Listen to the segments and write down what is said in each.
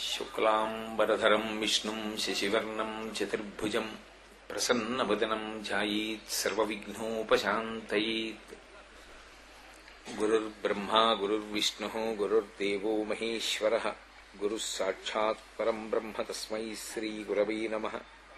శుక్లాంబరధరం విష్ణుం శశివర్ణం చతుర్భుజం ప్రసన్నవదనం ధ్యాయేత్ సర్వవిఘ్నోపశాంతయేత్ గురుర్బ్రహ్మా గురుర్విష్ణుः గురుర్దేవో మహేశ్వరः గురుः సాక్షాత్ పరం బ్రహ్మ తస్మై శ్రీగురవై నమः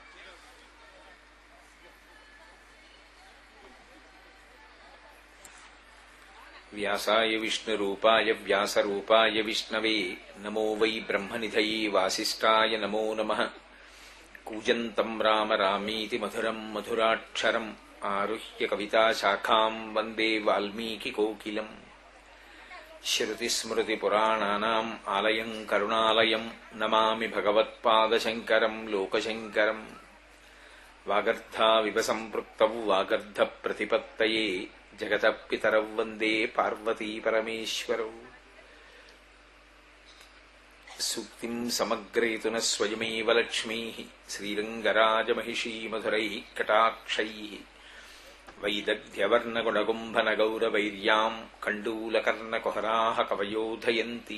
వ్యాసాయ విష్ణురూపాయ వ్యాసరూపాయ విష్ణవే నమో వై బ్రహ్మనిధయే వాసిష్ఠాయ నమో నమః కూజంతం రామ రామీతి మధురం మధురాక్షరం ఆరుహ్య కవితాశాఖాం వందే వాల్మీకికోకిలం శృతిస్మృతిపురాణానాम् ఆలయం కరుణాలయం నమామి భగవత్పాదశంకరం లోకశంకరం వాగర్ధావివ సంపృక్తౌ వాగర్ధ ప్రతిపత్తయే జగత పితరౌ వందే పార్వతీ పరమేశ్వరౌ సూక్తిం సమగ్రేతున స్వయమేవ లక్ష్మీ శ్రీరంగరాజమహిషీ మధురై కటాక్షై వైదగ్ధ్యవర్ణగుణగుంభనగౌరవైర్యాం కండూలకర్ణకుహరా కవయోధయంతి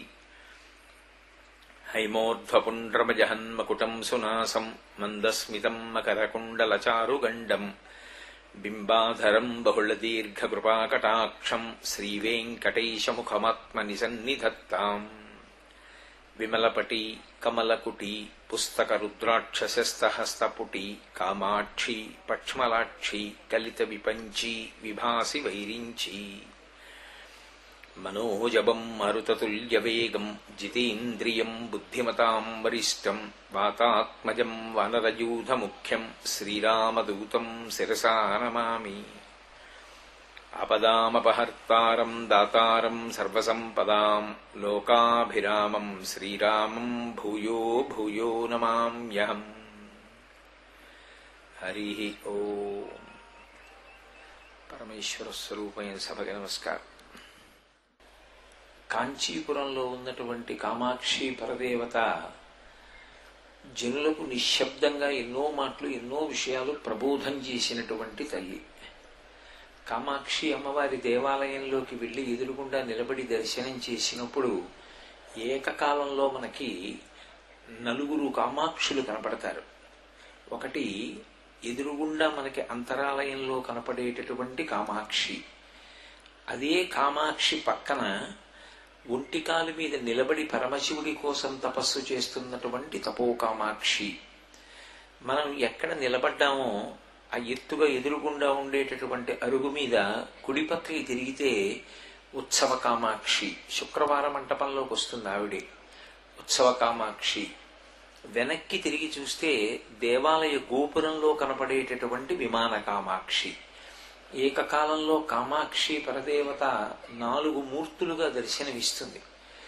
హైమోర్ధ్వపుండ్రమజహన్మకుటం సునాసం మందస్మితం మకరకుండలచారుగండం బింబాధరం బహుళదీర్ఘకృపాకటాక్షం శ్రీవేంకటేశముఖమాత్మనిసన్నిధత్తాం విమలపటి కమలకుటి పుస్తక రుద్రాక్షసస్తహస్తపుటి కామాక్షి పక్ష్మలాక్షి కలిత విపంచి విభాసి వైరించి మనోజవం మరుతతుల్యవేగం జితేంద్రియం బుద్ధిమతాం వరిష్టం వాతాత్మజం వనరయూధముఖ్యం శ్రీరామదూతం శిరసా నమామి ఆపదామపహర్తారం దాతారం సర్వసంపదాం లోకాభిరామం శ్రీరామం భూయో భూయో నమామ్యహం హరి ఓం పరమేశ్వర స్వరూపమైన సభకి నమస్కారం కాంచీపురంలో ఉన్నటువంటి కామాక్షి పరదేవత జనులకు నిశ్శబ్దంగా ఎన్నో మాటలు ఎన్నో విషయాలు ప్రబోధం చేసినటువంటి తల్లి కామాక్షి అమ్మవారి దేవాలయంలోకి వెళ్లి ఎదురుగుండా నిలబడి దర్శనం చేసినప్పుడు ఏకకాలంలో మనకి నలుగురు కామాక్షులు కనపడతారు ఒకటి ఎదురుగుండా మనకి అంతరాలయంలో కనపడేటటువంటి కామాక్షి అదే కామాక్షి పక్కన ఒంటికాలు మీద నిలబడి పరమశివుడి కోసం తపస్సు చేస్తున్నటువంటి తపోకామాక్షి మనం ఎక్కడ నిలబడ్డామో ఆ ఎత్తుగా ఎదురుగుండా ఉండేటటువంటి అరుగు మీద కుడిపక్కకి తిరిగితే ఉత్సవ కామాక్షి శుక్రవార మంటపంలోకి వస్తుంది ఆవిడే ఉత్సవ కామాక్షి వెనక్కి తిరిగి చూస్తే దేవాలయ గోపురంలో కనపడేటటువంటి విమాన కామాక్షి ఏకకాలంలో కామాక్షి పరదేవత నాలుగు మూర్తులుగా దర్శనమిస్తుంది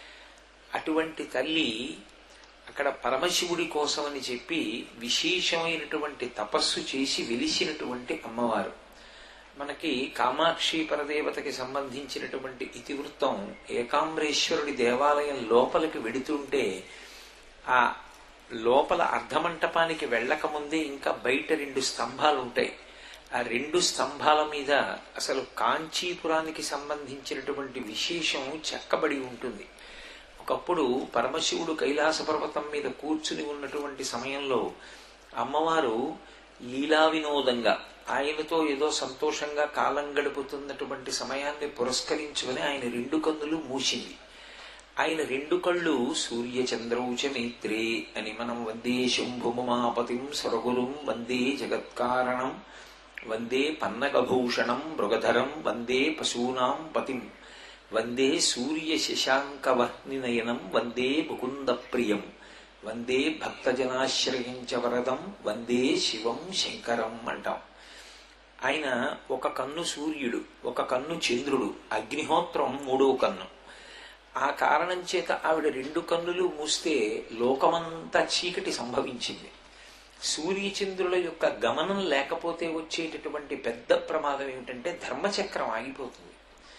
అటువంటి తల్లి అక్కడ పరమశివుడి కోసమని చెప్పి విశేషమైనటువంటి తపస్సు చేసి వెలిసినటువంటి అమ్మవారు మనకి కామాక్షి పరదేవతకి సంబంధించినటువంటి ఇతివృత్తం ఏకాంబరేశ్వరుడి దేవాలయం లోపలికి వెడుతుంటే ఆ లోపల అర్ధమంటపానికి వెళ్ళకముందే ఇంకా బయట రెండు స్తంభాలు ఉంటాయి ఆ రెండు స్తంభాల మీద అసలు కాంచీపురానికి సంబంధించినటువంటి విశేషం చెక్కబడి ఉంటుంది ఒకప్పుడు పరమశివుడు కైలాస పర్వతం మీద కూర్చుని ఉన్నటువంటి సమయంలో అమ్మవారు లీలా వినోదంగా ఆయనతో ఏదో సంతోషంగా కాలం గడుపుతున్నటువంటి సమయాన్ని పురస్కరించుకుని ఆయన రెండు కన్నులు మూసింది ఆయన రెండు కళ్ళు సూర్య చంద్రౌచ నేత్రే అని మనం వందే శంభుమాపతిం స్వరగురుం వందే జగత్కారణం వందే పన్నగభూషణం మృగధరం వందే పశూనాం పతిం వందే సూర్య శశాంకవహ్నినయనం వందే ముకుంద ప్రియం వందే భక్తజనాశ్రయించ వరదం వందే శివం శంకరం అంటాం ఆయన ఒక కన్ను సూర్యుడు ఒక కన్ను చంద్రుడు అగ్నిహోత్రం మూడో కన్ను ఆ కారణం చేత ఆవిడ రెండు కన్నులు మూస్తే లోకమంతా చీకటి సంభవించింది సూర్యచంద్రుల యొక్క గమనం లేకపోతే వచ్చేటటువంటి పెద్ద ప్రమాదం ఏమిటంటే ధర్మచక్రం ఆగిపోతుంది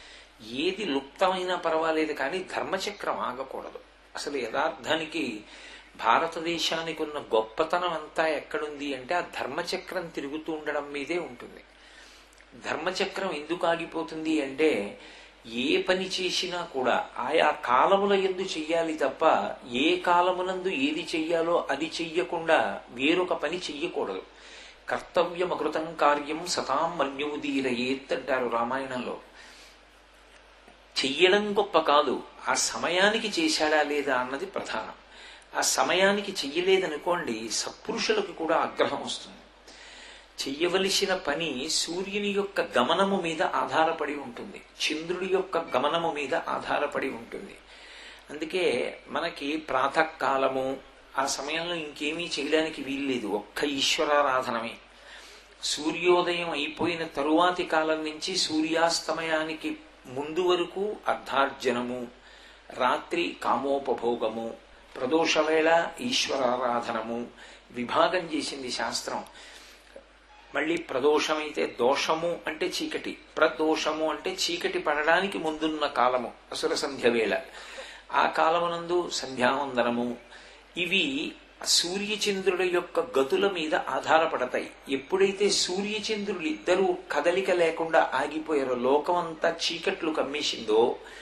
ఏది లుప్తమైనా పర్వాలేదు కానీ ధర్మచక్రం ఆగకూడదు అసలు యథార్థానికి భారతదేశానికి ఉన్న గొప్పతనం అంతా ఎక్కడుంది అంటే ఆ ధర్మచక్రం తిరుగుతూ ఉండడం మీదే ఉంటుంది ధర్మచక్రం ఎందుకు ఆగిపోతుంది అంటే ఏ పని చేసినా కూడా ఆయా కాలముల ఎందు చెయ్యాలి తప్ప ఏ కాలమునందు ఏది చెయ్యాలో అది చెయ్యకుండా వేరొక పని చెయ్యకూడదు కర్తవ్యమకృతం కార్యం సతాం మన్యుదీరయేత్ అంటారు రామాయణంలో చెయ్యడం గొప్ప కాదు ఆ సమయానికి చేశాడా లేదా అన్నది ప్రధానం ఆ సమయానికి చెయ్యలేదనుకోండి సత్పురుషులకు కూడా ఆగ్రహం వస్తుంది చెయ్యవలసిన పని సూర్యుని యొక్క గమనము మీద ఆధారపడి ఉంటుంది చంద్రుడి యొక్క గమనము మీద ఆధారపడి ఉంటుంది అందుకే మనకి ప్రాతకాలము ఆ సమయంలో ఇంకేమీ చేయడానికి వీల్లేదు ఒక్క ఈశ్వరారాధనమే సూర్యోదయం అయిపోయిన తరువాతి కాలం నుంచి సూర్యాస్తమయానికి ముందు వరకు అర్ధార్జనము రాత్రి కామోపభోగము ప్రదోషవేళ ఈశ్వరారాధనము విభాగం చేసింది శాస్త్రం మళ్ళీ ప్రదోషమైతే దోషము అంటే చీకటి ప్రదోషము అంటే చీకటి పడడానికి ముందున్న కాలము అసుర సంధ్య వేళ ఆ కాలమునందు సంధ్యావందనము ఇవి సూర్యచంద్రుల యొక్క గతుల మీద ఆధారపడతాయి ఎప్పుడైతే సూర్యచంద్రులు ఇద్దరూ కదలిక లేకుండా ఆగిపోయారో లోకమంతా చీకట్లు కమ్మేసిందో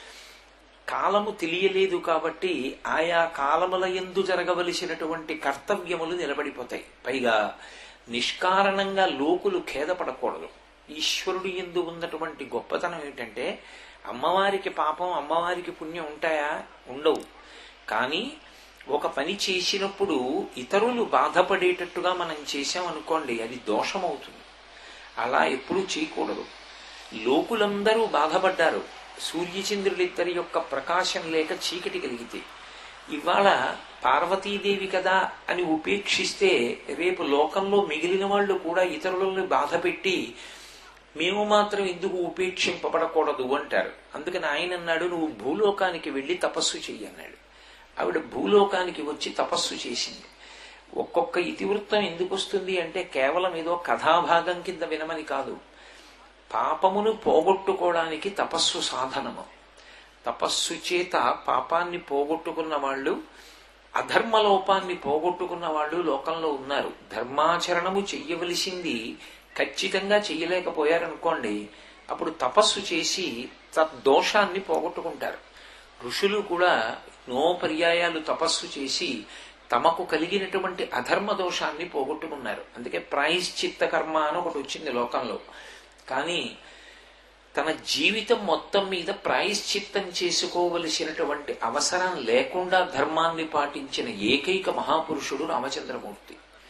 కాలము తెలియలేదు కాబట్టి ఆయా కాలముల ఎందు జరగవలసినటువంటి కర్తవ్యములు నిలబడిపోతాయి పైగా నిష్కారణంగా లోకులు ఖేదపడకూడదు ఈశ్వరుడు ఎందు ఉన్నటువంటి గొప్పతనం ఏంటంటే అమ్మవారికి పాపం అమ్మవారికి పుణ్యం ఉంటాయా ఉండవు కానీ ఒక పని చేసినప్పుడు ఇతరులు బాధపడేటట్టుగా మనం చేశామనుకోండి అది దోషమవుతుంది అలా ఎప్పుడూ చేయకూడదు లోకులందరూ బాధపడ్డారు సూర్యచంద్రులిద్దరి యొక్క ప్రకాశం లేక చీకటి కలిగితే ఇవాళ పార్వతీదేవి కదా అని ఉపేక్షిస్తే రేపు లోకంలో మిగిలిన వాళ్ళు కూడా ఇతరులను బాధ పెట్టి మేము మాత్రం ఎందుకు ఉపేక్షింపబడకూడదు అంటారు అందుకని ఆయన అన్నాడు నువ్వు భూలోకానికి వెళ్ళి తపస్సు చెయ్యి అన్నాడు ఆవిడ భూలోకానికి వచ్చి తపస్సు చేసింది ఒక్కొక్క ఇతివృత్తం ఎందుకు వస్తుంది అంటే కేవలం ఏదో కథాభాగం కింద వినమని కాదు పాపమును పోగొట్టుకోవడానికి తపస్సు సాధనము తపస్సు చేత పాపాన్ని పోగొట్టుకున్న వాళ్ళు అధర్మలోపాన్ని పోగొట్టుకున్న వాళ్ళు లోకంలో ఉన్నారు ధర్మాచరణము చెయ్యవలసింది ఖచ్చితంగా చెయ్యలేకపోయారనుకోండి అప్పుడు తపస్సు చేసి తద్దోషాన్ని పోగొట్టుకుంటారు ఋషులు కూడా నో పర్యాయాలు తపస్సు చేసి తమకు కలిగినటువంటి అధర్మ దోషాన్ని పోగొట్టుకున్నారు అందుకే ప్రాయశ్చిత్త కర్మ అని ఒకటి వచ్చింది లోకంలో కానీ తన జీవితం మొత్తం మీద ప్రాయశ్చిత్తం చేసుకోవలసినటువంటి అవసరం లేకుండా ధర్మాన్ని పాటించిన ఏకైక మహాపురుషుడు రామచంద్రమూర్తి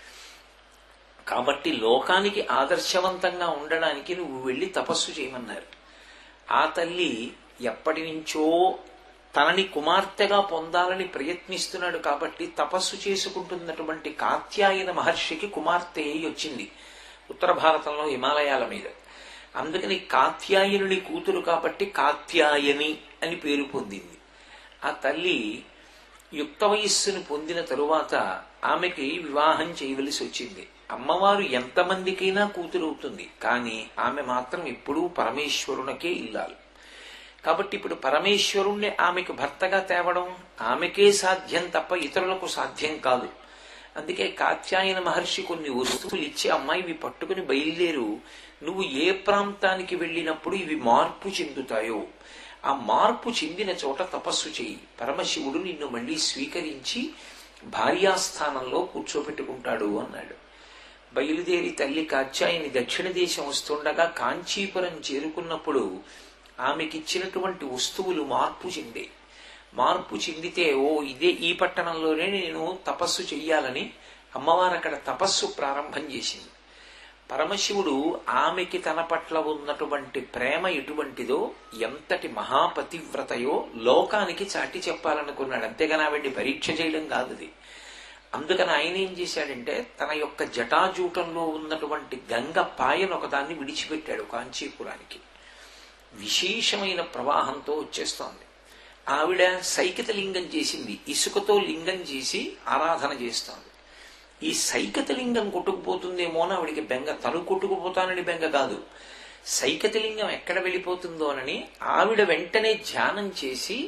కాబట్టి లోకానికి ఆదర్శవంతంగా ఉండడానికి నువ్వు వెళ్ళి తపస్సు చేయమన్నారు ఆ తల్లి ఎప్పటి నుంచో తనని కుమార్తెగా పొందాలని ప్రయత్నిస్తున్నాడు కాబట్టి తపస్సు చేసుకుంటున్నటువంటి కాత్యాయన మహర్షికి కుమార్తె అయి వచ్చింది ఉత్తర భారతంలో హిమాలయాల మీద అందుకని కాత్యాయనుని కూతురు కాబట్టి కాత్యాయని అని పేరు పొందింది ఆ తల్లి యుక్త వయస్సును పొందిన తరువాత ఆమెకి వివాహం చేయవలసి వచ్చింది అమ్మవారు ఎంతమందికైనా కూతురు అవుతుంది కానీ ఆమె మాత్రం ఎప్పుడూ పరమేశ్వరునికే ఇల్లాలి కాబట్టి ఇప్పుడు పరమేశ్వరుణ్ణి ఆమెకు భర్తగా తేవడం ఆమెకే సాధ్యం తప్ప ఇతరులకు సాధ్యం కాదు అందుకే కాత్యాయన మహర్షి కొన్ని వస్తువులు ఇచ్చి అమ్మాయి ఇవి పట్టుకుని బయలుదేరు నువ్వు ఏ ప్రాంతానికి వెళ్ళినప్పుడు ఇవి మార్పు చెందుతాయో ఆ మార్పు చెందిన చోట తపస్సు చెయ్యి పరమశివుడు నిన్ను మళ్ళీ స్వీకరించి భార్యాస్థానంలో కూర్చోబెట్టుకుంటాడు అన్నాడు బయలుదేరి తల్లి కాత్యాయని దక్షిణ దేశం వస్తుండగా కాంచీపురం చేరుకున్నప్పుడు ఆమెకిచ్చినటువంటి వస్తువులు మార్పు చెందే మార్పు చెందితే ఓ ఇదే ఈ పట్టణంలోనే నేను తపస్సు చెయ్యాలని అమ్మవారు అక్కడ తపస్సు ప్రారంభం చేసింది పరమశివుడు ఆమెకి తన పట్ల ఉన్నటువంటి ప్రేమ ఎటువంటిదో ఎంతటి మహాపతివ్రతయో లోకానికి చాటి చెప్పాలనుకున్నాడు అంతేగాని ఆవిడ్ని పరీక్ష చేయడం కాదు అది అందుకని ఆయన ఏం చేశాడంటే తన యొక్క జటాజూటంలో ఉన్నటువంటి గంగ పాయను ఒకదాన్ని విడిచిపెట్టాడు కాంచీపురానికి విశేషమైన ప్రవాహంతో వచ్చేస్తోంది ఆవిడ సైకిత లింగం చేసింది ఇసుకతో లింగం చేసి ఆరాధన చేస్తోంది ఈ సైకత లింగం కొట్టుకుపోతుందేమో అని ఆవిడికి బెంగ తను కొట్టుకుపోతానని బెంగ కాదు సైకత లింగం ఎక్కడ వెళ్ళిపోతుందోనని ఆవిడ వెంటనే ధ్యానం చేసి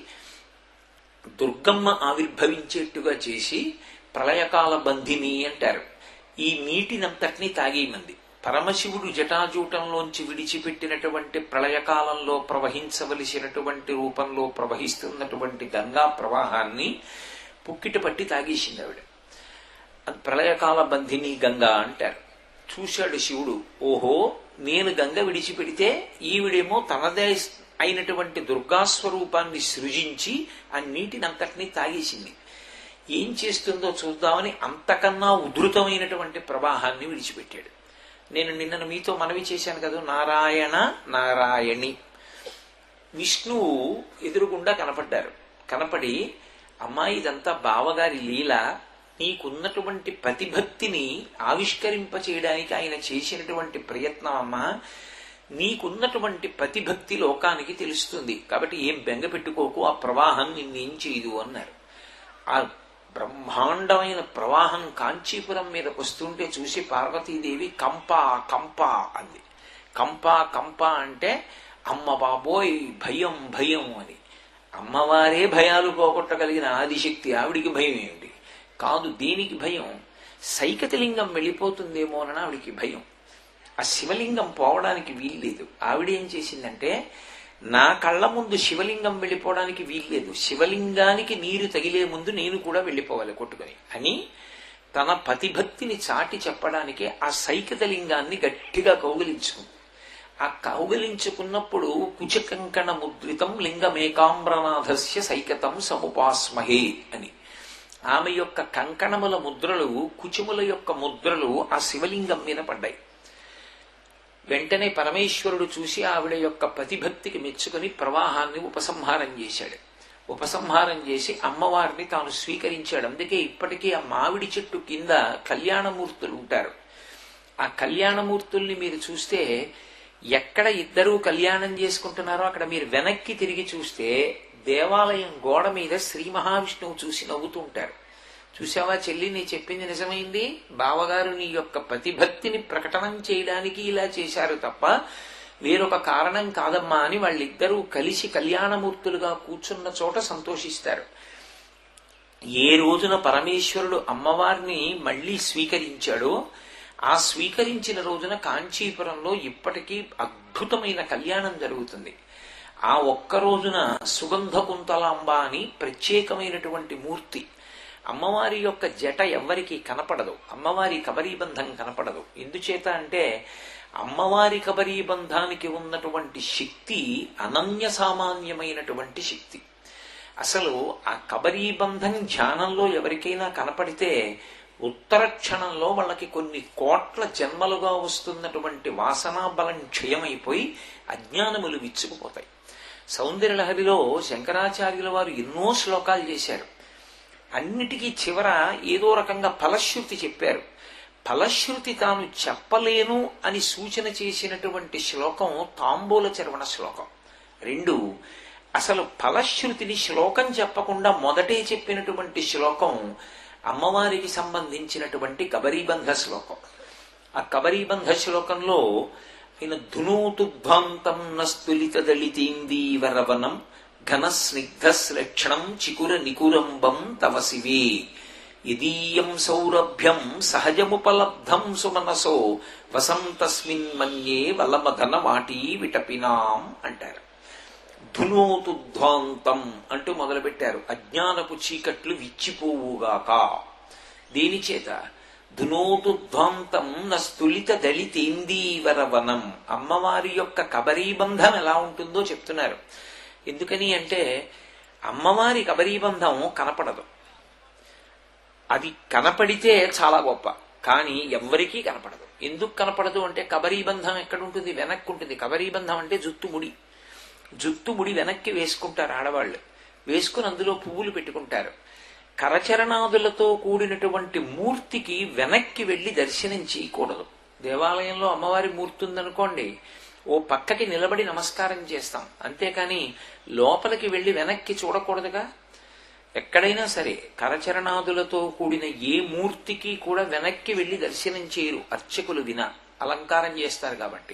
దుర్గమ్మ ఆవిర్భవించేట్టుగా చేసి ప్రళయకాల బంధిని అంటారు ఈ నీటినంతటినీ తాగేయమంది పరమశివుడు జటాజూటంలోంచి విడిచిపెట్టినటువంటి ప్రళయకాలంలో ప్రవహించవలసినటువంటి రూపంలో ప్రవహిస్తున్నటువంటి గంగా ప్రవాహాన్ని పుక్కిట పట్టి తాగేసింది ఆవిడ అది ప్రళయకాల బంధిని గంగా అంటారు చూశాడు శివుడు ఓహో నేను గంగ విడిచిపెడితే ఈవిడేమో తనదే అయినటువంటి దుర్గాస్వరూపాన్ని సృజించి ఆ నీటిని అంతటినీ తాగేసింది ఏం చేస్తుందో చూద్దామని అంతకన్నా ఉధృతమైనటువంటి ప్రవాహాన్ని విడిచిపెట్టాడు నేను నిన్న మీతో మనవి చేశాను కదా నారాయణ నారాయణి విష్ణువు ఎదురుగుండా కనపడ్డారు కనపడి అమ్మాయి ఇదంతా బావగారి లీల నీకున్నటువంటి ప్రతిభక్తిని ఆవిష్కరింప చేయడానికి ఆయన చేసినటువంటి ప్రయత్నం అమ్మా నీకున్నటువంటి ప్రతిభక్తి లోకానికి తెలుస్తుంది కాబట్టి ఏం బెంగ పెట్టుకోకు ఆ ప్రవాహం నిన్నేం చేయదు అన్నారు ఆ బ్రహ్మాండమైన ప్రవాహం కాంచీపురం మీదకి వస్తుంటే చూసి పార్వతీదేవి కంప కంప అంది కంప కంప అంటే అమ్మ బాబోయ్ భయం భయం అని అమ్మవారే భయాలు పోగొట్టగలిగిన ఆదిశక్తి ఆవిడికి భయం ఏమిటి కాదు దేనికి భయం సైకతలింగం వెళ్ళిపోతుందేమోనని ఆవిడికి భయం ఆ శివలింగం పోవడానికి వీల్లేదు ఆవిడేం చేసిందంటే నా కళ్ళ ముందు శివలింగం వెళ్ళిపోవడానికి వీల్లేదు శివలింగానికి నీరు తగిలే ముందు నేను కూడా వెళ్ళిపోవాలి కొట్టుకొని అని తన పతిభక్తిని చాటి చెప్పడానికి ఆ సైకతలింగాన్ని గట్టిగా కౌగిలించుకుంది ఆ కౌగిలించుకున్నప్పుడు కుచకంకణ ముద్రితం లింగమేకాంబ్రనాథస్య సైకతం సముపాస్మహే అని ఆమె యొక్క కంకణముల ముద్రలు కుచుముల యొక్క ముద్రలు ఆ శివలింగం మీద పడ్డాయి వెంటనే పరమేశ్వరుడు చూసి ఆవిడ యొక్క ప్రతిభక్తికి మెచ్చుకుని ప్రవాహాన్ని ఉపసంహారం చేశాడు ఉపసంహారం చేసి అమ్మవారిని తాను స్వీకరించాడు అందుకే ఇప్పటికీ ఆ మామిడి చెట్టు కింద కళ్యాణమూర్తులు ఉంటారు ఆ కళ్యాణమూర్తుల్ని మీరు చూస్తే ఎక్కడ ఇద్దరూ కళ్యాణం చేసుకుంటున్నారో అక్కడ మీరు వెనక్కి తిరిగి చూస్తే దేవాలయం గోడ మీద శ్రీ మహావిష్ణువు చూసి నవ్వుతూ ఉంటారు చూసావా చెల్లి నీ చెప్పింది నిజమైంది బావగారు నీ యొక్క ప్రతిభక్తిని ప్రకటనం చేయడానికి ఇలా చేశారు తప్ప వేరొక కారణం కాదమ్మా అని వాళ్ళిద్దరూ కలిసి కళ్యాణమూర్తులుగా కూర్చున్న చోట సంతోషిస్తారు ఏ రోజున పరమేశ్వరుడు అమ్మవారిని మళ్లీ స్వీకరించాడో ఆ స్వీకరించిన రోజున కాంచీపురంలో ఇప్పటికీ అద్భుతమైన కళ్యాణం జరుగుతుంది ఆ ఒక్క రోజున సుగంధ కుంతలాంబ అని ప్రత్యేకమైనటువంటి మూర్తి అమ్మవారి యొక్క జట ఎవ్వరికి కనపడదు అమ్మవారి కబరీబంధం కనపడదు ఎందుచేత అంటే అమ్మవారి కబరీబంధానికి ఉన్నటువంటి శక్తి అనన్య సామాన్యమైనటువంటి శక్తి అసలు ఆ కబరీబంధం ధ్యానంలో ఎవరికైనా కనపడితే ఉత్తర క్షణంలో వాళ్ళకి కొన్ని కోట్ల జన్మలుగా వస్తున్నటువంటి వాసనా బలం క్షయమైపోయి అజ్ఞానములు విచ్చుకుపోతాయి సౌందర్యలహరిలో శంకరాచార్యుల వారు ఎన్నో శ్లోకాలు చేశారు అన్నిటికీ చివర ఏదో రకంగా ఫలశ్రుతి చెప్పారు ఫలశ్రుతి తాను చెప్పలేను అని సూచన చేసినటువంటి శ్లోకం తాంబూల చరవణ శ్లోకం రెండు అసలు ఫలశ్రుతిని శ్లోకం చెప్పకుండా మొదటే చెప్పినటువంటి శ్లోకం అమ్మవారికి సంబంధించినటువంటి కబరీబంధ శ్లోకం ఆ కబరీబంధ శ్లోకంలో ఆయన ధునూతుద్భాంతం నస్తులిత దళితీందీవరవనం ఘన స్నిగ్ధశ్లక్షణం చికుర నికురంబం తవ శివే యదీయం సౌరభ్యం సహజముపలబ్ధం సుమనసో వసంతస్మిన్ మన్యే వలమధన వాటీ విటపినాం అంటారు ధునోతుధ్వాంతం అంటూ మొదలుపెట్టారు అజ్ఞానపు చీకట్లు విచ్చిపోవుగాక దేని చేత ధునోతుధ్వాంతం నస్తులిత దళితేందీవరవనం అమ్మవారి యొక్క కబరీబంధం ఎలా ఉంటుందో చెప్తున్నారు ఎందుకని అంటే అమ్మవారి కబరీబంధం కనపడదు అది కనపడితే చాలా గొప్ప కానీ ఎవ్వరికీ కనపడదు ఎందుకు కనపడదు అంటే కబరీబంధం ఎక్కడుంటుంది వెనక్కి ఉంటుంది కబరీబంధం అంటే జుత్తుముడి జుత్తుముడి వెనక్కి వేసుకుంటారు ఆడవాళ్ళు వేసుకుని అందులో పువ్వులు పెట్టుకుంటారు కరచరణాదులతో కూడినటువంటి మూర్తికి వెనక్కి వెళ్లి దర్శనం చేయకూడదు దేవాలయంలో అమ్మవారి మూర్తి ఉందనుకోండి ఓ పక్కకి నిలబడి నమస్కారం చేస్తాం అంతేకాని లోపలికి వెళ్లి వెనక్కి చూడకూడదుగా ఎక్కడైనా సరే కరచరణాదులతో కూడిన ఏ మూర్తికి కూడా వెనక్కి వెళ్లి దర్శనం చేయరు అర్చకులు విన అలంకారం చేస్తారు కాబట్టి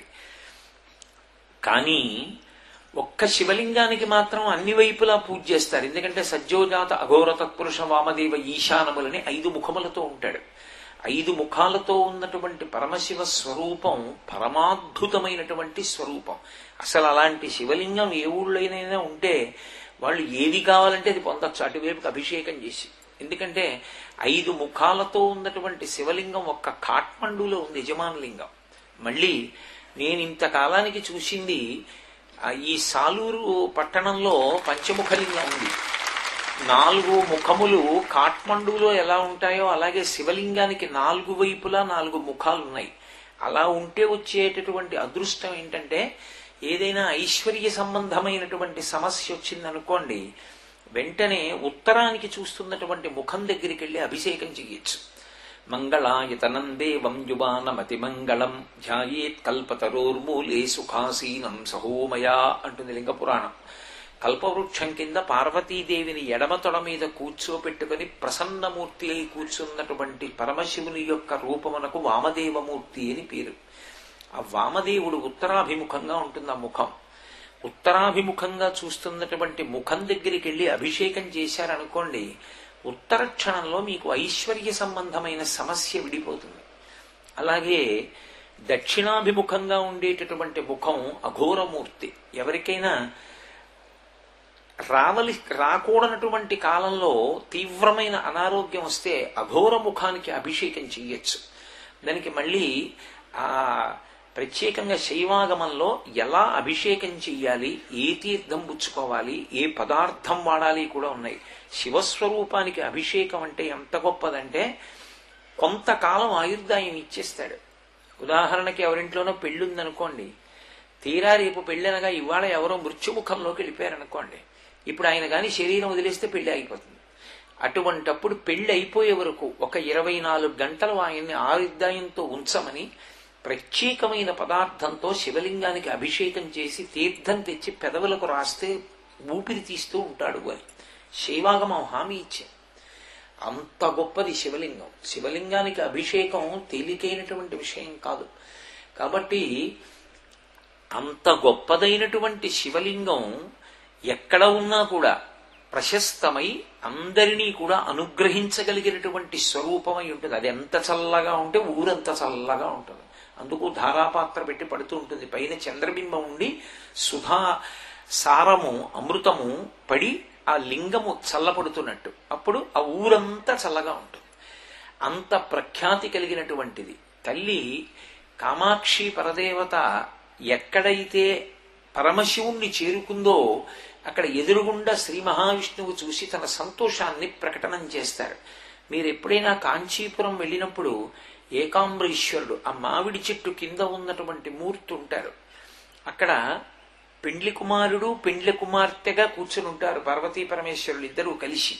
కానీ ఒక్క శివలింగానికి మాత్రం అన్ని వైపులా పూజ చేస్తారు ఎందుకంటే సజ్జోజాత అఘోర తత్పురుష వామదేవ ఈశానములని ఐదు ముఖములతో ఉంటాడు ఐదు ముఖాలతో ఉన్నటువంటి పరమశివ స్వరూపం పరమాద్భుతమైనటువంటి స్వరూపం అసలు అలాంటి శివలింగం ఏ ఊళ్ళోనైనా ఉంటే వాళ్ళు ఏది కావాలంటే అది పొందొచ్చు అటువైపుకి అభిషేకం చేసి ఎందుకంటే ఐదు ముఖాలతో ఉన్నటువంటి శివలింగం ఒక్క కాఠ్మండూలో ఉంది యజమాన లింగం మళ్ళీ నేను ఇంతకాలానికి చూసింది ఆ, ఈ సాలూరు పట్టణంలో పంచముఖలింగం ఉంది నాలుగు ముఖములు కాఠ్మండూలో ఎలా ఉంటాయో అలాగే శివలింగానికి నాలుగు వైపులా నాలుగు ముఖాలు ఉన్నాయి అలా ఉంటే వచ్చేటటువంటి అదృష్టం ఏంటంటే ఏదైనా ఐశ్వర్య సంబంధమైనటువంటి సమస్య వచ్చిందనుకోండి వెంటనే ఉత్తరానికి చూస్తున్నటువంటి ముఖం దగ్గరికి వెళ్ళి అభిషేకం చెయ్యొచ్చు మంగళాయతనం దేవం యువానమతి మంగళం ధ్యాయేత్ కల్పతరోర్మూలే సుఖాసీనం సహోమయా అంటుంది లింగ పురాణం కల్పవృక్షం కింద పార్వతీదేవిని ఎడమ తొడ మీద కూర్చోపెట్టుకుని ప్రసన్నమూర్తి అయి కూర్చున్నటువంటి పరమశివుని యొక్క రూపమునకు వామదేవమూర్తి అని పేరు ఆ వామదేవుడు ఉత్తరాభిముఖంగా ఉంటుంది ఆ ముఖం ఉత్తరాభిముఖంగా చూస్తున్నటువంటి ముఖం దగ్గరికి వెళ్ళి అభిషేకం చేశారనుకోండి ఉత్తర క్షణంలో మీకు ఐశ్వర్య సంబంధమైన సమస్య విడిపోతుంది అలాగే దక్షిణాభిముఖంగా ఉండేటటువంటి ముఖం అఘోరమూర్తి ఎవరికైనా రావలి రాకూడనటువంటి కాలంలో తీవ్రమైన అనారోగ్యం వస్తే అఘోర ముఖానికి అభిషేకం చెయ్యొచ్చు దానికి మళ్ళీ ఆ ప్రత్యేకంగా శైవాగమంలో ఎలా అభిషేకం చెయ్యాలి ఏ తీర్థం పుచ్చుకోవాలి ఏ పదార్థం వాడాలి కూడా ఉన్నాయి శివస్వరూపానికి అభిషేకం అంటే ఎంత గొప్పదంటే కొంతకాలం ఆయుర్దాయం ఇచ్చేస్తాడు ఉదాహరణకి ఎవరింట్లోనో పెళ్ళుందనుకోండి తీరా రేపు పెళ్ళనగా ఇవాళ ఎవరో మృత్యుముఖంలోకి వెళ్ళిపోయారనుకోండి ఇప్పుడు ఆయన కానీ శరీరం వదిలేస్తే పెళ్లి అయిపోతుంది అటువంటప్పుడు పెళ్లి అయిపోయే వరకు ఒక ఇరవై నాలుగు గంటలు ఆయన్ని ఆయుర్దాయంతో ఉంచమని ప్రత్యేకమైన పదార్థంతో శివలింగానికి అభిషేకం చేసి తీర్థం తెచ్చి పెదవులకు రాస్తే ఊపిరి తీస్తూ ఉంటాడు అని శైవాగమం హామీ ఇచ్చింది అంత గొప్పది శివలింగం శివలింగానికి అభిషేకం తేలికైనటువంటి విషయం కాదు కాబట్టి అంత గొప్పదైనటువంటి శివలింగం ఎక్కడ ఉన్నా కూడా ప్రశస్తమై అందరినీ కూడా అనుగ్రహించగలిగినటువంటి స్వరూపమై ఉంటుంది అది ఎంత చల్లగా ఉంటే ఊరంత చల్లగా ఉంటుంది అందుకు ధారాపాత్ర పెట్టి పడుతూ ఉంటుంది పైన చంద్రబింబం ఉండి సుధా సారము అమృతము పడి ఆ లింగము చల్లపడుతున్నట్టు అప్పుడు ఆ ఊరంతా చల్లగా ఉంటుంది అంత ప్రఖ్యాతి కలిగినటువంటిది తల్లి కామాక్షి పరదేవత ఎక్కడైతే పరమశివుణ్ణి చేరుకుందో అక్కడ ఎదురుగుండా శ్రీ మహావిష్ణువు చూసి తన సంతోషాన్ని ప్రకటనం చేస్తారు మీరు ఎప్పుడైనా కాంచీపురం వెళ్ళినప్పుడు ఏకాంబరీశ్వరుడు ఆ మామిడి చెట్టు కింద ఉన్నటువంటి మూర్తి ఉంటారు అక్కడ పెండ్లి కుమారుడు పెండ్లి కుమార్తెగా కూర్చుని ఉంటారు పార్వతీ పరమేశ్వరులు ఇద్దరూ కలిసి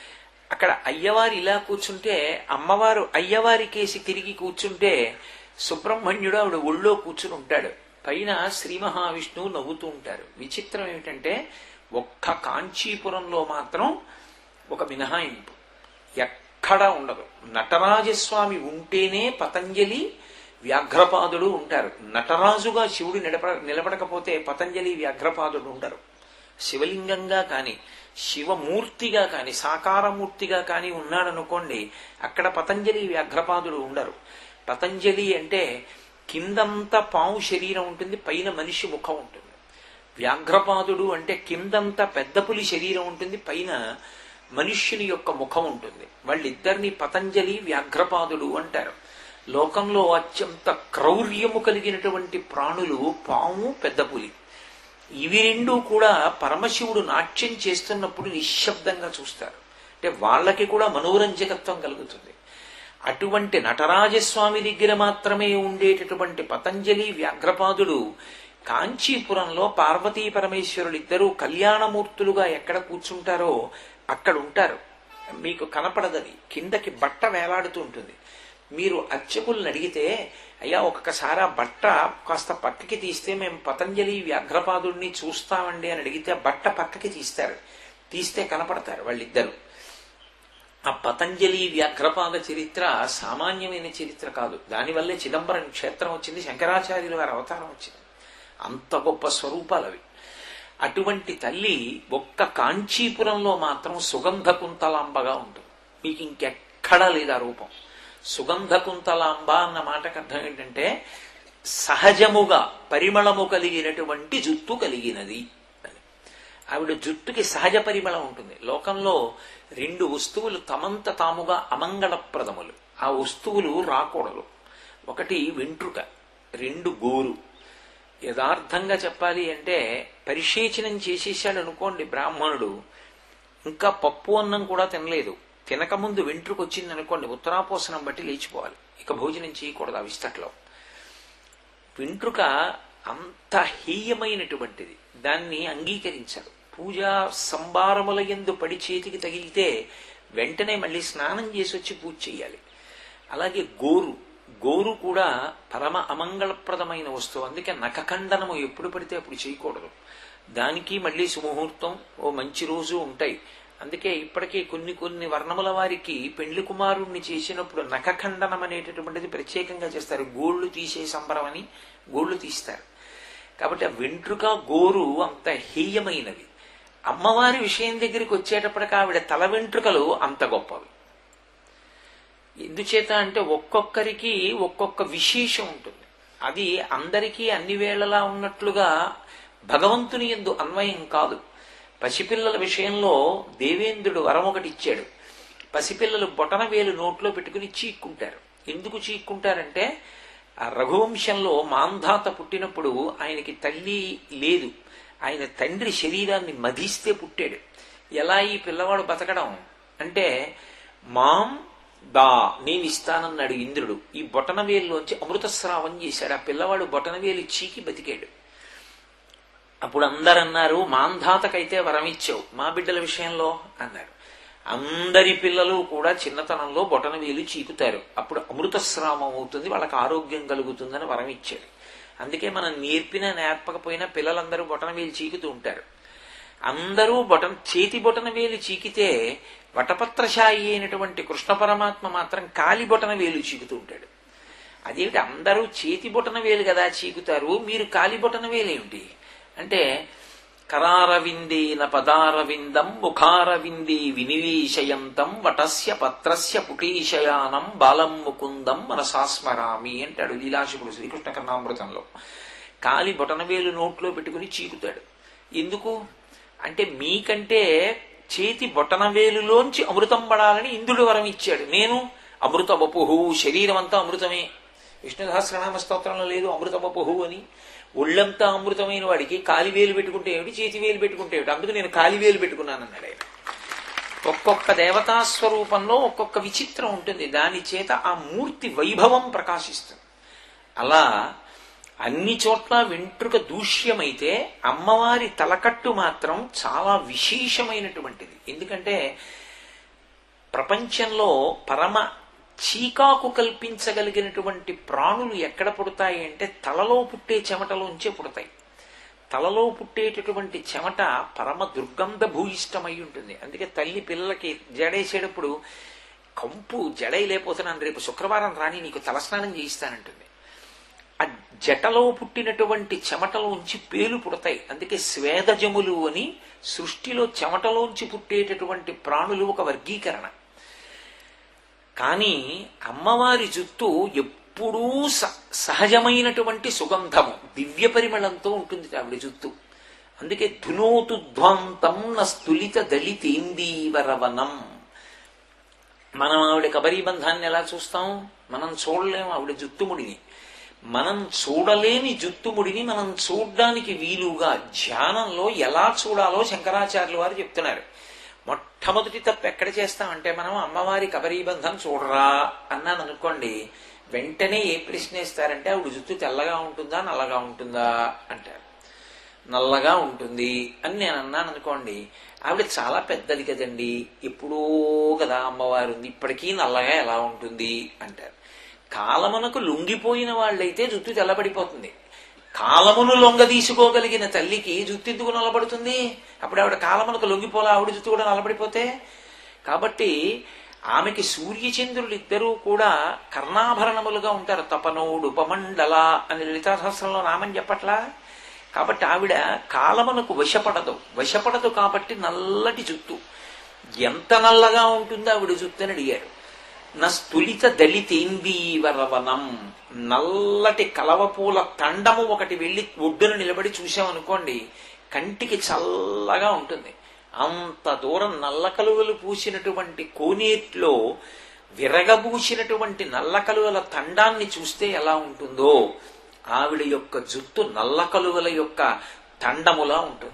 అక్కడ అయ్యవారు ఇలా కూర్చుంటే అమ్మవారు అయ్యవారి కేసి తిరిగి కూర్చుంటే సుబ్రహ్మణ్యుడు ఆవిడ ఒళ్ళో కూర్చుని ఉంటాడు పైన శ్రీ మహావిష్ణువు నవ్వుతూ ఉంటారు విచిత్రం ఏమిటంటే ఒక్క కాంచీపురంలో మాత్రం ఒక మినహాయింపు ఎక్కడా ఉండదు నటరాజస్వామి ఉంటేనే పతంజలి వ్యాఘ్రపాదుడు ఉంటారు నటరాజుగా శివుడు నిలబ నిలబడకపోతే పతంజలి వ్యాఘ్రపాదుడు ఉండరు శివలింగంగా కాని శివమూర్తిగా కాని సాకారమూర్తిగా కాని ఉన్నాడనుకోండి అక్కడ పతంజలి వ్యాఘ్రపాదుడు ఉండరు పతంజలి అంటే కిందంతా పాము శరీరం ఉంటుంది పైన మనిషి ముఖం ఉంటుంది వ్యాఘ్రపాదుడు అంటే కిందంతా పెద్ద పులి శరీరం ఉంటుంది పైన మనుష్యుని యొక్క ముఖం ఉంటుంది వాళ్ళిద్దరిని పతంజలి వ్యాఘ్రపాదుడు అంటారు లోకంలో అత్యంత క్రౌర్యము కలిగినటువంటి ప్రాణులు పాము పెద్ద పులి ఇవి రెండు కూడా పరమశివుడు నాట్యం చేస్తున్నప్పుడు నిశ్శబ్దంగా చూస్తారు అంటే వాళ్ళకి కూడా మనోరంజకత్వం కలుగుతుంది అటువంటి నటరాజస్వామి దగ్గర మాత్రమే ఉండేటటువంటి పతంజలి వ్యాఘ్రపాదుడు కాంచీపురంలో పార్వతీ పరమేశ్వరులిద్దరూ కళ్యాణమూర్తులుగా ఎక్కడ కూర్చుంటారో అక్కడ ఉంటారు మీకు కనపడదది కిందకి బట్ట వేలాడుతూ ఉంటుంది మీరు అర్చకుల్ని అడిగితే అయ్యా ఒక్కసారి ఆ బట్ట కాస్త పక్కకి తీస్తే మేము పతంజలి వ్యాఘ్రపాదుడిని చూస్తామండి అని అడిగితే బట్ట పక్కకి తీస్తారు తీస్తే కనపడతారు వాళ్ళిద్దరు ఆ పతంజలి వ్యాఘ్రపాద చరిత్ర సామాన్యమైన చరిత్ర కాదు దానివల్లే చిదంబరం క్షేత్రం వచ్చింది శంకరాచార్యుల వారి అవతారం వచ్చింది అంత గొప్ప స్వరూపాలు అవి అటువంటి తల్లి ఒక్క కాంచీపురంలో మాత్రం సుగంధ కుంతలాంబగా ఉంటుంది మీకు ఇంకెక్కడా లేదు ఆ రూపం సుగంధ కుంతలాంబ అన్న మాటకు అర్థం ఏంటంటే సహజముగా పరిమళము కలిగినటువంటి జుత్తు కలిగినది అని ఆవిడ జుట్టుకి సహజ పరిమళం ఉంటుంది లోకంలో రెండు వస్తువులు తమంత తాముగా అమంగళప్రదములు ఆ వస్తువులు రాకూడదు ఒకటి వెంట్రుక రెండు గోరు యథార్థంగా చెప్పాలి అంటే పరిశేచనం చేసేసాడు అనుకోండి బ్రాహ్మణుడు ఇంకా పప్పు అన్నం కూడా తినలేదు తినకముందు వెంట్రుకు వచ్చింది అనుకోండి ఉత్తరాపోసనం బట్టి లేచిపోవాలి ఇక భోజనం చేయకూడదు ఆ విస్తట్లో వెంట్రుక అంత హీయమైనటువంటిది దాన్ని అంగీకరించరు పూజా సంభారముల ఎందు పడి చేతికి తగిలితే వెంటనే మళ్ళీ స్నానం చేసి వచ్చి పూజ చేయాలి అలాగే గోరు గోరు కూడా పరమ అమంగళప్రదమైన వస్తువు అందుకే నఖఖండనము ఎప్పుడు పడితే అప్పుడు చేయకూడదు దానికి మళ్ళీ సుముహూర్తం ఓ మంచి రోజు ఉంటాయి అందుకే ఇప్పటికే కొన్ని కొన్ని వర్ణముల వారికి పెండ్లి కుమారుణ్ణి చేసినప్పుడు నఖఖండనం అనేటటువంటిది ప్రత్యేకంగా చేస్తారు గోళ్లు తీసే సంబరం అని గోళ్లు తీస్తారు కాబట్టి ఆ వెంట్రుక గోరు అంత హీయమైనవి అమ్మవారి విషయం దగ్గరికి వచ్చేటప్పటికి ఆవిడ తల వెంట్రుకలు అంత గొప్పవి ఎందుచేత అంటే ఒక్కొక్కరికి ఒక్కొక్క విశేషం ఉంటుంది అది అందరికీ అన్ని వేళలా ఉన్నట్లుగా భగవంతుని ఎందు అన్వయం కాదు పసిపిల్లల విషయంలో దేవేంద్రుడు వరం ఒకటి ఇచ్చాడు పసిపిల్లలు బొటన వేలు నోట్లో పెట్టుకుని చీక్కుంటారు ఎందుకు చీక్కుంటారంటే ఆ రఘువంశంలో మాంధాత పుట్టినప్పుడు ఆయనకి తల్లి లేదు ఆయన తండ్రి శరీరాన్ని మధిస్తే పుట్టాడు ఎలా ఈ పిల్లవాడు బతకడం అంటే మాం దా నేను ఇస్తానన్నాడు ఇంద్రుడు ఈ బొటనవేలులోంచి అమృతస్రావం చేశాడు ఆ పిల్లవాడు బొటనవేలు చీకి బతికాడు అప్పుడు అందరన్నారు మాంధాతకైతే వరం ఇచ్చావు మా బిడ్డల విషయంలో అన్నారు అందరి పిల్లలు కూడా చిన్నతనంలో బొటనవేలు చీకుతారు అప్పుడు అమృతస్రావం అవుతుంది వాళ్ళకి ఆరోగ్యం కలుగుతుందని వరం ఇచ్చాడు అందుకే మనం నేర్పినా నేర్పకపోయినా పిల్లలందరూ బొటనవేలు చీకుతూ ఉంటారు అందరూ బొటన చేతి బొటన వేలు చీకితే వటపత్రశాయి అయినటువంటి కృష్ణ పరమాత్మ మాత్రం కాలి బొటన వేలు చీకుతూ ఉంటాడు అదేమిటి అందరూ చేతి బొటన వేలు కదా చీకుతారు మీరు కాలి బొటన వేలేమిటి అంటే కరారవిందేన పదారవిందం ముఖారవిందే వినివేశయంతం వటస్య పత్రస్య పుటీశయానం బాలం ముకుందం మనసాస్మరామి అంటాడు లీలాశిపుడు శ్రీకృష్ణ కర్ణామృతంలో కాలి బొటనవేలు నోట్లో పెట్టుకుని చీకుతాడు ఎందుకు అంటే మీకంటే చేతి బొటనవేలులోంచి అమృతం పడాలని ఇంద్రుడు వరం ఇచ్చాడు నేను అమృత వపుహు శరీరం అంతా అమృతమే విష్ణు సహస్రనామ స్తోత్రంలో లేదు అమృత వపుహు అని ఒళ్ళంతా అమృతమైన వాడికి కాలివేలు పెట్టుకుంటే ఏమిటి చేతి వేలు పెట్టుకుంటే ఏమిటి అందుకు నేను కాలివేలు పెట్టుకున్నాను అన్నాడు ఆయన ఒక్కొక్క దేవతా స్వరూపంలో ఒక్కొక్క విచిత్రం ఉంటుంది దాని చేత ఆ మూర్తి వైభవం ప్రకాశిస్తుంది అలా అన్ని చోట్ల వెంట్రుక దూష్యమైతే అమ్మవారి తలకట్టు మాత్రం చాలా విశేషమైనటువంటిది ఎందుకంటే ప్రపంచంలో పరమ చీకాకు కల్పించగలిగినటువంటి ప్రాణులు ఎక్కడ పుడతాయి అంటే తలలో పుట్టే చెమటలోంచే పుడతాయి తలలో పుట్టేటటువంటి చెమట పరమ దుర్గంధ భూయిష్టమై ఉంటుంది అందుకే తల్లి పిల్లలకి జడేసేటప్పుడు కంపు జడై లేకపోతున్నాను రేపు శుక్రవారం రాని నీకు తలస్నానం చేయిస్తానంటుంది ఆ జటలో పుట్టినటువంటి చెమటలోంచి పేలు పుడతాయి అందుకే స్వేదజములు అని సృష్టిలో చెమటలోంచి పుట్టేటటువంటి ప్రాణులు ఒక వర్గీకరణ కానీ అమ్మవారి జుత్తు ఎప్పుడూ సహజమైనటువంటి సుగంధము దివ్య పరిమళంతో ఉంటుంది ఆవిడ జుత్తు అందుకే ధునోతు ధ్వాంతం నస్తులిత దళితేందీవరవనం మనం ఆవిడ కబరీబంధాన్ని ఎలా చూస్తాం మనం చూడలేము ఆవిడ జుత్తుముడిని మనం చూడలేని జుత్తుముడిని మనం చూడ్డానికి వీలుగా ధ్యానంలో ఎలా చూడాలో శంకరాచార్యులు వారు చెప్తున్నారు మొట్టమొదటి తప్పు ఎక్కడ చేస్తామంటే మనం అమ్మవారి కబరీబంధం చూడరా అన్నాను అనుకోండి వెంటనే ఏ ప్రశ్న ఇస్తారంటే ఆవిడ జుత్తు తెల్లగా ఉంటుందా నల్లగా ఉంటుందా అంటారు నల్లగా ఉంటుంది అని నేను అన్నాను అనుకోండి ఆవిడ చాలా పెద్దది కదండి ఎప్పుడో కదా అమ్మవారు ఉంది ఇప్పటికీ నల్లగా ఎలా ఉంటుంది అంటారు కాలమునకు లొంగిపోయిన వాళ్ళైతే జుత్తు తెల్లబడిపోతుంది కాలమును లొంగ తీసుకోగలిగిన తల్లికి జుత్తు ఎందుకు నల్లబడుతుంది అప్పుడు ఆవిడ కాలమునకు లొంగిపోలే ఆవిడ జుత్తు కూడా నల్లబడిపోతే కాబట్టి ఆమెకి సూర్యచంద్రులు ఇద్దరూ కూడా కర్ణాభరణములుగా ఉంటారు తపనోడు ఉపమండల అని లలితా సహస్రంలో నామని చెప్పట్లా కాబట్టి ఆవిడ కాలమునకు వశపడదు వశపడదు కాబట్టి నల్లటి జుత్తు ఎంత నల్లగా ఉంటుందో ఆవిడ జుత్తు అని అడిగారు నస్తులిత దళితేందీవరవనం నల్లటి కలవపూల తండము ఒకటి వెళ్ళి ఒడ్డున నిలబడి చూసామనుకోండి కంటికి చల్లగా ఉంటుంది అంత దూరం నల్ల కలువలు పూసినటువంటి కోనేట్లో విరగబూసినటువంటి నల్ల కలువల తండాన్ని చూస్తే ఎలా ఉంటుందో ఆవిడ యొక్క జుట్టు నల్ల కలువల యొక్క తండములా ఉంటుంది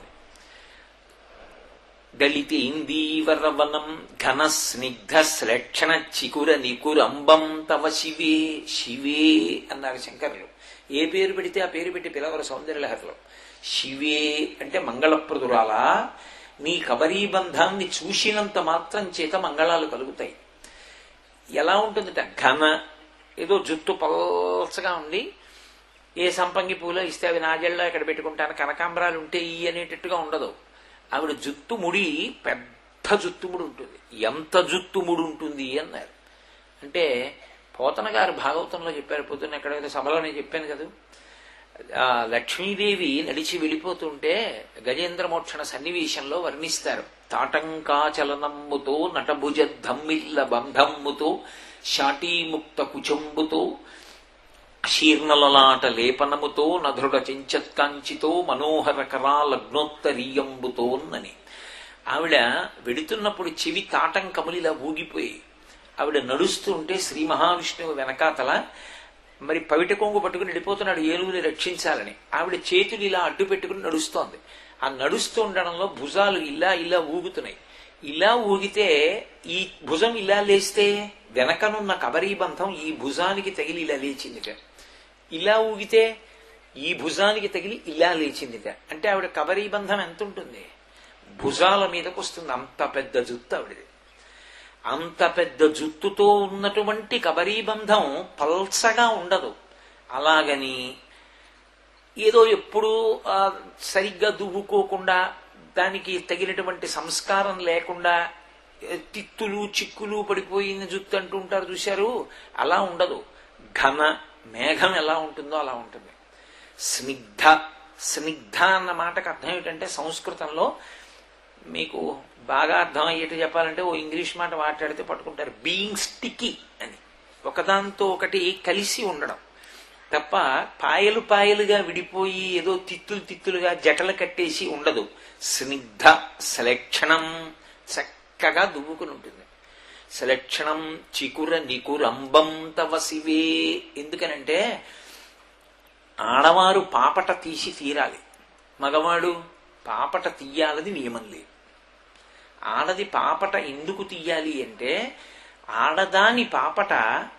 దళితేందీవరవనం ఘన స్నిగ్ధ శ్లేక్షణ చికుర నికురంబం తవ శివే శివే అన్నారు శంకరులు ఏ పేరు పెడితే ఆ పేరు పెట్టి పిలవరు సౌందర్యలహరిలో శివే అంటే మంగళప్రదురాలా నీ కబరీబంధాన్ని చూసినంత మాత్రం చేత మంగళాలు కలుగుతాయి ఎలా ఉంటుందిట ఘన ఏదో జుట్టు పల్చగా ఉండి ఏ సంపంగి పూలో ఇస్తే అవి నాజెళ్ళలో ఇక్కడ పెట్టుకుంటాను కనకాంబరాలు ఉంటే ఈ అనేటట్టుగా ఉండదు ఆవిడ జుత్తు ముడి పెద్ద జుత్తు ముడి ఉంటుంది ఎంత జుత్తు ముడి ఉంటుంది అన్నారు అంటే పోతన గారు భాగవతంలో చెప్పారు పొద్దున్న ఎక్కడైతే సభలోనే చెప్పాను కదా ఆ లక్ష్మీదేవి నడిచి వెళ్ళిపోతుంటే గజేంద్ర మోక్షణ సన్నివేశంలో వర్ణిస్తారు తాటంకాచలనమ్ముతో నటభుజ ధమ్మిల్ల బంధమ్ముతో షాటీముక్త కుచంబుతో శీర్ణలలాట లేపనముతో నధృడ చెంచత్కాంచితో మనోహర కరాలగ్నోత్తరీయంబుతోన్నని ఆవిడ వెడుతున్నప్పుడు చెవి తాటంకములిలా ఊగిపోయి ఆవిడ నడుస్తుంటే శ్రీ మహావిష్ణువు వెనకాతల మరి పవిట కొంగు పట్టుకుని వెళ్ళిపోతున్నాడు ఏనుగుని రక్షించాలని ఆవిడ చేతులు ఇలా అడ్డు పెట్టుకుని నడుస్తోంది ఆ నడుస్తూ ఉండడంలో భుజాలు ఇలా ఇలా ఊగుతున్నాయి ఇలా ఊగితే ఈ భుజం ఇలా లేస్తే వెనకనున్న కబరీబంధం ఈ భుజానికి తగిలి ఇలా లేచిందిట ఇలా ఊగితే ఈ భుజానికి తగిలి ఇలా లేచిందిట అంటే ఆవిడ కబరీబంధం ఎంత ఉంటుంది భుజాల మీదకు వస్తుంది అంత పెద్ద జుత్తు ఆవిడది అంత పెద్ద జుత్తుతో ఉన్నటువంటి కబరీబంధం పల్సగా ఉండదు అలాగని ఏదో ఎప్పుడూ ఆ, సరిగ్గా దువ్వుకోకుండా దానికి తగినటువంటి సంస్కారం లేకుండా ఏ, తిత్తులు చిక్కులు పడిపోయిన జుత్తు అంటూ ఉంటారు చూశారు అలా ఉండదు ఘన మేఘం ఎలా ఉంటుందో అలా ఉంటుంది స్నిగ్ధ స్నిగ్ధ అన్న మాటకు అర్థం ఏమిటంటే సంస్కృతంలో మీకు బాగా అర్థం అయ్యేట్టు చెప్పాలంటే ఓ ఇంగ్లీష్ మాట మాట్లాడితే పట్టుకుంటారు బీయింగ్ స్టిక్కీ అని ఒకదాంతో ఒకటి కలిసి ఉండడం తప్ప పాయలు పాయలుగా విడిపోయి ఏదో తిత్తులు తిత్తులుగా జటలు కట్టేసి ఉండదు స్నిగ్ధ సెలక్షణం చక్కగా దువ్వుకుని ఉంటుంది సెలక్షణం చికుర నికురంబం తవ శివే ఎందుకనంటే ఆడవారు పాపట తీసి తీరాలి మగవాడు పాపట తీయాలని నియమం లేదు ఆడది పాపట ఎందుకు తీయాలి అంటే ఆడదాని పాపట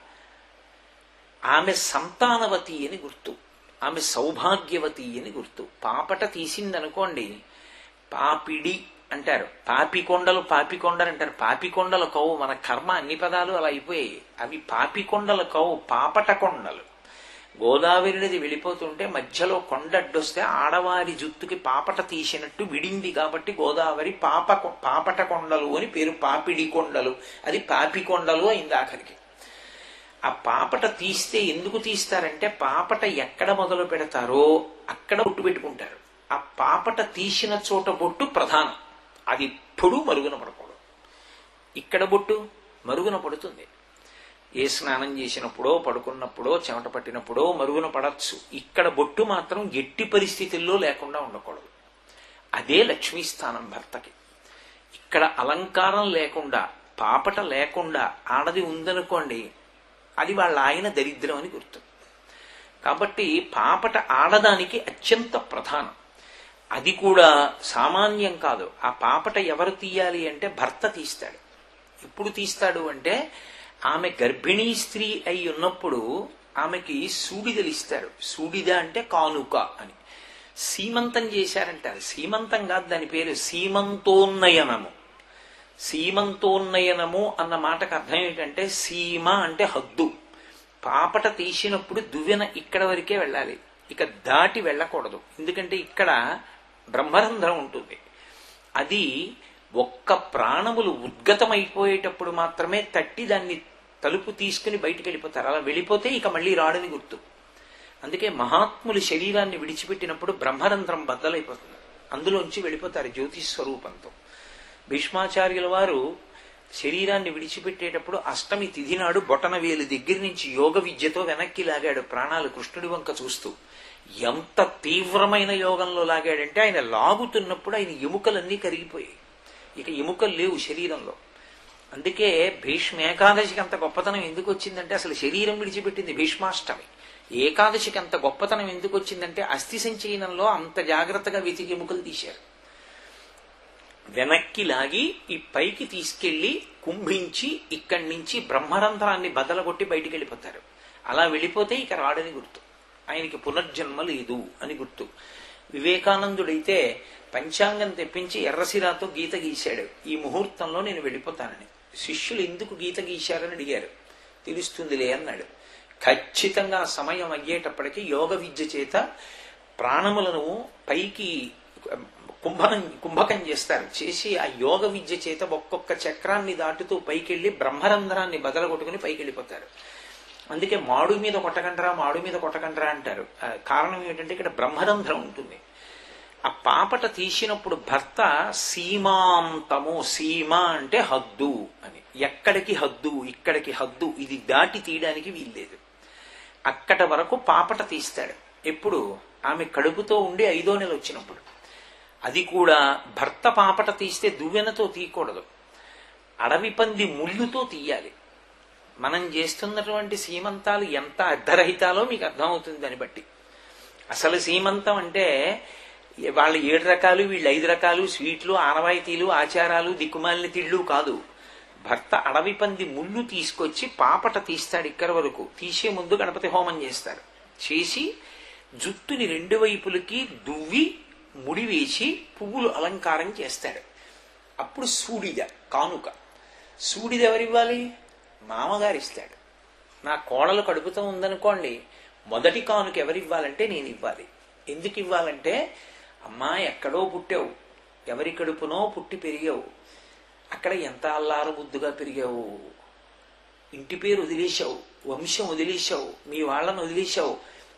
ఆమె సంతానవతి అని గుర్తు ఆమె సౌభాగ్యవతి అని గుర్తు పాపట తీసిందనుకోండి పాపిడి అంటారు పాపికొండలు పాపికొండలు అంటారు పాపికొండలు కవు మన కర్మ అన్ని పదాలు అలా అయిపోయాయి అవి పాపికొండలు కవు పాపట కొండలు గోదావరి నది వెళ్ళిపోతుంటే మధ్యలో కొండడ్డొస్తే ఆడవారి జుత్తుకి పాపట తీసినట్టు విడింది కాబట్టి గోదావరి పాప పాపట కొండలు అని పేరు పాపిడి కొండలు అది పాపి కొండలు అయింది ఆఖరికి ఆ పాపట తీస్తే ఎందుకు తీస్తారంటే పాపట ఎక్కడ మొదలు పెడతారో అక్కడ బొట్టు పెట్టుకుంటారు ఆ పాపట తీసిన చోట బొట్టు ప్రధానం అది ఎప్పుడూ మరుగున పడకూడదు ఇక్కడ బొట్టు మరుగున పడుతుంది ఏ స్నానం చేసినప్పుడో పడుకున్నప్పుడో చెమట పట్టినప్పుడో మరుగున పడచ్చు ఇక్కడ బొట్టు మాత్రం ఎట్టి పరిస్థితుల్లో లేకుండా ఉండకూడదు అదే లక్ష్మీ స్థానం భర్తకి ఇక్కడ అలంకారం లేకుండా పాపట లేకుండా ఆడది ఉందనుకోండి అది వాళ్ళ ఆయన దరిద్రం అని గుర్తు కాబట్టి పాపట ఆడదానికి అత్యంత ప్రధానం అది కూడా సామాన్యం కాదు ఆ పాపట ఎవరు తీయాలి అంటే భర్త తీస్తాడు ఎప్పుడు తీస్తాడు అంటే ఆమె గర్భిణీ స్త్రీ అయి ఉన్నప్పుడు ఆమెకి సూడిదలు ఇస్తారు సూడిద అంటే కానుక అని సీమంతం చేశారంటారు సీమంతం కాదు దాని పేరు సీమంతోన్నయనము సీమంతోన్నయనము అన్న మాటకు అర్థం ఏంటంటే సీమ అంటే హద్దు పాపట తీసినప్పుడు దువ్వెన ఇక్కడ వరకే వెళ్ళాలి ఇక దాటి వెళ్ళకూడదు ఎందుకంటే ఇక్కడ బ్రహ్మరంధ్రం ఉంటుంది అది ఒక్క ప్రాణములు ఉద్గతమైపోయేటప్పుడు మాత్రమే తట్టి దాన్ని తలుపు తీసుకుని బయటికి వెళ్ళిపోతారు అలా వెళ్ళిపోతే ఇక మళ్ళీ రాడని గుర్తు అందుకే మహాత్ములు శరీరాన్ని విడిచిపెట్టినప్పుడు బ్రహ్మరంధ్రం బద్దలైపోతుంది అందులోంచి వెళ్ళిపోతారు జ్యోతి స్వరూపంతో భీష్మాచార్యుల వారు శరీరాన్ని విడిచిపెట్టేటప్పుడు అష్టమి తిథి నాడు బొటన వేలు దగ్గర నుంచి యోగ విద్యతో వెనక్కి లాగాడు ప్రాణాలు కృష్ణుడి వంక చూస్తూ ఎంత తీవ్రమైన యోగంలో లాగాడంటే ఆయన లాగుతున్నప్పుడు ఆయన ఎముకలన్నీ కరిగిపోయాయి ఇక ఎముకలు లేవు శరీరంలో అందుకే భీష్మ ఏకాదశికి అంత గొప్పతనం ఎందుకు వచ్చిందంటే అసలు శరీరం విడిచిపెట్టింది భీష్మాష్టమి ఏకాదశికి అంత గొప్పతనం ఎందుకు వచ్చిందంటే అస్థి సంచయనంలో అంత జాగ్రత్తగా వెతికి ఎముకలు తీశారు వెనక్కి లాగి ఈ పైకి తీసుకెళ్లి కుంభించి ఇక్కడి నుంచి బ్రహ్మరంధ్రాన్ని బదలగొట్టి బయటికి వెళ్ళిపోతారు అలా వెళ్ళిపోతే ఇక రాడని గుర్తు ఆయనకి పునర్జన్మ లేదు అని గుర్తు వివేకానందుడైతే పంచాంగం తెప్పించి ఎర్రసిరాతో గీత గీశాడు ఈ ముహూర్తంలో నేను వెళ్ళిపోతానని శిష్యులు ఎందుకు గీత గీశారని అడిగారు తెలుస్తుందిలే అన్నాడు ఖచ్చితంగా సమయం అయ్యేటప్పటికి యోగ విద్య చేత ప్రాణములను పైకి కుంభకం కుంభకం చేస్తారు చేసి ఆ యోగ విద్య చేత ఒక్కొక్క చక్రాన్ని దాటుతూ పైకెళ్ళి బ్రహ్మరంధ్రాన్ని బదలగొట్టుకుని పైకి వెళ్ళిపోతారు అందుకే మాడు మీద కొట్టకండ్రా మాడు మీద కొట్టకండ్రా అంటారు ఆ కారణం ఏంటంటే ఇక్కడ బ్రహ్మరంధ్రం ఉంటుంది ఆ పాపట తీసినప్పుడు భర్త సీమాంతము సీమ అంటే హద్దు అని ఎక్కడికి హద్దు ఇక్కడికి హద్దు ఇది దాటి తీయడానికి వీల్లేదు అక్కట వరకు పాపట తీస్తాడు ఎప్పుడు ఆమె కడుపుతో ఉండి ఐదో నెల వచ్చినప్పుడు అది కూడా భర్త పాపట తీస్తే దువ్వెనతో తీయకూడదు అడవి పంది ముళ్ళుతో తీయాలి మనం చేస్తున్నటువంటి సీమంతాలు ఎంత అర్ధరహితాలో మీకు అర్థమవుతుంది దాన్ని బట్టి అసలు సీమంతం అంటే వాళ్ళ ఏడు రకాలు వీళ్ళు ఐదు రకాలు స్వీట్లు ఆనవాయితీలు ఆచారాలు దిక్కుమాలిన తిళ్ళు కాదు భర్త అడవి పంది ముళ్ళు తీసుకొచ్చి పాపట తీస్తాడు ఇక్కడ వరకు తీసే ముందు గణపతి హోమం చేస్తారు చేసి జుట్టుని రెండు వైపులకి దువ్వి ముడి వేసి పువ్వులు అలంకారం చేస్తాడు అప్పుడు సూడిద కానుక సూడిద ఎవరివ్వాలి మామగారు ఇస్తాడు నా కోడలు కడుపుతో ఉందనుకోండి మొదటి కానుక ఎవరివ్వాలంటే నేను ఇవ్వాలి ఎందుకు ఇవ్వాలంటే అమ్మా ఎక్కడో పుట్టావు ఎవరి కడుపునో పుట్టి పెరిగావు అక్కడ ఎంత అల్లారు ముద్దుగా పెరిగావు ఇంటి పేరు వదిలేశావు వంశం వదిలేశావు మీ వాళ్ళను వదిలేశావు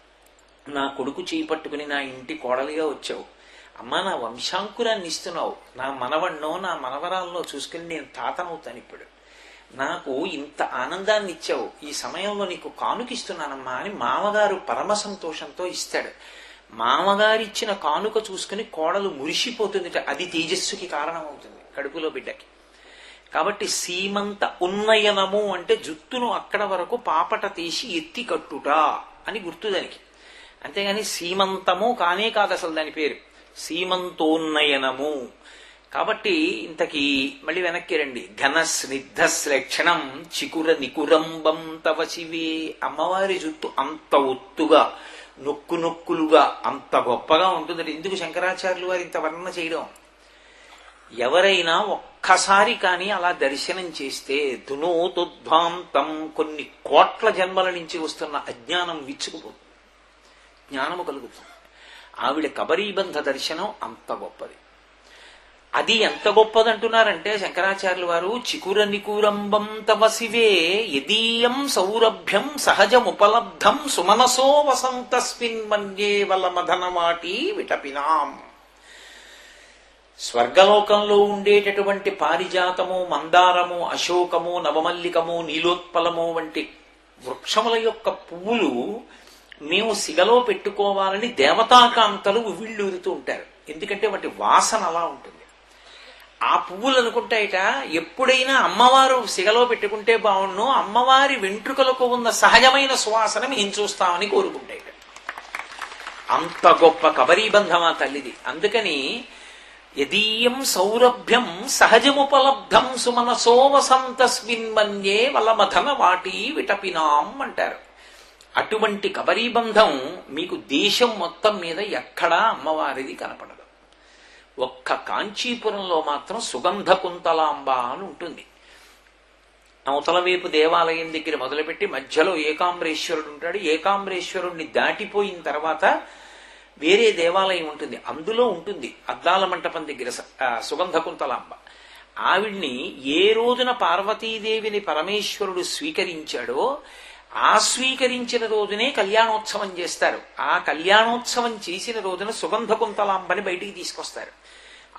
నా కొడుకు చేయి పట్టుకుని నా ఇంటి కోడలిగా వచ్చావు అమ్మా నా వంశాంకురాన్ని ఇస్తున్నావు నా మనవన్నో నా మనవరాల్లో చూసుకుని నేను తాతనవుతాను ఇప్పుడు నాకు ఇంత ఆనందాన్ని ఇచ్చావు ఈ సమయంలో నీకు కానుకిస్తున్నానమ్మా అని మామగారు పరమ సంతోషంతో ఇస్తాడు మామగారిచ్చిన కానుక చూసుకుని కోడలు మురిసిపోతుందిట అది తేజస్సుకి కారణమవుతుంది కడుపులో బిడ్డకి కాబట్టి సీమంత ఉన్నయనము అంటే జుత్తును అక్కడ వరకు పాపట తీసి ఎత్తి కట్టుట అని గుర్తు దానికి అంతేగాని సీమంతము కానే కాదు అసలు దాని పేరు సీమంతోన్నయనము కాబట్టి ఇంతకీ మళ్ళీ వెనక్కి రండి ఘన స్నిగ్ధ శ్లక్షణం చికుర నికురంబం తవ శివే అమ్మవారి జుట్టు అంత ఒత్తుగా నొక్కు నొక్కులుగా అంత గొప్పగా ఉంటుందంటే ఎందుకు శంకరాచార్యులు వారు ఇంత వర్ణన చేయడం ఎవరైనా ఒక్కసారి కానీ అలా దర్శనం చేస్తే దునోతుద్వాంతం కొన్ని కోట్ల జన్మల నుంచి వస్తున్న అజ్ఞానం విచ్చుకుపోతుంది జ్ఞానము కలుగుతుంది ఆవిడ కబరీబంధ దర్శనం అంత గొప్పది అది ఎంత గొప్పదంటున్నారంటే శంకరాచార్యులు వారు చికుర నికురంబం తవ శివే యదీయం సౌరభ్యం సహజముపలబ్ధం సుమనసో వసంతస్మిన్ మన్యే వల్ల మదనవాటి విటపినాం స్వర్గలోకంలో ఉండేటటువంటి పారిజాతము మందారము అశోకము నవమల్లికము నీలోత్పలము వంటి వృక్షముల యొక్క పువ్వులు మేము సిగలో పెట్టుకోవాలని దేవతాకాంతలు ఉవ్విళ్ళూరుతూ ఉంటారు ఎందుకంటే వాటి వాసన అలా ఉంటుంది ఆ పువ్వులు అనుకుంటాయిట ఎప్పుడైనా అమ్మవారు సిగలో పెట్టుకుంటే బాగుండు అమ్మవారి వెంట్రుకలకు ఉన్న సహజమైన సువాసన మేము చూస్తామని కోరుకుంటాయిట అంత గొప్ప కబరీబంధం ఆ తల్లిది అందుకని యదీయం సౌరభ్యం సహజముపలబ్ధం సుమనసో వసంతస్మిన్ మన్యే వలమథన వాటి విటపినాం అంటారు అటువంటి కబరీబంధం మీకు దేశం మొత్తం మీద ఎక్కడా అమ్మవారిది కనపడదు ఒక్క కాంచీపురంలో మాత్రం సుగంధ కుంతలాంబ అని ఉంటుంది అవతల వైపు దేవాలయం దగ్గర మొదలుపెట్టి మధ్యలో ఏకాంబరేశ్వరుడు ఉంటాడు ఏకాంబరేశ్వరుణ్ణి దాటిపోయిన తర్వాత వేరే దేవాలయం ఉంటుంది అందులో ఉంటుంది అద్దాల మంటపం దగ్గర సుగంధ కుంతలాంబ ఆవిడ్ని ఏ రోజున పార్వతీదేవిని పరమేశ్వరుడు స్వీకరించాడో ఆ స్వీకరించిన రోజునే కళ్యాణోత్సవం చేస్తారు ఆ కళ్యాణోత్సవం చేసిన రోజున సుగంధ కుంతలాంబని బయటికి తీసుకొస్తారు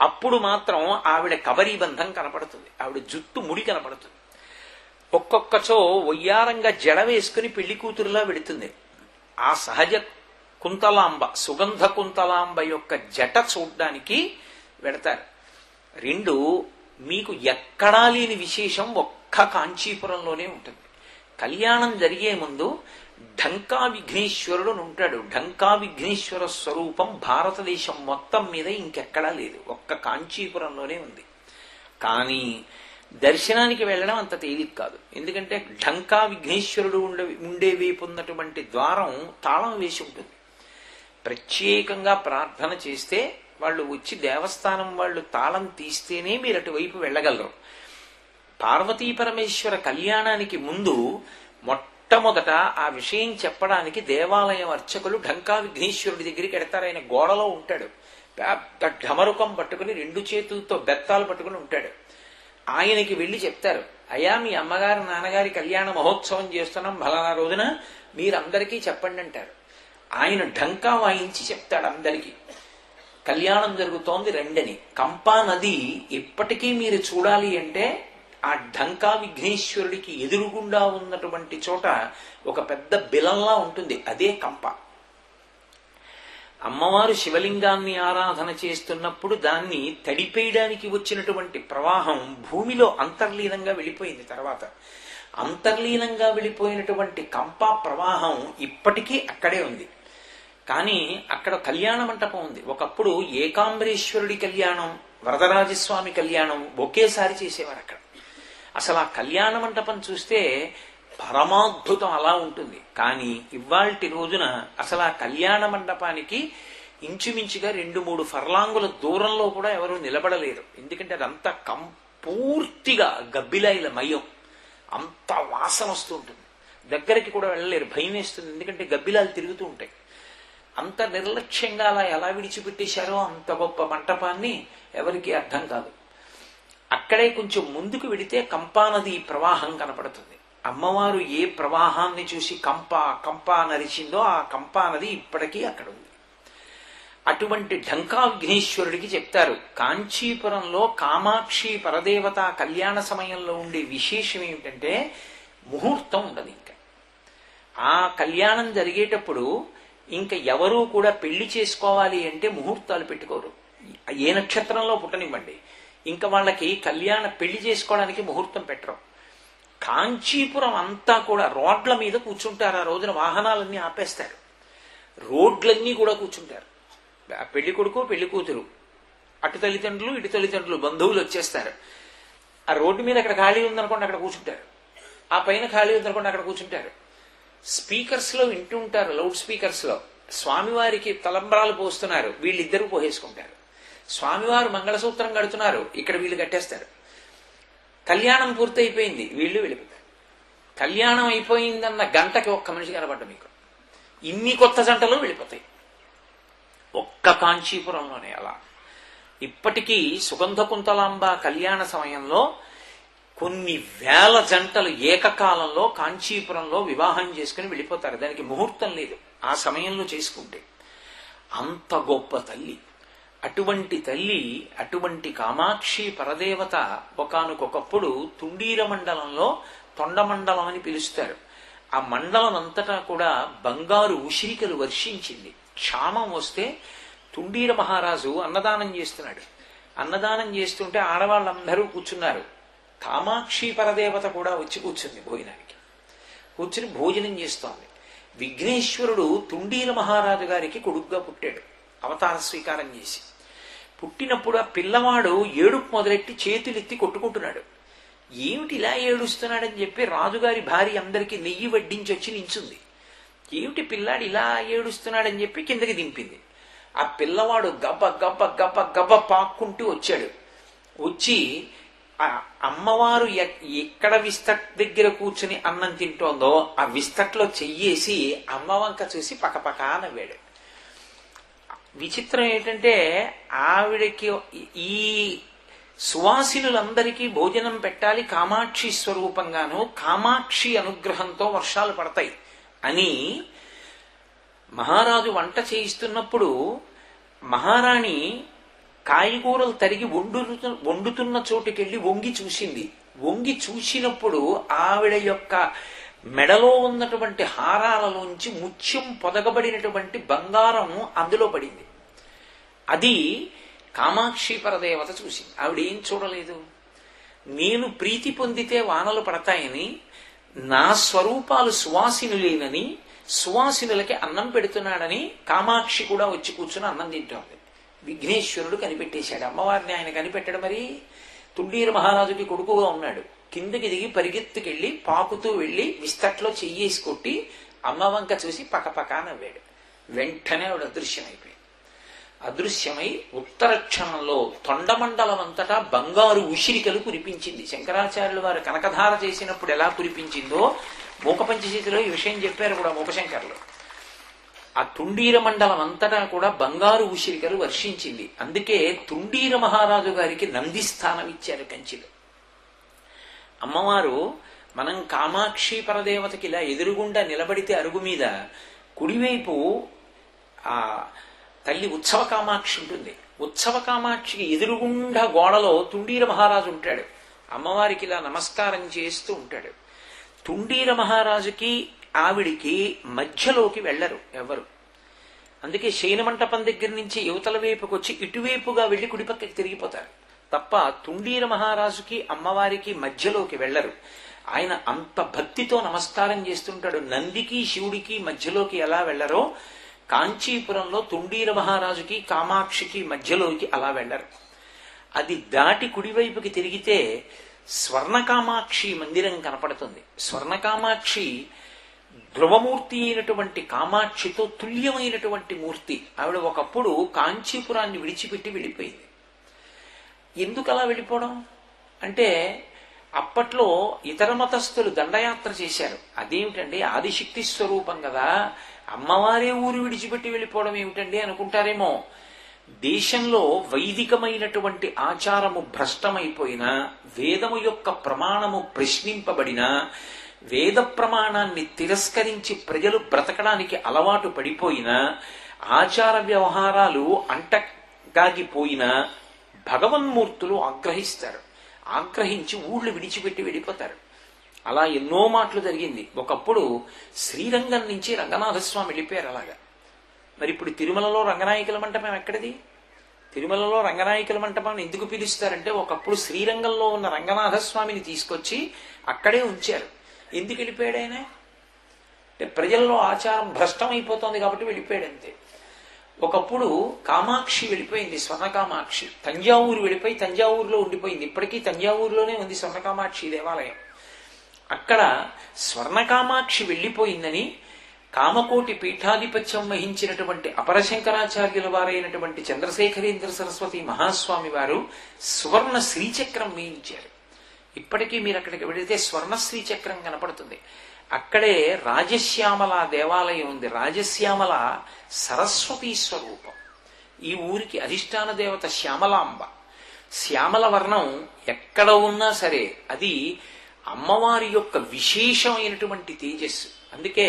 అప్పుడు మాత్రం ఆవిడ కబరీ బంధం కనపడుతుంది ఆవిడ జుట్టు ముడి కనపడుతుంది ఒక్కొక్కచో వయ్యారంగా జడ వేసుకుని పెళ్లి కూతురులా వెడుతుంది ఆ సహజ కుంతలాంబ సుగంధ కుంతలాంబ యొక్క జట చూడ్డానికి వెడతారు రెండు మీకు ఎక్కడా లేని విశేషం ఒక్క కాంచీపురంలోనే ఉంటుంది కళ్యాణం జరిగే ముందు ఢంకా విఘ్నేశ్వరుడు అని ఉంటాడు ఢంకా విఘ్నేశ్వర స్వరూపం భారతదేశం మొత్తం మీద ఇంకెక్కడా లేదు ఒక్క కాంచీపురంలోనే ఉంది కానీ దర్శనానికి వెళ్ళడం అంత తేలిక కాదు ఎందుకంటే ఢంకా విఘ్నేశ్వరుడు ఉండే ఉండే వైపు ఉన్నటువంటి ద్వారం తాళం వేసి ఉంటుంది ప్రత్యేకంగా ప్రార్థన చేస్తే వాళ్ళు వచ్చి దేవస్థానం వాళ్ళు తాళం తీస్తేనే మీరు అటువైపు వెళ్ళగలరు పార్వతీ పరమేశ్వర కళ్యాణానికి ముందు మొట్టమొదట ఆ విషయం చెప్పడానికి దేవాలయం అర్చకులు ఢంకా విఘ్నేశ్వరుడి దగ్గరికి ఎడతారు ఆయన గోడలో ఉంటాడు పెద్ద ఢమరుకం పట్టుకుని రెండు చేతులతో బెత్తాలు పట్టుకుని ఉంటాడు ఆయనకి వెళ్ళి చెప్తారు అయ్యా మీ అమ్మగారు నాన్నగారి కళ్యాణ మహోత్సవం చేస్తున్నాం ఫలానా రోజున మీరందరికీ చెప్పండి అంటారు ఆయన ఢంకా వాయించి చెప్తాడు అందరికీ కళ్యాణం జరుగుతోంది రెండని కంపా నది ఇప్పటికీ మీరు చూడాలి అంటే ఆ ఢంకా విఘ్నేశ్వరుడికి ఎదురుగుండా ఉన్నటువంటి చోట ఒక పెద్ద బిలంలా ఉంటుంది అదే కంప అమ్మవారు శివలింగాన్ని ఆరాధన చేస్తున్నప్పుడు దాన్ని తడిపేయడానికి వచ్చినటువంటి ప్రవాహం భూమిలో అంతర్లీనంగా వెళ్ళిపోయింది తర్వాత అంతర్లీనంగా వెళ్ళిపోయినటువంటి కంప ప్రవాహం ఇప్పటికీ అక్కడే ఉంది కానీ అక్కడ కళ్యాణ మంటపం ఉంది ఒకప్పుడు ఏకాంబరేశ్వరుడి కళ్యాణం వరదరాజస్వామి కళ్యాణం ఒకేసారి చేసేవారు అక్కడ అసలు ఆ కళ్యాణ మంటపం చూస్తే పరమాద్భుతం అలా ఉంటుంది కానీ ఇవాల్టి రోజున అసలు ఆ కళ్యాణ మండపానికి ఇంచుమించుగా రెండు మూడు ఫర్లాంగుల దూరంలో కూడా ఎవరు నిలబడలేరు ఎందుకంటే అదంతా కం పూర్తిగా గబ్బిలాయిల మయం అంత వాసన వస్తూ ఉంటుంది దగ్గరికి కూడా వెళ్ళలేరు భయం వేస్తుంది ఎందుకంటే గబ్బిలాలు తిరుగుతూ ఉంటాయి అంత నిర్లక్ష్యంగా అలా ఎలా విడిచిపెట్టేశారో అంత గొప్ప మంటపాన్ని ఎవరికి అర్థం కాదు అక్కడే కొంచెం ముందుకు వెడితే కంపానది ప్రవాహం కనపడుతుంది అమ్మవారు ఏ ప్రవాహాన్ని చూసి కంప కంప నరిచిందో ఆ కంపా నది ఇప్పటికీ అక్కడ ఉంది అటువంటి ఢంకాగ్నేశ్వరుడికి చెప్తారు కాంచీపురంలో కామాక్షి పరదేవత కళ్యాణ సమయంలో ఉండే విశేషం ఏమిటంటే ముహూర్తం ఉండదు ఇంకా ఆ కళ్యాణం జరిగేటప్పుడు ఇంకా ఎవరూ కూడా పెళ్లి చేసుకోవాలి అంటే ముహూర్తాలు పెట్టుకోరు ఏ నక్షత్రంలో పుట్టనివ్వండి ఇంకా వాళ్ళకి కళ్యాణ పెళ్లి చేసుకోవడానికి ముహూర్తం పెట్టరు కాంచీపురం అంతా కూడా రోడ్ల మీద కూర్చుంటారు ఆ రోజున వాహనాలన్నీ ఆపేస్తారు రోడ్లన్నీ కూడా కూర్చుంటారు ఆ పెళ్లి కొడుకు పెళ్లి కూతురు అటు తల్లిదండ్రులు ఇటు తల్లిదండ్రులు బంధువులు వచ్చేస్తారు ఆ రోడ్డు మీద అక్కడ ఖాళీ ఉందనుకోండి అక్కడ కూర్చుంటారు ఆ పైన ఖాళీ ఉందనుకోండి అక్కడ కూర్చుంటారు స్పీకర్స్ లో వింటూ ఉంటారు లౌడ్ స్పీకర్స్ లో స్వామివారికి తలంబరాలు పోస్తున్నారు వీళ్ళిద్దరూ పోసేసుకుంటారు స్వామివారు మంగళసూత్రం కడుతున్నారు ఇక్కడ వీళ్ళు కట్టేస్తారు కళ్యాణం పూర్తయిపోయింది వీళ్ళు వెళ్ళిపోతారు కళ్యాణం అయిపోయిందన్న గంటకి ఒక్క మనిషి కనబడ్డ మీకు ఇన్ని కొత్త జంటలు వెళ్ళిపోతాయి ఒక్క కాంచీపురంలోనే అలా ఇప్పటికీ సుగంధ కుంతలాంబ కళ్యాణ సమయంలో కొన్ని వేల జంటలు ఏకకాలంలో కాంచీపురంలో వివాహం చేసుకుని వెళ్ళిపోతారు దానికి ముహూర్తం లేదు ఆ సమయంలో చేసుకుంటే అంత గొప్ప తల్లి అటువంటి తల్లి అటువంటి కామాక్షి పరదేవత ఒకనకొకప్పుడు తుండీర మండలంలో తొండమండలం అని పిలుస్తారు ఆ మండలం అంతటా కూడా బంగారు ఉసిరికలు వర్షించింది క్షామం వస్తే తుండీర మహారాజు అన్నదానం చేస్తున్నాడు అన్నదానం చేస్తుంటే ఆడవాళ్ళందరూ కూర్చున్నారు కామాక్షి పరదేవత కూడా వచ్చి కూర్చుంది భోజనానికి కూర్చుని భోజనం చేస్తోంది విఘ్నేశ్వరుడు తుండీర మహారాజు గారికి కొడుగ్గా పుట్టాడు అవతార స్వీకారం చేసి పుట్టినప్పుడు ఆ పిల్లవాడు ఏడుపు మొదలెట్టి చేతులెత్తి కొట్టుకుంటున్నాడు ఏమిటి ఇలా ఏడుస్తున్నాడని చెప్పి రాజుగారి భార్య అందరికీ నెయ్యి వడ్డించి వచ్చి నించుంది ఏమిటి పిల్లాడు ఇలా ఏడుస్తున్నాడని చెప్పి కిందకి దింపింది ఆ పిల్లవాడు గబ్బ గబ్బ గబ్బ గబ్బ పాక్కుంటూ వచ్చాడు వచ్చి ఆ అమ్మవారు ఎక్కడ విస్తట్ దగ్గర కూర్చుని అన్నం తింటోందో ఆ విస్తట్లో చెయ్యేసి అమ్మ వంక చూసి పకపకా నవ్వాడు విచిత్రం ఏంటంటే ఆవిడకి ఈ సువాసినులందరికీ భోజనం పెట్టాలి కామాక్షి స్వరూపంగాను కామాక్షి అనుగ్రహంతో వర్షాలు పడతాయి అని మహారాజు వంట చేయిస్తున్నప్పుడు మహారాణి కాయగూరలు తరిగి వండుతు వండుతున్న చోటుకెళ్ళి వంగి చూసింది వంగి చూసినప్పుడు ఆవిడ యొక్క మెడలో ఉన్నటువంటి హారాలలోంచి ముత్యం పొదగబడినటువంటి బంగారం అందులో పడింది అది కామాక్షి పరదేవత చూసింది ఆవిడ ఏం చూడలేదు నేను ప్రీతి పొందితే వానలు పడతాయని నా స్వరూపాలు సువాసినులేనని సువాసినులకి అన్నం పెడుతున్నాడని కామాక్షి కూడా వచ్చి కూర్చుని అన్నం తింటోంది విఘ్నేశ్వరుడు కనిపెట్టేశాడు అమ్మవారిని ఆయన కనిపెట్టడు మరి తుండీర మహారాజుకి కొడుకుగా ఉన్నాడు కిందకి దిగి పరిగెత్తుకెళ్లి పాకుతూ వెళ్లి విస్తట్లో చెయ్యేసి కొట్టి అమ్మ వంక చూసి పకపకా నవ్వాడు వెంటనే ఆవిడ అదృశ్యమైపోయింది అదృశ్యమై ఉత్తర క్షణంలో తొండమండలం అంతటా బంగారు ఉసిరికలు కురిపించింది శంకరాచార్యులు వారు కనకధార చేసినప్పుడు ఎలా కురిపించిందో మూకపంచశీతిలో ఈ విషయం చెప్పారు కూడా మూకశంకర్లు ఆ తుండీర మండలం అంతటా కూడా బంగారు ఉసిరికలు వర్షించింది అందుకే తుండీర మహారాజు గారికి నంది స్థానం ఇచ్చారు కంచిలో అమ్మవారు మనం కామాక్షి పరదేవతకి ఇలా ఎదురుగుండా నిలబడితే అరుగు మీద కుడివైపు ఆ తల్లి ఉత్సవ కామాక్షి ఉంటుంది ఉత్సవ కామాక్షికి ఎదురుగుండా గోడలో తుండీర మహారాజు ఉంటాడు అమ్మవారికి ఇలా నమస్కారం చేస్తూ ఉంటాడు తుండీర మహారాజుకి ఆవిడికి మధ్యలోకి వెళ్ళరు ఎవరు అందుకే శయన మంటపం దగ్గర నుంచి యువతల వైపుకి వచ్చి ఇటువైపుగా వెళ్లి కుడిపక్కకి తిరిగిపోతారు తప్ప తుండీర మహారాజుకి అమ్మవారికి మధ్యలోకి వెళ్ళరు ఆయన అంత భక్తితో నమస్కారం చేస్తుంటాడు నందికి శివుడికి మధ్యలోకి ఎలా వెళ్ళరో కాంచీపురంలో తుండీర మహారాజుకి కామాక్షికి మధ్యలోకి అలా వెళ్ళరు అది దాటి కుడివైపుకి తిరిగితే స్వర్ణకామాక్షి మందిరం కనపడుతుంది స్వర్ణకామాక్షి ధ్రువమూర్తి అయినటువంటి కామాక్షితో తుల్యమైనటువంటి మూర్తి ఆవిడ ఒకప్పుడు కాంచీపురాన్ని విడిచిపెట్టి వెళ్ళిపోయింది ఎందుకు అలా వెళ్ళిపోవడం అంటే అప్పట్లో ఇతర మతస్థులు దండయాత్ర చేశారు అదేమిటండి ఆదిశక్తి స్వరూపం కదా అమ్మవారే ఊరు విడిచిపెట్టి వెళ్ళిపోవడం ఏమిటండి అనుకుంటారేమో దేశంలో వైదికమైనటువంటి ఆచారము భ్రష్టమైపోయినా వేదము యొక్క ప్రమాణము ప్రశ్నింపబడినా వేద ప్రమాణాన్ని తిరస్కరించి ప్రజలు బ్రతకడానికి అలవాటు పడిపోయినా ఆచార వ్యవహారాలు అంటగాగిపోయినా భగవన్మూర్తులు ఆగ్రహిస్తారు ఆగ్రహించి ఊళ్ళు విడిచిపెట్టి వెళ్ళిపోతారు అలా ఎన్నో మాటలు జరిగింది ఒకప్పుడు శ్రీరంగం నుంచి రంగనాథస్వామి వెళ్ళిపోయారు అలాగా మరి ఇప్పుడు తిరుమలలో రంగనాయకుల మంటపం ఎక్కడిది తిరుమలలో రంగనాయకుల మంటపం ఎందుకు పిలుస్తారంటే ఒకప్పుడు శ్రీరంగంలో ఉన్న రంగనాథస్వామిని తీసుకొచ్చి అక్కడే ఉంచారు ఎందుకు వెళ్ళిపోయాడు ఆయన అంటే ప్రజల్లో ఆచారం భ్రష్టమైపోతోంది కాబట్టి వెళ్ళిపోయాడు అంతే ఒకప్పుడు కామాక్షి వెళ్ళిపోయింది స్వర్ణ కామాక్షి తంజావూరు వెళ్ళిపోయి తంజావూరులో ఉండిపోయింది ఇప్పటికీ తంజావూరులోనే ఉంది స్వర్ణ కామాక్షి దేవాలయం అక్కడ స్వర్ణకామాక్షి వెళ్ళిపోయిందని కామకోటి పీఠాధిపత్యం వహించినటువంటి అపరశంకరాచార్యుల వారైనటువంటి చంద్రశేఖరేంద్ర సరస్వతి మహాస్వామి వారు సువర్ణ శ్రీచక్రం వేయించారు ఇప్పటికీ మీరు అక్కడికి వెళితే స్వర్ణ శ్రీచక్రం కనపడుతుంది అక్కడే రాజశ్యామల దేవాలయం ఉంది రాజశ్యామల సరస్వతీ స్వరూపం ఈ ఊరికి అధిష్టాన దేవత శ్యామలాంబ శ్యామల వర్ణం ఎక్కడ ఉన్నా సరే అది అమ్మవారి యొక్క విశేషమైనటువంటి తేజస్సు అందుకే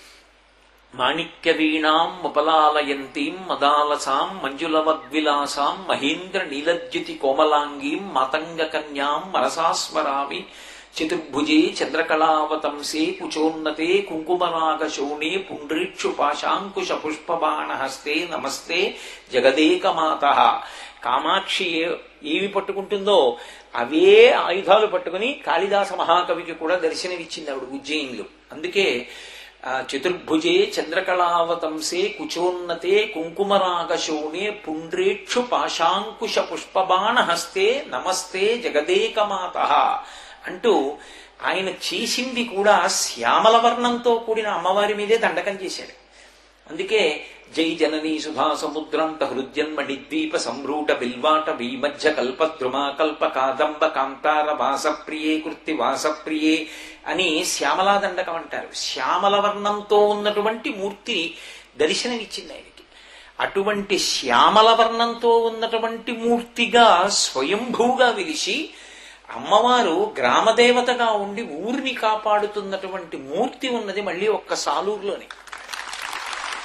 మాణిక్య వీణాం ముపలాలయంతీం మదాలసాం మంజులవద్విలాసాం మహేంద్ర నీలద్యుతి కోమలాంగీం మతంగ కన్యాం మనసాస్మరామి చతుర్భుజే చంద్రకళావతంసే కుచోన్నతే కుంకుమనాగశోణే పుండ్రీక్షు పాశాంకుశ పుష్పబాణహస్తే నమస్తే జగదేకమాత కామాక్షి ఏవి పట్టుకుంటుందో అవే ఆయుధాలు పట్టుకుని కాళిదాస మహాకవికి కూడా దర్శనమిచ్చింది ఆవిడ ఉజ్జయిన్లు అందుకే చతుర్భుజే చంద్రకళావతంసే కుచోన్నతే కుంకుమరాగశోణే పుండ్రేక్షు పాశాంకుశ పుష్పబాణ హస్తే నమస్తే జగదేకమాత అంటూ ఆయన చేసింది కూడా శ్యామల వర్ణంతో కూడిన అమ్మవారి మీదే దండకం చేశాడు అందుకే జై జననీ సుధా సముద్రాంత హృద్యన్మణి ద్వీప సంభ్రూట బిల్వాట వీమధ్య కల్పద్రుమా కల్ప కాదంబ కాంతార వాసప్రియే కృత్తి వాసప్రియే అని శ్యామలా దండకం అంటారు శ్యామల వర్ణంతో ఉన్నటువంటి మూర్తి దర్శనమిచ్చింది ఆయనకి అటువంటి శ్యామల వర్ణంతో ఉన్నటువంటి మూర్తిగా స్వయంభూగా వెలిసి అమ్మవారు గ్రామదేవతగా ఉండి ఊరిని కాపాడుతున్నటువంటి మూర్తి ఉన్నది మళ్ళీ ఒక్క సాలూరులోనే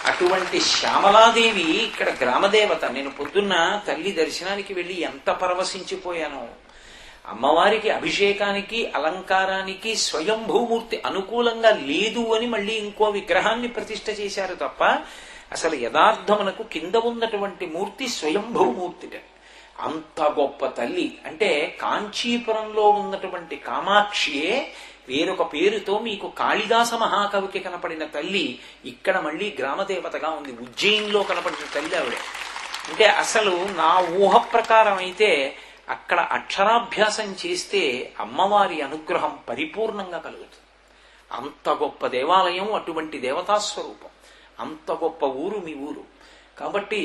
అటువంటి శ్యామలాదేవి ఇక్కడ గ్రామదేవత నేను పొద్దున్న తల్లి దర్శనానికి వెళ్ళి ఎంత పరవశించిపోయానో అమ్మవారికి అభిషేకానికి అలంకారానికి స్వయంభూమూర్తి అనుకూలంగా లేదు అని మళ్ళీ ఇంకో విగ్రహాన్ని ప్రతిష్ఠ చేశారు తప్ప అసలు యథార్థమునకు కింద ఉన్నటువంటి మూర్తి స్వయంభూమూర్తిట అంత గొప్ప తల్లి అంటే కాంచీపురంలో ఉన్నటువంటి కామాక్షియే వేరొక పేరుతో మీకు కాళిదాస మహాకవికి కనపడిన తల్లి ఇక్కడ మళ్ళీ గ్రామదేవతగా ఉంది ఉజ్జయిన్లో కనపడిన తల్లి ఆవిడ అంటే అసలు నా ఊహ ప్రకారం అయితే అక్కడ అక్షరాభ్యాసం చేస్తే అమ్మవారి అనుగ్రహం పరిపూర్ణంగా కలుగుతుంది అంత గొప్ప దేవాలయం అటువంటి దేవతా స్వరూపం అంత గొప్ప ఊరు మీ ఊరు కాబట్టి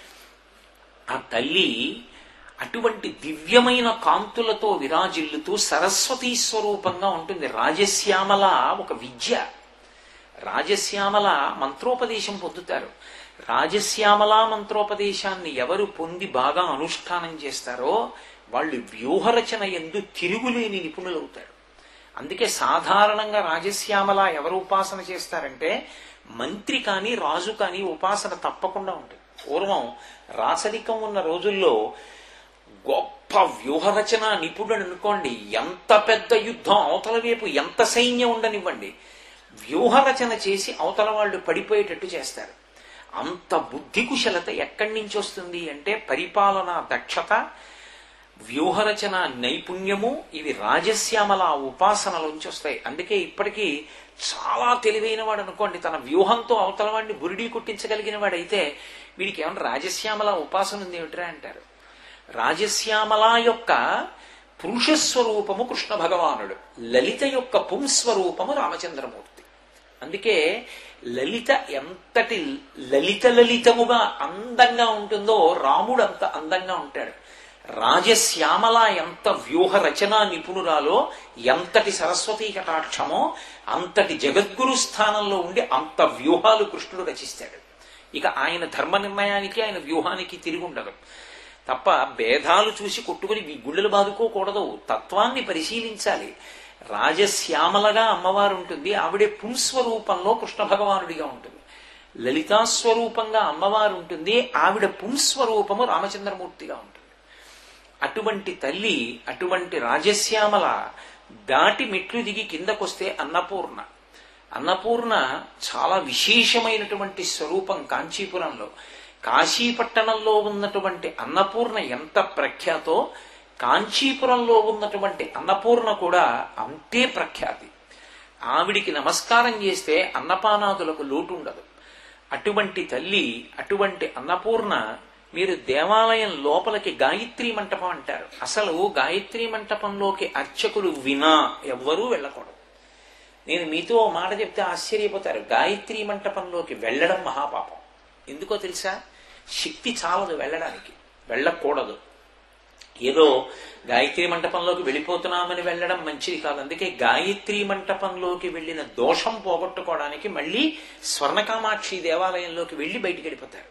ఆ తల్లి అటువంటి దివ్యమైన కాంతులతో విరాజిల్లుతూ సరస్వతీ స్వరూపంగా ఉంటుంది రాజశ్యామల ఒక విద్య రాజశ్యామల మంత్రోపదేశం పొందుతారు రాజశ్యామల మంత్రోపదేశాన్ని ఎవరు పొంది బాగా అనుష్ఠానం చేస్తారో వాళ్ళు వ్యూహరచన ఎందు తిరుగులేని నిపుణులవుతారు అందుకే సాధారణంగా రాజశ్యామల ఎవరు ఉపాసన చేస్తారంటే మంత్రి కానీ రాజు కానీ ఉపాసన తప్పకుండా ఉంటుంది పూర్వం రాచరికం ఉన్న రోజుల్లో గొప్ప వ్యూహరచన నిపుణుడు అనుకోండి ఎంత పెద్ద యుద్ధం అవతల వైపు ఎంత సైన్యం ఉండనివ్వండి వ్యూహరచన చేసి అవతల వాళ్ళు పడిపోయేటట్టు చేస్తారు అంత బుద్ధి కుశలత ఎక్కడి నుంచి వస్తుంది అంటే పరిపాలనా దక్షత వ్యూహరచన నైపుణ్యము ఇవి రాజశ్యామల ఉపాసనలోంచి వస్తాయి అందుకే ఇప్పటికీ చాలా తెలివైన వాడు అనుకోండి తన వ్యూహంతో అవతల వాడిని బురిడీ కుట్టించగలిగిన వాడైతే వీడికి ఏమన్నా రాజశ్యామల ఉపాసన ఉంది ఏమిట్రా అంటారు రాజశ్యామల యొక్క పురుషస్వరూపము కృష్ణ భగవానుడు లలిత యొక్క పుంస్వరూపము రామచంద్రమూర్తి అందుకే లలిత ఎంతటి లలిత లలితముగా అందంగా ఉంటుందో రాముడు అంత అందంగా ఉంటాడు రాజశ్యామల ఎంత వ్యూహ రచనా నిపుణురాలో ఎంతటి సరస్వతీ కటాక్షమో అంతటి జగద్గురు స్థానంలో ఉండి అంత వ్యూహాలు కృష్ణుడు రచిస్తాడు ఇక ఆయన ధర్మ నిర్ణయానికి ఆయన వ్యూహానికి తిరిగి ఉండదు తప్ప భేదాలు చూసి కొట్టుకుని మీ గుళ్ళలు బాదుకోకూడదు తత్వాన్ని పరిశీలించాలి రాజశ్యామలగా అమ్మవారు ఉంటుంది ఆవిడే పుంస్వరూపంలో కృష్ణ భగవానుడిగా ఉంటుంది లలితాస్వరూపంగా అమ్మవారు ఉంటుంది ఆవిడ పుంస్వరూపము రామచంద్రమూర్తిగా ఉంటుంది అటువంటి తల్లి అటువంటి రాజశ్యామల దాటి మెట్లు దిగి కిందకొస్తే అన్నపూర్ణ అన్నపూర్ణ చాలా విశేషమైనటువంటి స్వరూపం కాంచీపురంలో కాశీపట్టణంలో ఉన్నటువంటి అన్నపూర్ణ ఎంత ప్రఖ్యాతో కాంచీపురంలో ఉన్నటువంటి అన్నపూర్ణ కూడా అంతే ప్రఖ్యాతి ఆవిడికి నమస్కారం చేస్తే అన్నపానాదులకు లోటు ఉండదు అటువంటి తల్లి అటువంటి అన్నపూర్ణ మీరు దేవాలయం లోపలికి గాయత్రి మంటపం అంటారు అసలు గాయత్రి మంటపంలోకి అర్చకులు వినా ఎవ్వరూ వెళ్ళకూడదు నేను మీతో ఓ మాట చెప్తే ఆశ్చర్యపోతారు గాయత్రి మంటపంలోకి వెళ్ళడం మహాపాపం ఎందుకో తెలుసా శక్తి చాలదు వెళ్ళడానికి వెళ్ళకూడదు ఏదో గాయత్రి మంటపంలోకి వెళ్ళిపోతున్నామని వెళ్ళడం మంచిది కాదు అందుకే గాయత్రి మంటపంలోకి వెళ్ళిన దోషం పోగొట్టుకోవడానికి మళ్ళీ స్వర్ణకామాక్షి దేవాలయంలోకి వెళ్ళి బయటికి వెళ్ళిపోతారు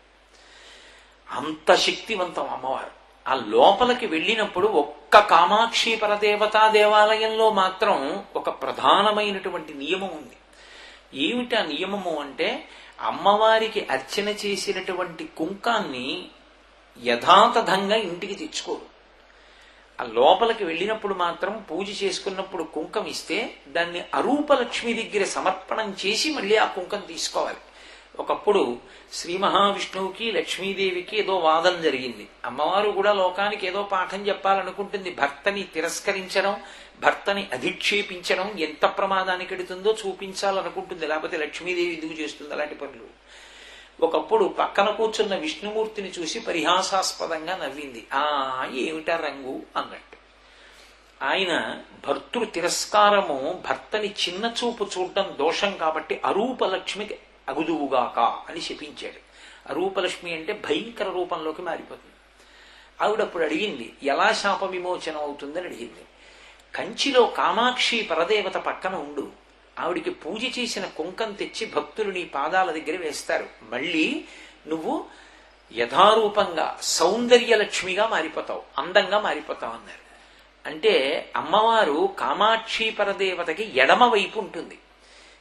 అంత శక్తివంతం అమ్మవారు ఆ లోపలికి వెళ్ళినప్పుడు ఒక్క కామాక్షి పరదేవతా దేవాలయంలో మాత్రం ఒక ప్రధానమైనటువంటి నియమం ఉంది ఏమిటి ఆ నియమము అంటే అమ్మవారికి అర్చన చేసినటువంటి కుంకాన్ని యథాతథంగా ఇంటికి తెచ్చుకోరు ఆ లోపలికి వెళ్ళినప్పుడు మాత్రం పూజ చేసుకున్నప్పుడు కుంకం ఇస్తే దాన్ని అరూపలక్ష్మి దగ్గర సమర్పణం చేసి మళ్ళీ ఆ కుంకం తీసుకోవాలి ఒకప్పుడు శ్రీ మహావిష్ణువుకి లక్ష్మీదేవికి ఏదో వాదన జరిగింది అమ్మవారు కూడా లోకానికి ఏదో పాఠం చెప్పాలనుకుంటుంది భర్తని తిరస్కరించడం భర్తని అధిక్షేపించడం ఎంత ప్రమాదానికి ఎడుతుందో చూపించాలనుకుంటుంది లేకపోతే లక్ష్మీదేవి ఎందుకు చేస్తుంది అలాంటి పనులు ఒకప్పుడు పక్కన కూర్చున్న విష్ణుమూర్తిని చూసి పరిహాసాస్పదంగా నవ్వింది ఆ ఏమిటా రంగు అన్నట్టు ఆయన భర్తృ తిరస్కారము భర్తని చిన్న చూపు చూడడం దోషం కాబట్టి అరూపలక్ష్మికి అగుదువుగాక అని శపించాడు అరూపలక్ష్మి అంటే భయంకర రూపంలోకి మారిపోతుంది ఆవిడప్పుడు అడిగింది ఎలా శాప విమోచనం అవుతుందని అడిగింది కంచిలో కామాక్షి పరదేవత పక్కన ఉండు ఆవిడికి పూజ చేసిన కుంకం తెచ్చి భక్తులు నీ పాదాల దగ్గర వేస్తారు మళ్ళీ నువ్వు యథారూపంగా సౌందర్యలక్ష్మిగా మారిపోతావు అందంగా మారిపోతావు అన్నారు అంటే అమ్మవారు కామాక్షి పరదేవతకి ఎడమ వైపు ఉంటుంది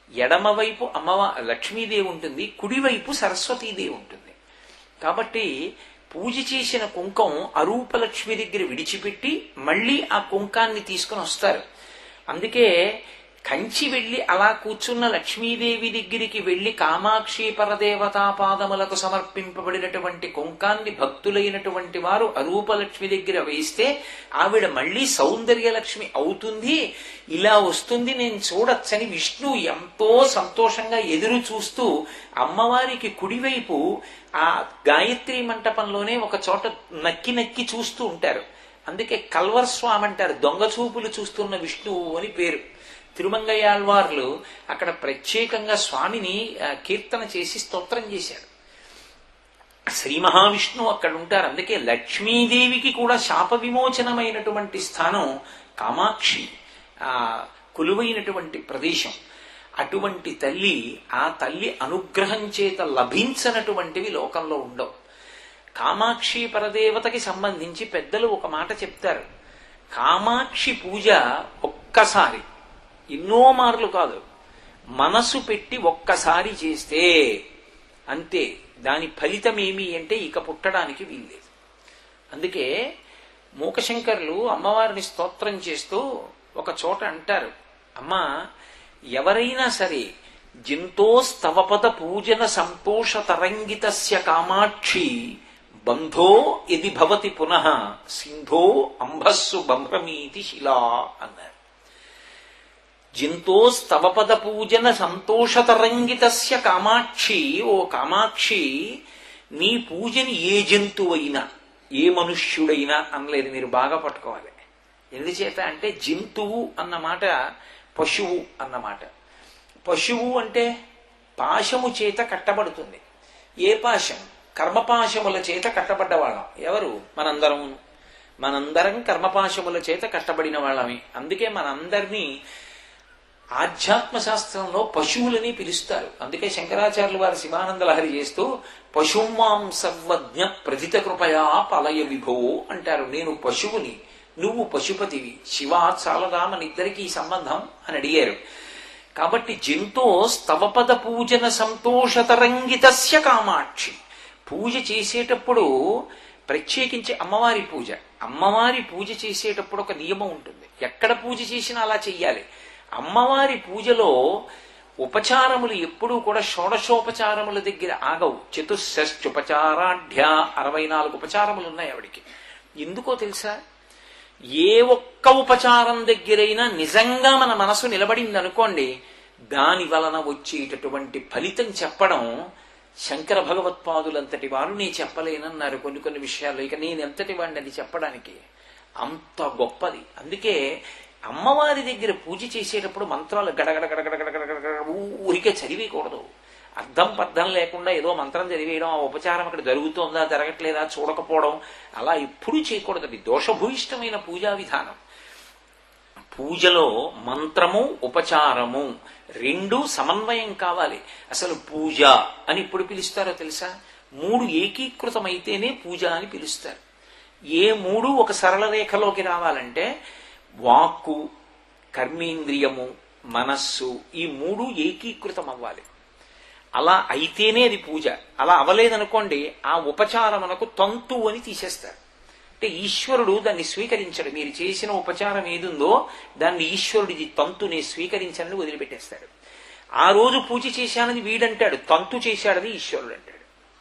ఎడమవైపు అమ్మవ లక్ష్మీదేవి ఉంటుంది కుడివైపు సరస్వతీదేవి ఉంటుంది కాబట్టి పూజ చేసిన కుంకం అరూపలక్ష్మి దగ్గర విడిచిపెట్టి మళ్ళీ ఆ కుంకాన్ని తీసుకుని వస్తారు అందుకే కంచి వెళ్ళి అలా కూర్చున్న లక్ష్మీదేవి దగ్గరికి వెళ్లి కామాక్షి పరదేవతా పాదములకు సమర్పింపబడినటువంటి కుంకాన్ని భక్తులైనటువంటి వారు అరూపలక్ష్మి దగ్గర వేస్తే ఆవిడ మళ్ళీ సౌందర్యలక్ష్మి అవుతుంది ఇలా వస్తుంది నేను చూడొచ్చని విష్ణు ఎంతో సంతోషంగా ఎదురు చూస్తూ అమ్మవారికి కుడివైపు ఆ గాయత్రి మంటపంలోనే ఒక చోట నక్కి నక్కి చూస్తూ ఉంటారు అందుకే కల్వర్ స్వామి అంటారు దొంగ చూపులు చూస్తున్న విష్ణువు అని పేరు తిరుమంగయాళ్వార్లు అక్కడ ప్రత్యేకంగా స్వామిని ఆ, కీర్తన చేసి స్తోత్రం చేశారు శ్రీ మహావిష్ణువు అక్కడ ఉంటారు అందుకే లక్ష్మీదేవికి కూడా శాప విమోచనమైనటువంటి స్థానం కామాక్షి ఆ కొలువైనటువంటి ప్రదేశం అటువంటి తల్లి ఆ తల్లి అనుగ్రహం చేత లభించనటువంటివి లోకంలో ఉండవు కామాక్షి పరదేవతకి సంబంధించి పెద్దలు ఒక మాట చెప్తారు కామాక్షి పూజ ఒక్కసారి ఎన్నో మార్లు కాదు మనసు పెట్టి ఒక్కసారి చేస్తే అంతే దాని ఫలితం ఏమి అంటే ఇక పుట్టడానికి వీల్లేదు అందుకే మూకశంకర్లు అమ్మవారిని స్తోత్రం చేస్తూ ఒక చోట అంటారు అమ్మా ఎవరైనా సరే జింతోస్తవపద పూజన సంతోష తరంగితస్య కామాక్షి బంధో ఇది భవతి పునః సింధో అంబస్సు బంభ్రమీతి శిలా అన్నారు జింతోస్తవపద పూజన సంతోషతరంగితస్య కామాక్షి ఓ కామాక్షి నీ పూజని ఏ జంతువైనా ఏ మనుష్యుడైనా అనలేదు మీరు బాగా పట్టుకోవాలి ఎందుచేత అంటే జంతువు అన్న మాట పశువు అన్నమాట పశువు అంటే పాశము చేత కట్టబడుతుంది ఏ పాశం కర్మపాశముల చేత కట్టబడ్డ వాళ్ళం ఎవరు మనందరం మనందరం కర్మపాశముల చేత కట్టబడిన వాళ్ళమే అందుకే మనందరినీ ఆధ్యాత్మ శాస్త్రంలో పశువులని పిలుస్తారు అందుకే శంకరాచార్యులు వారి శివానంద లహరి చేస్తూ పశుమాం సర్వజ్ఞ ప్రథిత కృపయా పలయ విభో అంటారు నేను పశువుని నువ్వు పశుపతివి శివ చాలదా మన ఇద్దరికి ఈ సంబంధం అని అడిగారు కాబట్టి జంతో స్తవపద పూజన సంతోషతరంగితస్య కామాక్షి పూజ చేసేటప్పుడు ప్రత్యేకించి అమ్మవారి పూజ అమ్మవారి పూజ చేసేటప్పుడు ఒక నియమం ఉంటుంది ఎక్కడ పూజ చేసినా అలా చెయ్యాలి అమ్మవారి పూజలో ఉపచారములు ఎప్పుడూ కూడా షోడశోపచారముల దగ్గర ఆగవు చతుషష్ఠుపచారాఢ్య అరవై నాలుగు ఉపచారములు ఉన్నాయి ఆవిడికి ఎందుకో తెలుసా ఏ ఒక్క ఉపచారం దగ్గరైనా నిజంగా మన మనసు నిలబడింది అనుకోండి దాని వలన వచ్చేటటువంటి ఫలితం చెప్పడం శంకర భగవత్పాదులంతటి వారు నీ చెప్పలేనన్నారు కొన్ని కొన్ని విషయాల్లో ఇక నేను ఎంతటి వాడిని అది చెప్పడానికి అంత గొప్పది అందుకే అమ్మవారి దగ్గర పూజ చేసేటప్పుడు మంత్రాలు గడగడ గడగడ గడగడ గడగడ ఊరికే చదివేయకూడదు అర్థం పర్థం లేకుండా ఏదో మంత్రం చదివేయడం ఆ ఉపచారం అక్కడ జరుగుతోందా జరగట్లేదా చూడకపోవడం అలా ఎప్పుడూ చేయకూడదు అది దోషభూయిష్టమైన పూజా విధానం పూజలో మంత్రము ఉపచారము రెండు సమన్వయం కావాలి అసలు పూజ అని ఇప్పుడు పిలుస్తారో తెలుసా మూడు ఏకీకృతమైతేనే పూజ అని పిలుస్తారు ఏ మూడు ఒక సరళ రేఖలోకి రావాలంటే వాక్కు కర్మేంద్రియము మనస్సు ఈ మూడు ఏకీకృతం అవ్వాలి అలా అయితేనే అది పూజ అలా అవ్వలేదనుకోండి ఆ ఉపచారమునకు తంతు అని తీసేస్తారు అంటే ఈశ్వరుడు దాన్ని స్వీకరించడు మీరు చేసిన ఉపచారం ఏదుందో దాన్ని ఈశ్వరుడిది తంతుని స్వీకరించని వదిలిపెట్టేస్తాడు ఆ రోజు పూజ చేశానని వీడంటాడు తంతు చేశాడని ఈశ్వరుడు అంటాడు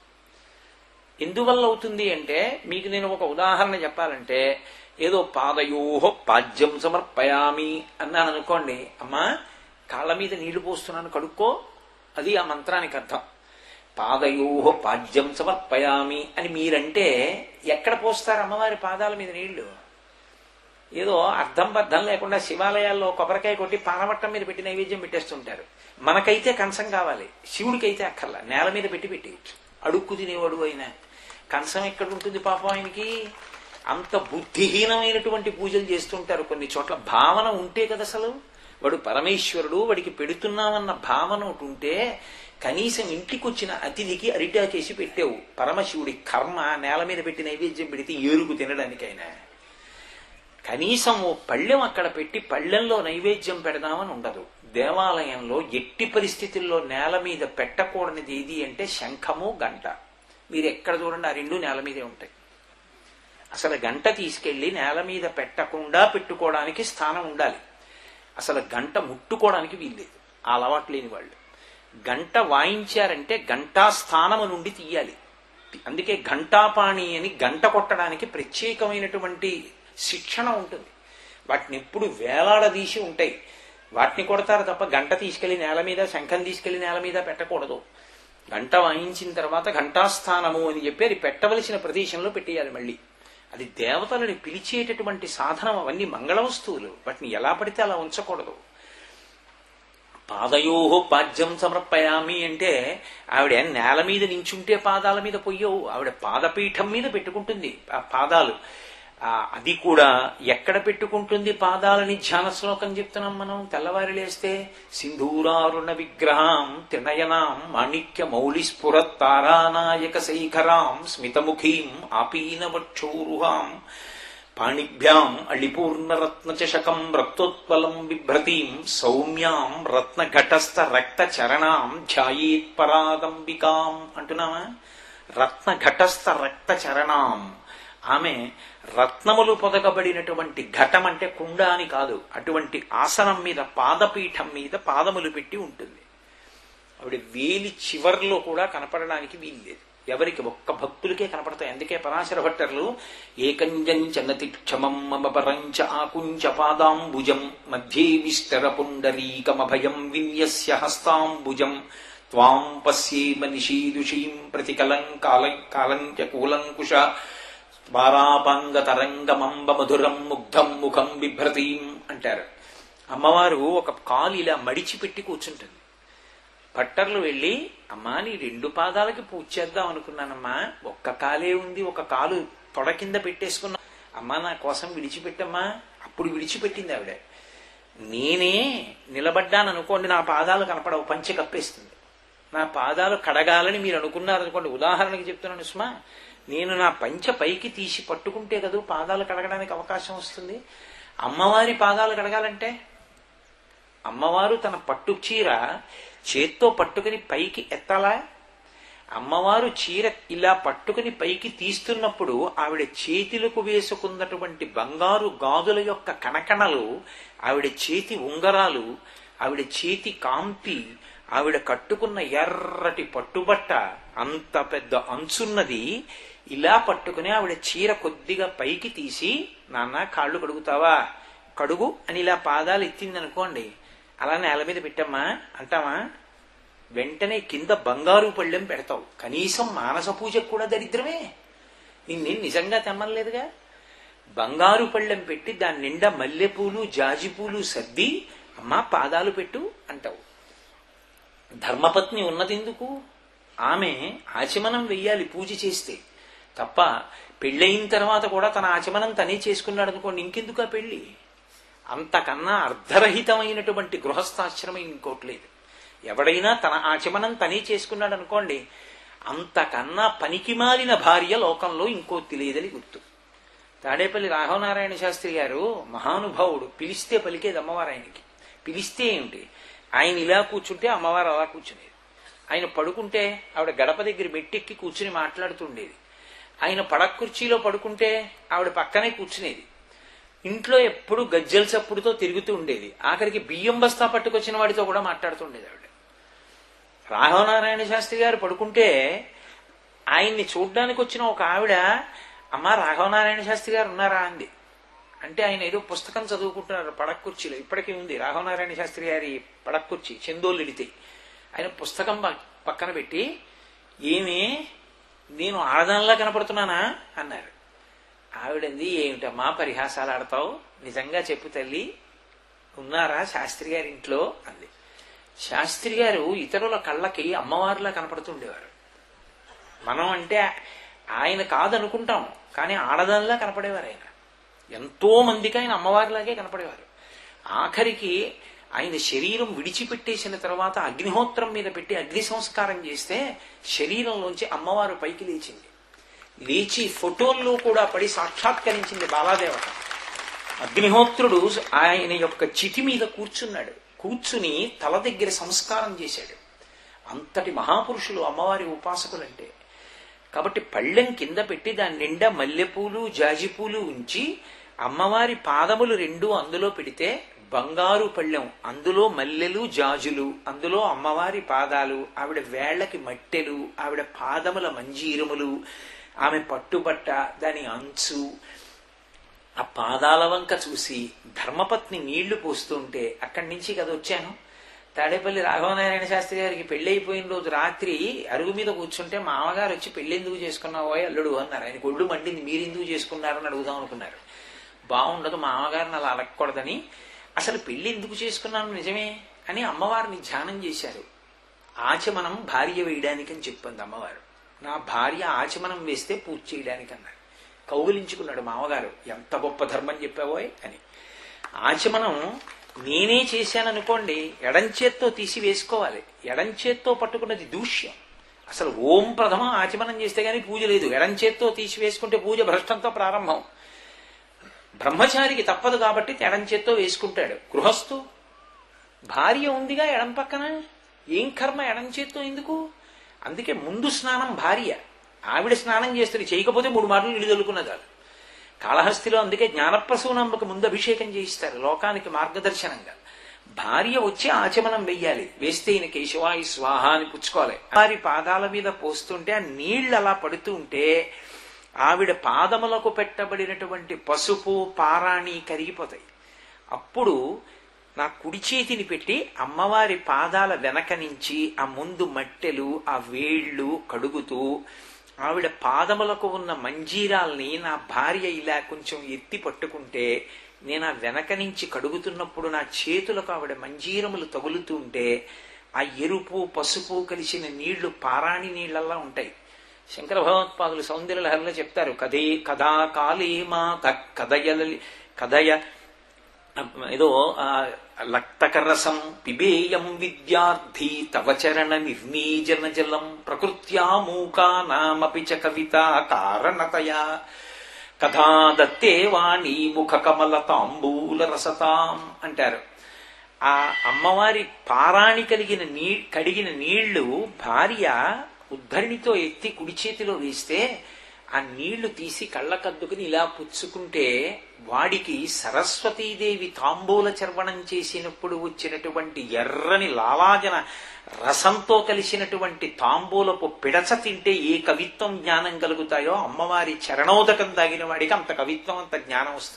ఎందువల్ల అవుతుంది అంటే మీకు నేను ఒక ఉదాహరణ చెప్పాలంటే ఏదో పాదయోహో పాద్యం సమర్పయామి అన్నాను అనుకోండి అమ్మా కాళ్ళ మీద నీళ్లు పోస్తున్నాను కడుక్కో అది ఆ మంత్రానికి అర్థం పాదయోహో పాద్యం సమర్పయామి అని మీరంటే ఎక్కడ పోస్తారు అమ్మవారి పాదాల మీద నీళ్లు ఏదో అర్థం బద్ధం లేకుండా శివాలయాల్లో కొబ్బరికాయ కొట్టి పానవట్టం మీద పెట్టి నైవేద్యం పెట్టేస్తుంటారు మనకైతే కంచం కావాలి శివుడికైతే అక్కర్లా నేల మీద పెట్టి పెట్టేయచ్చు అడుక్కు తినేవాడు అయినా కంచం ఎక్కడ ఉంటుంది పాపం ఆయనకి అంత బుద్ధిహీనమైనటువంటి పూజలు చేస్తుంటారు కొన్ని చోట్ల భావన ఉంటే కదా అసలు వాడు పరమేశ్వరుడు వాడికి పెడుతున్నామన్న భావన ఒకటి ఉంటే కనీసం ఇంటికి వచ్చిన అతిథికి అరిటాకేసి పెట్టావు పరమశివుడి కర్మ నేల మీద పెట్టి నైవేద్యం పెడితే ఏరుకు తినడానికైనా కనీసం ఓ పళ్ళెం అక్కడ పెట్టి పళ్ళెంలో నైవేద్యం పెడదామని ఉండదు దేవాలయంలో ఎట్టి పరిస్థితుల్లో నేల మీద పెట్టకూడనిది ఏది అంటే శంఖము గంట మీరు ఎక్కడ చూడండి ఆ రెండు నేల మీదే ఉంటాయి అసలు గంట తీసుకెళ్లి నేల మీద పెట్టకుండా పెట్టుకోవడానికి స్థానం ఉండాలి అసలు గంట ముట్టుకోవడానికి వీల్లేదు ఆ అలవాటు లేని వాళ్ళు గంట వాయించారంటే గంటా స్థానము నుండి తీయాలి అందుకే ఘంటాపాణి అని గంట కొట్టడానికి ప్రత్యేకమైనటువంటి శిక్షణ ఉంటుంది వాటిని ఎప్పుడు వేలాడదీసి ఉంటాయి వాటిని కొడతారు తప్ప గంట తీసుకెళ్లి నేల మీద శంఖం తీసుకెళ్లి నేల మీద పెట్టకూడదు గంట వాయించిన తర్వాత ఘంటాస్థానము అని చెప్పి అది పెట్టవలసిన ప్రదేశంలో పెట్టేయాలి మళ్ళీ అది దేవతలని పిలిచేటటువంటి సాధనం అవన్నీ మంగళ వస్తువులు వాటిని ఎలా పడితే అలా ఉంచకూడదు పాదయోహో పాద్యం సమర్పయామి అంటే ఆవిడ నేల మీద నించుంటే పాదాల మీద పొయ్యవు ఆవిడ పాదపీఠం మీద పెట్టుకుంటుంది ఆ పాదాలు ఆ, అది కూడా ఎక్కడ పెట్టుకుంటుంది పాదాలని ధ్యాన శ్లోకం చెప్తున్నాం మనం తెల్లవారి లేస్తే సింధూరారుణ విగ్రహం త్రినయనాం మాణిక్య మౌళి స్ఫురత్ తారానాయక శైఖరాం స్మితముఖీం ఆపీనవక్షోరుహాం పాణిభ్యాం అళిపూర్ణరత్నచషకం రక్తోత్పలం బిభ్రతీం సౌమ్యాం రత్నఘటస్థ రక్త చరణాం ధ్యాయేత్ పరాదంబికాం అంటున్నామా రత్నఘటస్థ రక్త చరణాం ఆమె రత్నములు పొదగబడినటువంటి ఘటం అంటే కుండ అని కాదు అటువంటి ఆసనం మీద పాదపీఠం మీద పాదములు పెట్టి ఉంటుంది ఆవిడ వేలి చివర్లో కూడా కనపడడానికి వీల్లేదు ఎవరికి ఒక్క భక్తులకే కనపడతాయి అందుకే పరాశర భట్టర్లు ఏకంజం చన్నతి క్షమం మమ పరంచ ఆకుంచ పాదాంబుజం మధ్యే విస్తర పుండరీకమభయం విన్యస్య హస్తాంబుజం త్వాం పశ్యేమ నిషీదుషీం ప్రతికలం కాల కాలంచ కూలంకుశ వారాపాంగ తరంగమంబ మధురం ముగ్ధం ముఖం బిభ్రతీం అంటారు అమ్మవారు ఒక కాలు ఇలా మడిచిపెట్టి కూర్చుంటుంది పట్టర్లు వెళ్ళి అమ్మా నీ రెండు పాదాలకి పూజ చేద్దాం అనుకున్నానమ్మా ఒక్క కాలే ఉంది ఒక కాలు తొడ కింద పెట్టేసుకున్నా అమ్మా నా కోసం విడిచిపెట్టమ్మా అప్పుడు విడిచిపెట్టింది ఆవిడ నేనే నిలబడ్డాను అనుకోండి నా పాదాలు కనపడవు పంచె కప్పేస్తుంది నా పాదాలు కడగాలని మీరు అనుకున్నారనుకోండి ఉదాహరణకి చెప్తున్నాను సుమా నేను నా పంచ పైకి తీసి పట్టుకుంటే కదా పాదాలు కడగడానికి అవకాశం వస్తుంది అమ్మవారి పాదాలు కడగాలంటే అమ్మవారు తన పట్టు చీర చేత్తో పట్టుకుని పైకి ఎత్తాలా అమ్మవారు చీర ఇలా పట్టుకుని పైకి తీస్తున్నప్పుడు ఆవిడ చేతులకు వేసుకున్నటువంటి బంగారు గాజుల యొక్క కణకణలు ఆవిడ చేతి ఉంగరాలు ఆవిడ చేతి కాంతి ఆవిడ కట్టుకున్న ఎర్రటి పట్టుబట్ట అంత పెద్ద అంచున్నది ఇలా పట్టుకుని ఆవిడ చీర కొద్దిగా పైకి తీసి నాన్న కాళ్ళు కడుగుతావా కడుగు అని ఇలా పాదాలు ఎత్తిందనుకోండి అలా నేల మీద పెట్టమ్మా అంటావా వెంటనే కింద బంగారు పళ్ళెం పెడతావు కనీసం మానస పూజకు కూడా దరిద్రమే నిన్నేం నిజంగా తెమ్మలేదుగా బంగారు పళ్ళెం పెట్టి దాని నిండా మల్లెపూలు జాజిపూలు సర్ది అమ్మా పాదాలు పెట్టు అంటావు ధర్మపత్ని ఉన్నదెందుకు ఆమె ఆచమనం వెయ్యాలి పూజ చేస్తే తప్ప పెళ్ళయిన తర్వాత కూడా తన ఆచమనం తనే చేసుకున్నాడు అనుకోండి ఇంకెందుకు ఆ పెళ్లి అంతకన్నా అర్ధరహితమైనటువంటి గృహస్థాశ్రమం ఇంకోటి లేదు ఎవడైనా తన ఆచమనం తనే చేసుకున్నాడు అనుకోండి అంతకన్నా పనికిమాలిన భార్య లోకంలో ఇంకోటి లేదని గుర్తు తాడేపల్లి రాఘవనారాయణ శాస్త్రి గారు మహానుభావుడు పిలిస్తే పలికేది అమ్మవారు ఆయనకి పిలిస్తే ఏమిటి ఆయన ఇలా కూర్చుంటే అమ్మవారు అలా కూర్చునేది ఆయన పడుకుంటే ఆవిడ గడప దగ్గర మెట్టెక్కి కూర్చుని మాట్లాడుతుండేది ఆయన పడక కుర్చీలో పడుకుంటే ఆవిడ పక్కనే కూర్చునేది ఇంట్లో ఎప్పుడు గజ్జల చప్పుడుతో తిరుగుతూ ఉండేది ఆఖరికి బియ్యం బస్తా పట్టుకొచ్చిన వాడితో కూడా మాట్లాడుతుండేది ఆవిడ రాఘవనారాయణ శాస్త్రి గారు పడుకుంటే ఆయన్ని చూడ్డానికి వచ్చిన ఒక ఆవిడ అమ్మా రాఘవనారాయణ శాస్త్రి గారు ఉన్నారా అంది అంటే ఆయన ఏదో పుస్తకం చదువుకుంటున్నారు పడక కుర్చీలో ఇప్పటికీ ఉంది రాఘవనారాయణ శాస్త్రి గారి పడక కుర్చీ చందోళ్ళిడితే ఆయన పుస్తకం ప- పక్కన పెట్టి ఏమి నేను ఆడదానిలా కనపడుతున్నానా అన్నారు ఆవిడంది ఏమిటమ్మా పరిహాసాలు ఆడతావు నిజంగా చెప్పు తల్లి ఉన్నారా శాస్త్రి గారి ఇంట్లో అంది శాస్త్రి గారు ఇతరుల కళ్ళకి అమ్మవారిలా కనపడుతుండేవారు మనం అంటే ఆయన కాదనుకుంటాం కానీ ఆడదానిలా కనపడేవారు ఆయన ఎంతో మందికి ఆయన అమ్మవారిలాగే కనపడేవారు ఆఖరికి ఆయన శరీరం విడిచిపెట్టేసిన తర్వాత అగ్నిహోత్రం మీద పెట్టి అగ్ని సంస్కారం చేస్తే శరీరంలోంచి అమ్మవారు పైకి లేచింది లేచి ఫోటోల్లో కూడా పడి సాక్షాత్కరించింది బాలాదేవత అగ్నిహోత్రుడు ఆయన యొక్క చితి మీద కూర్చున్నాడు కూర్చుని తల దగ్గర సంస్కారం చేశాడు అంతటి మహాపురుషులు అమ్మవారి ఉపాసకులంటే కాబట్టి పళ్ళెం కింద పెట్టి దాని నిండా మల్లెపూలు జాజిపూలు ఉంచి అమ్మవారి పాదములు రెండు అందులో పెడితే బంగారు పళ్ళెం అందులో మల్లెలు జాజులు అందులో అమ్మవారి పాదాలు ఆవిడ వేళ్లకి మట్టెలు ఆవిడ పాదముల మంజీరములు ఆమె పట్టుబట్ట దాని అంచు ఆ పాదాల వంక చూసి ధర్మపత్ని నీళ్లు పోస్తుంటే అక్కడి నుంచి కదా వచ్చాను తాడేపల్లి రాఘవనారాయణ శాస్త్రి గారికి పెళ్లి అయిపోయిన రోజు రాత్రి అరుగు మీద కూర్చుంటే మామగారు వచ్చి పెళ్లి ఎందుకు చేసుకున్నావో అల్లుడు అన్నారు ఆయన ఒళ్ళు మండింది మీరు ఎందుకు చేసుకున్నారని అడుగుదాం అనుకున్నారు బాగుండదు మామగారిని అలా అడగకూడదని అసలు పెళ్లి ఎందుకు చేసుకున్నాను నిజమే అని అమ్మవారిని ధ్యానం చేశారు ఆచమనం భార్య వేయడానికి అని చెప్పింది అమ్మవారు నా భార్య ఆచమనం వేస్తే పూజ చేయడానికి అన్నారు కౌగిలించుకున్నాడు మామగారు ఎంత గొప్ప ధర్మం చెప్పావోయ్ అని ఆచమనం నేనే చేశాననుకోండి ఎడంచేత్తో తీసి వేసుకోవాలి ఎడంచేత్తో పట్టుకున్నది దూష్యం అసలు ఓం ప్రథమ ఆచమనం చేస్తే గానీ పూజ లేదు ఎడంచేత్తో తీసి వేసుకుంటే పూజ భ్రష్టంతో ప్రారంభం బ్రహ్మచారికి తప్పదు కాబట్టి ఎడం చేత్తో వేసుకుంటాడు గృహస్థు భార్య ఉందిగా ఎడం పక్కన ఏం కర్మ ఎడం చేత్తో ఎందుకు అందుకే ముందు స్నానం భార్య ఆవిడ స్నానం చేస్తుంది చేయకపోతే మూడు మాటలు నీళ్ళు చల్లుకున్నదాలు కాళహస్తిలో అందుకే జ్ఞానప్రసూనంబకు ముందు అభిషేకం చేయిస్తారు లోకానికి మార్గదర్శనంగా భార్య వచ్చి ఆచమనం వెయ్యాలి వేస్తే ఈయన కేశవాయి స్వాహ అని పుచ్చుకోవాలి వారి పాదాల మీద పోస్తుంటే ఆ నీళ్లు అలా పడుతూ ఉంటే ఆవిడ పాదములకు పెట్టబడినటువంటి పసుపు పారాణి కరిగిపోతాయి అప్పుడు నా కుడి చేతిని పెట్టి అమ్మవారి పాదాల వెనక నుంచి ఆ ముందు మట్టెలు ఆ వేళ్ళు కడుగుతూ ఆవిడ పాదములకు ఉన్న మంజీరాల్ని నా భార్య ఇలా కొంచెం ఎత్తి పట్టుకుంటే నేను ఆ వెనక నుంచి కడుగుతున్నప్పుడు నా చేతులకు ఆవిడ మంజీరములు తగులుతుంటే ఆ ఎరుపు పసుపు కలిసిన నీళ్లు పారాణి నీళ్లలా ఉంటాయి శంకర భగవత్పాదులు సౌందర్యలహరిలో చెప్తారు కదే కథా కాళీమా కథయలి కథయ ఏదో లక్తకరసం పిబేయం విద్యార్థి తవ చరణ నిర్నీజన జలం ప్రకృత్యా మూకానామపి చ కవిత కారణతయా కథా దత్తే వాణి ముఖ కమల తాంబూల రసతాం అంటారు ఆ అమ్మవారి పారాణి కలిగిన నీ కడిగిన నీళ్లు భార్య ఉద్ధరిణితో ఎత్తి కుడి చేతిలో వేస్తే ఆ నీళ్లు తీసి కళ్ళకద్దుకుని ఇలా పుచ్చుకుంటే వాడికి సరస్వతీదేవి తాంబూల చర్వణం చేసినప్పుడు వచ్చినటువంటి ఎర్రని లాలాజన రసంతో కలిసినటువంటి తాంబూలపు పిడచ తింటే ఏ కవిత్వం జ్ఞానం కలుగుతాయో అమ్మవారి చరణోదకం తాగిన వాడికి అంత కవిత్వం అంత జ్ఞానం వస్తుంది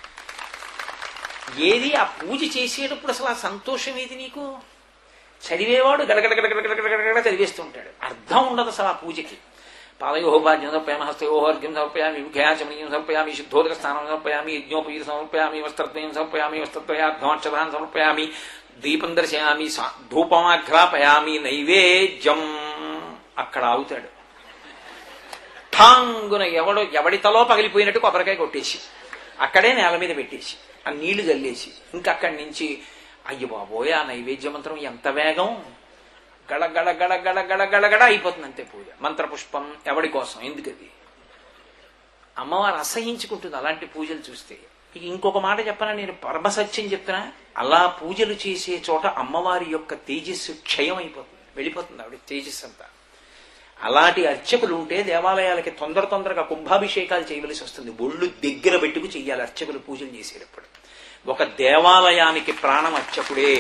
ఏది ఆ పూజ చేసేటప్పుడు అసలు ఆ సంతోషం ఏది నీకు చదివేవాడు గడగడగడగడగడగడ చదివేస్తూ ఉంటాడు అర్థం ఉండదు అసలు ఆ పూజకి పాదయో భాగ్యం సమర్పయామి హస్తయో అర్ఘ్యం సమర్పయామి ముఖ్యాచమనీయం సమర్పయామి శుద్ధోదక స్నానం సమర్పయామి యజ్ఞోపవీత సమర్పయామి వస్త్రత్వయం సమర్పయామి వస్త్రత్వయార్థమాక్షరాన్ని సమర్పయామి దీపం దర్శయామి ధూపమాఘ్రాపయామి నైవేద్యం అక్కడ ఆగుతాడు ఠాంగున ఎవడో ఎవడి తలో పగిలిపోయినట్టు కొబ్బరికాయ కొట్టేసి అక్కడే నేల మీద పెట్టేసి ఆ నీళ్లు చల్లేసి ఇంకా అక్కడి నుంచి అయ్యో బాబోయ్ ఆ నైవేద్య మంత్రం ఎంత వేగం గడ గడ గడ గడ గడ గడ గడ అయిపోతుంది అంతే పూజ మంత్రపుష్పం ఎవడి కోసం ఎందుకది అమ్మవారు అసహించుకుంటుంది అలాంటి పూజలు చూస్తే ఇక ఇంకొక మాట చెప్పనా నేను పరమసత్యం చెప్తున్నా అలా పూజలు చేసే చోట అమ్మవారి యొక్క తేజస్సు క్షయం అయిపోతుంది వెళ్ళిపోతుంది ఆవిడ తేజస్సు అంతా అలాంటి అర్చకులు ఉంటే దేవాలయాలకి తొందర తొందరగా కుంభాభిషేకాలు చేయవలసి వస్తుంది ఒళ్ళు దగ్గర పెట్టుకు చెయ్యాలి అర్చకులు పూజలు చేసేటప్పుడు ఒక దేవాలయానికి ప్రాణం అర్చకుడే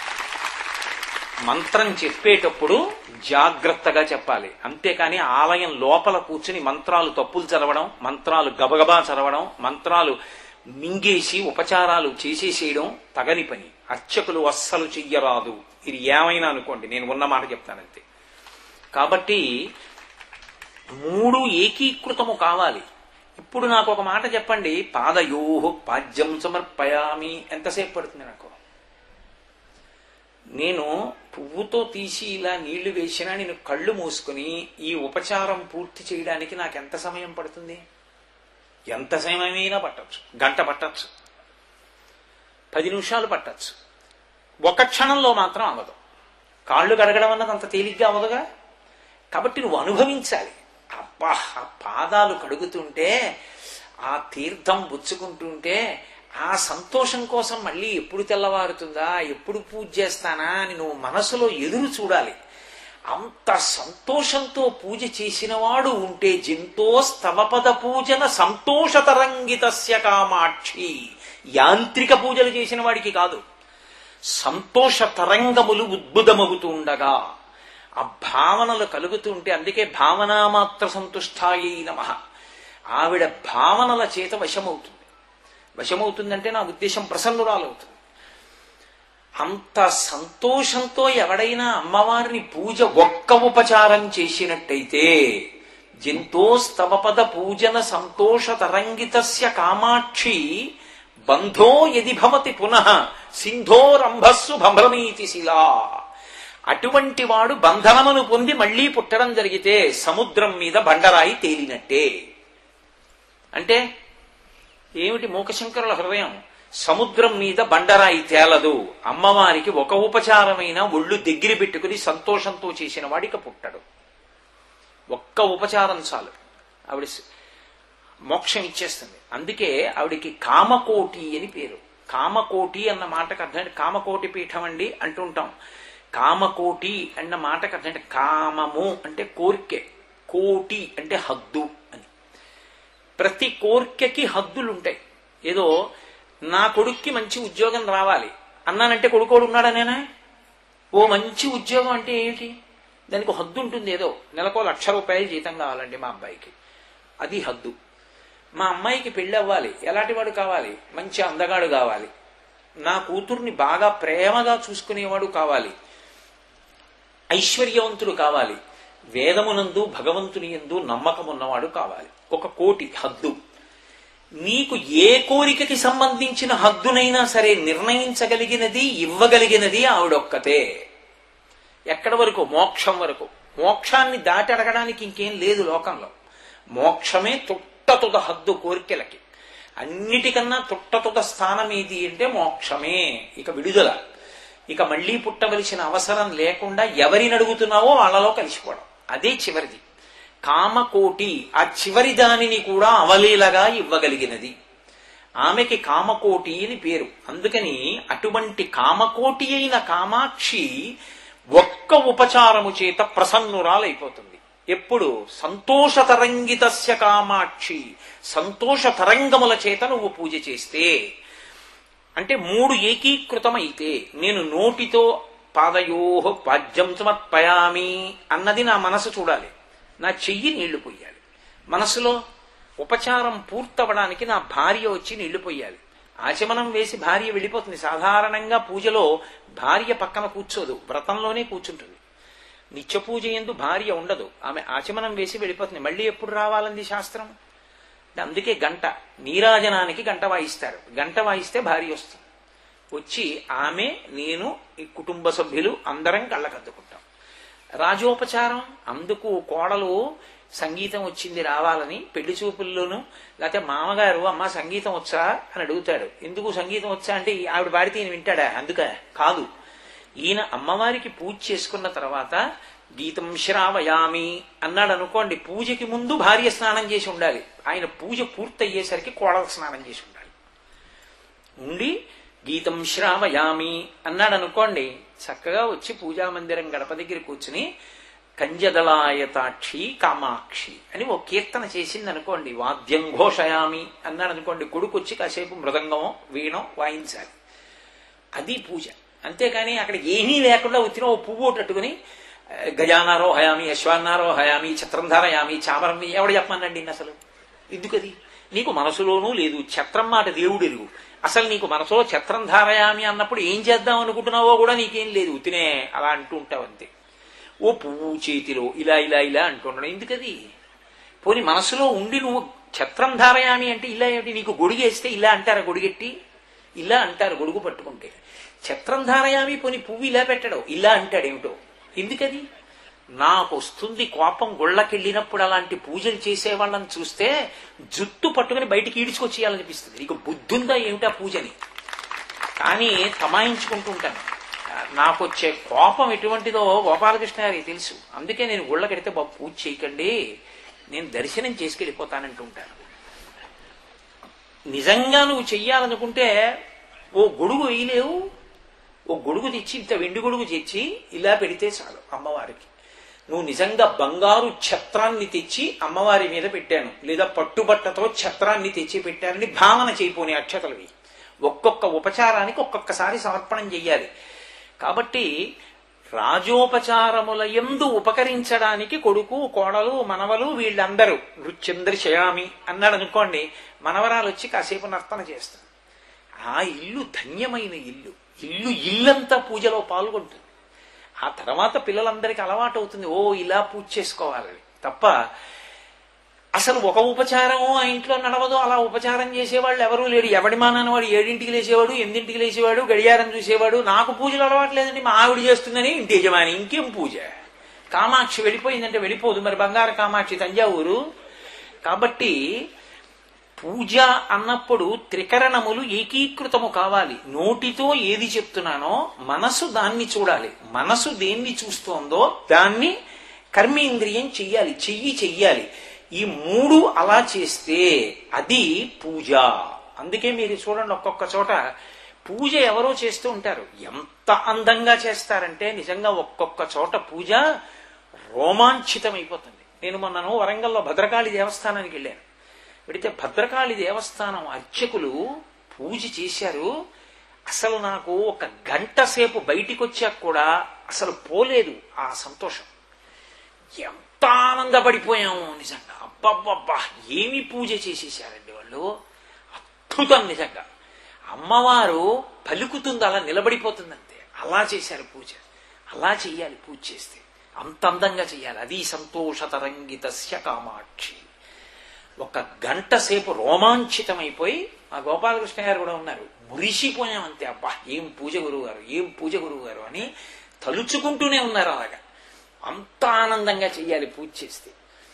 మంత్రం చెప్పేటప్పుడు జాగ్రత్తగా చెప్పాలి అంతేకాని ఆలయం లోపల కూర్చుని మంత్రాలు తప్పులు చదవడం మంత్రాలు గబగబా చదవడం మంత్రాలు మింగేసి ఉపచారాలు చేసేసేయడం తగని పని అర్చకులు అస్సలు చెయ్యరాదు ఇది ఏమైనా అనుకోండి నేను ఉన్న మాట చెప్తానంతే కాబట్టి మూడు ఏకీకృతము కావాలి ఇప్పుడు నాకు ఒక మాట చెప్పండి పాదయోహు పాద్యం సమర్పయామి ఎంతసేపు పడుతుంది నాకు నేను పువ్వుతో తీసి ఇలా నీళ్లు వేసినా నేను కళ్ళు మూసుకుని ఈ ఉపచారం పూర్తి చేయడానికి నాకు ఎంత సమయం పడుతుంది ఎంత సమయమైనా పట్టచ్చు గంట పట్టచ్చు పది నిమిషాలు పట్టచ్చు ఒక క్షణంలో మాత్రం అవ్వదు కాళ్ళు గడగడం అన్నది అంత తేలిగ్గా అవ్వదుగా కాబట్టి నువ్వు అనుభవించాలి అబ్బా ఆ పాదాలు కడుగుతుంటే ఆ తీర్థం బుచ్చుకుంటుంటే ఆ సంతోషం కోసం మళ్ళీ ఎప్పుడు తెల్లవారుతుందా ఎప్పుడు పూజ చేస్తానా అని నువ్వు మనసులో ఎదురు చూడాలి అంత సంతోషంతో పూజ చేసిన వాడు ఉంటే జింతో స్తవపద పూజన సంతోషతరంగితస్య కామాక్షి యాంత్రిక పూజలు చేసిన వాడికి కాదు సంతోష తరంగములు ఉద్భుతమవుతూ ఉండగా ఆ భావనలు కలుగుతూ ఉంటే అందుకే భావనామాత్ర సంతుష్టాయి నమ ఆవిడ భావనల చేత వశమవుతుంది వశమవుతుందంటే నా ఉద్దేశం ప్రసన్నురాలవుతుంది అంత సంతోషంతో ఎవడైనా అమ్మవారిని పూజ ఒక్క ఉపచారం చేసినట్టయితే జంతోస్తవపద పూజన సంతోష తరంగితస్య కామాక్షి బంధో యది భవతి పునః సింధోరంభస్సు భ్రమీతి శిలా అటువంటి వాడు బంధనమును పొంది మళ్లీ పుట్టడం జరిగితే సముద్రం మీద బండరాయి తేలినట్టే అంటే ఏమిటి మూకశంకరుల హృదయం సముద్రం మీద బండరాయి తేలదు అమ్మవారికి ఒక ఉపచారమైన ఒళ్ళు దగ్గర పెట్టుకుని సంతోషంతో చేసిన వాడిక పుట్టడు ఒక్క ఉపచారం చాలు ఆవిడ స- మోక్షం ఇచ్చేస్తుంది అందుకే ఆవిడికి కామకోటి అని పేరు కామకోటి అన్న మాటకు అర్థం అంటే కామకోటి పీఠం అండి అంటుంటాం కామకోటి అన్న మాటకు అర్థం అంటే కామము అంటే కోరికే కోటి అంటే హద్దు అని ప్రతి కోరికకి హద్దులుంటాయి ఏదో నా కొడుక్కి మంచి ఉద్యోగం రావాలి అన్నానంటే కొడుకోడు ఉన్నాడనేనా ఓ మంచి ఉద్యోగం అంటే ఏమిటి దానికి ఒక హద్దు ఉంటుంది ఏదో నెలకో లక్ష రూపాయలు జీతం కావాలండి మా అబ్బాయికి అది హద్దు మా అమ్మాయికి పెళ్ళి అవ్వాలి ఎలాంటి వాడు కావాలి మంచి అందగాడు కావాలి నా కూతుర్ని బాగా ప్రేమగా చూసుకునేవాడు కావాలి ఐశ్వర్యవంతుడు కావాలి వేదమునందు భగవంతుని ఎందు నమ్మకం ఉన్నవాడు కావాలి ఒక కోటి హద్దు నీకు ఏ కోరికకి సంబంధించిన హద్దునైనా సరే నిర్ణయించగలిగినది ఇవ్వగలిగినది ఆవిడొక్కతే ఎక్కడి వరకు మోక్షం వరకు మోక్షాన్ని దాటి అడగడానికి ఇంకేం లేదు లోకంలో మోక్షమే తుట్టతుద హద్దు కోరికలకి అన్నిటికన్నా తుట్టతుద స్థానం ఏది అంటే మోక్షమే ఇక విడుదల ఇక మళ్ళీ పుట్టవలసిన అవసరం లేకుండా ఎవరిని అడుగుతున్నావో వాళ్ళలో కలిసిపోవడం అదే చివరిది కామకోటి ఆ చివరి దానిని కూడా అవలీలగా ఇవ్వగలిగినది ఆమెకి కామకోటి అని పేరు అందుకని అటువంటి కామకోటి అయిన కామాక్షి ఒక్క ఉపచారము చేత ప్రసన్నురాలైపోతుంది ఎప్పుడు సంతోష తరంగితస్య కామాక్షి సంతోష తరంగముల చేత నువ్వు పూజ చేస్తే అంటే మూడు ఏకీకృతమైతే నేను నోటితో పాదయో పాద్యం సమర్పయామి అన్నది నా మనసు చూడాలి నా చెయ్యి నీళ్లు పొయ్యాలి మనసులో ఉపచారం పూర్తవడానికి నా భార్య వచ్చి నీళ్లు పొయ్యాలి ఆచమనం వేసి భార్య వెళ్ళిపోతుంది సాధారణంగా పూజలో భార్య పక్కన కూర్చోదు వ్రతంలోనే కూర్చుంటుంది నిత్య పూజ ఎందు భార్య ఉండదు ఆమె ఆచమనం వేసి వెళ్ళిపోతుంది మళ్ళీ ఎప్పుడు రావాలంది శాస్త్రం అంటే అందుకే గంట నీరాజనానికి గంట వాయిస్తారు గంట వాయిస్తే భార్య వస్తుంది వచ్చి ఆమె నేను ఈ కుటుంబ సభ్యులు అందరం కళ్ళకద్దుకుంటాం రాజోపచారం అందుకు కోడలు సంగీతం వచ్చింది రావాలని పెళ్లి చూపుల్లోనూ లేకపోతే మామగారు అమ్మ సంగీతం వచ్చా అని అడుగుతాడు ఎందుకు సంగీతం వచ్చా అంటే ఈ ఆవిడ పాడితే ఈయన వింటాడా అందుక కాదు ఈయన అమ్మవారికి పూజ చేసుకున్న తర్వాత గీతం శ్రావయామి అన్నాడు అనుకోండి పూజకి ముందు భార్య స్నానం చేసి ఉండాలి ఆయన పూజ పూర్తయ్యేసరికి కోడలు స్నానం చేసి ఉండాలి ఉండి గీతం శ్రావయామి అన్నాడు అనుకోండి చక్కగా వచ్చి పూజా మందిరం గడప దగ్గర కూర్చుని కంజదలాయతాక్షి కామాక్షి అని ఓ కీర్తన చేసింది అనుకోండి వాద్యం ఘోషయామి అన్నాడు అనుకోండి కొడుకు వచ్చి కాసేపు మృదంగమో వీణో వాయించాలి అది పూజ అంతేకాని అక్కడ ఏమీ లేకుండా వచ్చిన ఓ పువ్వు ఒకటట్టుకుని గజానారో హయామి అశ్వాన్నారో హయామి ఛత్రం ధారయామి చామరం ఎవడు చెప్పమనండి అసలు ఎందుకది నీకు మనసులోనూ లేదు ఛత్రం మాట దేవుడు ఎరుగు అసలు నీకు మనసులో ఛత్రం ధారయామి అన్నప్పుడు ఏం చేద్దాం అనుకుంటున్నావో కూడా నీకేం లేదు ఉతినే అలా అంటూ ఉంటావు అంతే ఓ పువ్వు చేతిలో ఇలా ఇలా ఇలా అంటున్నాడు ఎందుకది పోని మనసులో ఉండి నువ్వు ఛత్రం ధారయామి అంటే ఇలా ఏమిటి నీకు గొడుగేస్తే ఇలా అంటారా గొడుగెట్టి ఇలా అంటారు గొడుగు పట్టుకుంటే ఛత్రం ధారయామి పోని పువ్వు ఇలా పెట్టడం ఇలా అంటాడేమిటో ఎందుకది నాకు వస్తుంది కోపం గుళ్ళకెళ్ళినప్పుడు అలాంటి పూజలు చేసే వాళ్ళని చూస్తే జుట్టు పట్టుకుని బయటికి ఈడ్చుకొచ్చేయాలనిపిస్తుంది నీకు బుద్ధుందా ఏమిటా పూజని కానీ తమాయించుకుంటూ ఉంటాను నాకు వచ్చే కోపం ఎటువంటిదో గోపాలకృష్ణ గారికి తెలుసు అందుకే నేను గుళ్ళకెడితే బాబు పూజ చేయకండి నేను దర్శనం చేసుకెళ్ళిపోతానంటూ ఉంటాను నిజంగా నువ్వు చెయ్యాలనుకుంటే ఓ గొడుగు వేయలేవు ఓ గొడుగు తెచ్చి ఇంత వెండి గొడుగు తెచ్చి ఇలా పెడితే చాలు అమ్మవారికి నువ్వు నిజంగా బంగారు ఛత్రాన్ని తెచ్చి అమ్మవారి మీద పెట్టాను లేదా పట్టుబట్టతో ఛత్రాన్ని తెచ్చి పెట్టానని భావన చేయపోని అక్షతలవి ఒక్కొక్క ఉపచారానికి ఒక్కొక్కసారి సమర్పణం చెయ్యాలి కాబట్టి రాజోపచారముల ఎందు ఉపకరించడానికి కొడుకు కోడలు మనవలు వీళ్ళందరూ నృత్యందరి చేయామి అన్నాడు అనుకోండి మనవరాలు వచ్చి కాసేపు నర్తన చేస్తారు ఆ ఇల్లు ధన్యమైన ఇల్లు ఇల్లు ఇల్లంతా పూజలో పాల్గొంటుంది ఆ తర్వాత పిల్లలందరికీ అలవాటు అవుతుంది ఓ ఇలా పూజ చేసుకోవాలని తప్ప అసలు ఒక ఉపచారం ఆ ఇంట్లో నడవదు అలా ఉపచారం చేసేవాళ్ళు ఎవరూ లేడు ఎవడి మానాన్ని వాడు ఏడింటికి లేచేవాడు ఎనిమిదింటికి లేచేవాడు గడియారం చూసేవాడు నాకు పూజలు అలవాట్లేదండి మా ఆవిడ చేస్తుందని ఇంటి యజమాని ఇంకేం పూజ కామాక్షి వెళ్ళిపోయిందంటే వెళ్ళిపోదు మరి బంగారు కామాక్షి తంజావూరు కాబట్టి పూజ అన్నప్పుడు త్రికరణములు ఏకీకృతము కావాలి నోటితో ఏది చెప్తున్నానో మనసు దాన్ని చూడాలి మనసు దేన్ని చూస్తోందో దాన్ని కర్మేంద్రియం చెయ్యాలి చెయ్యి చెయ్యాలి ఈ మూడు అలా చేస్తే అది పూజ అందుకే మీరు చూడండి ఒక్కొక్క చోట పూజ ఎవరో చేస్తూ ఉంటారు ఎంత అందంగా చేస్తారంటే నిజంగా ఒక్కొక్క చోట పూజ రోమాంచితమైపోతుంది నేను మొన్నను వరంగల్లో భద్రకాళి దేవస్థానానికి వెళ్ళాను వెడితే భద్రకాళి దేవస్థానం అర్చకులు పూజ చేశారు అసలు నాకు ఒక గంట సేపు బయటికి వచ్చాక కూడా అసలు పోలేదు ఆ సంతోషం ఎంత ఆనందపడిపోయాము నిజంగా అబ్బబ్బబ్బా ఏమి పూజ చేసేసారండి వాళ్ళు అద్భుతం నిజంగా అమ్మవారు పలుకుతుంది అలా నిలబడిపోతుందంతే అలా చేశారు పూజ అలా చెయ్యాలి పూజ చేస్తే అంత అందంగా చెయ్యాలి అది సంతోషతరంగితస్య కామాక్షి ఒక గంట సేపు రోమాంచితమైపోయి ఆ గోపాలకృష్ణ గారు కూడా ఉన్నారు మురిసిపోయాం అంతే అబ్బా ఏం పూజ గురువు గారు ఏం పూజ గురువు గారు అని తలుచుకుంటూనే ఉన్నారు అలాగా అంత ఆనందంగా చెయ్యాలి పూజ చేస్తే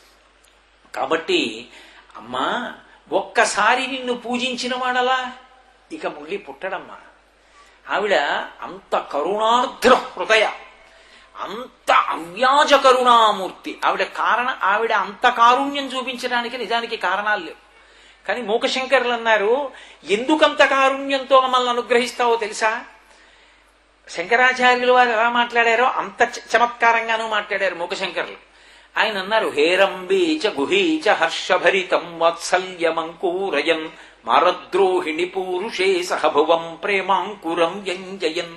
కాబట్టి అమ్మా ఒక్కసారి నిన్ను పూజించిన వాడలా ఇక మళ్ళీ పుట్టడమ్మా ఆవిడ అంత కరుణార్ద్ర హృదయ అంత అవ్యాజ కరుణామూర్తి ఆవిడ కారణ ఆవిడ అంత కారుణ్యం చూపించడానికి నిజానికి కారణాలు లేవు కానీ మూకశంకరులు అన్నారు ఎందుకంత కారుణ్యంతో మమ్మల్ని అనుగ్రహిస్తావో తెలుసా శంకరాచార్యులు వారు ఎలా మాట్లాడారో అంత చ- చమత్కారంగానూ మాట్లాడారు మూకశంకరులు ఆయన అన్నారు హేరంబీచ గుహీచ హర్షభరితం వాత్సల్యమంకూరయన్ మారద్రోహిణి పూరుషే సహభువం ప్రేమాంకురం వ్యంజయన్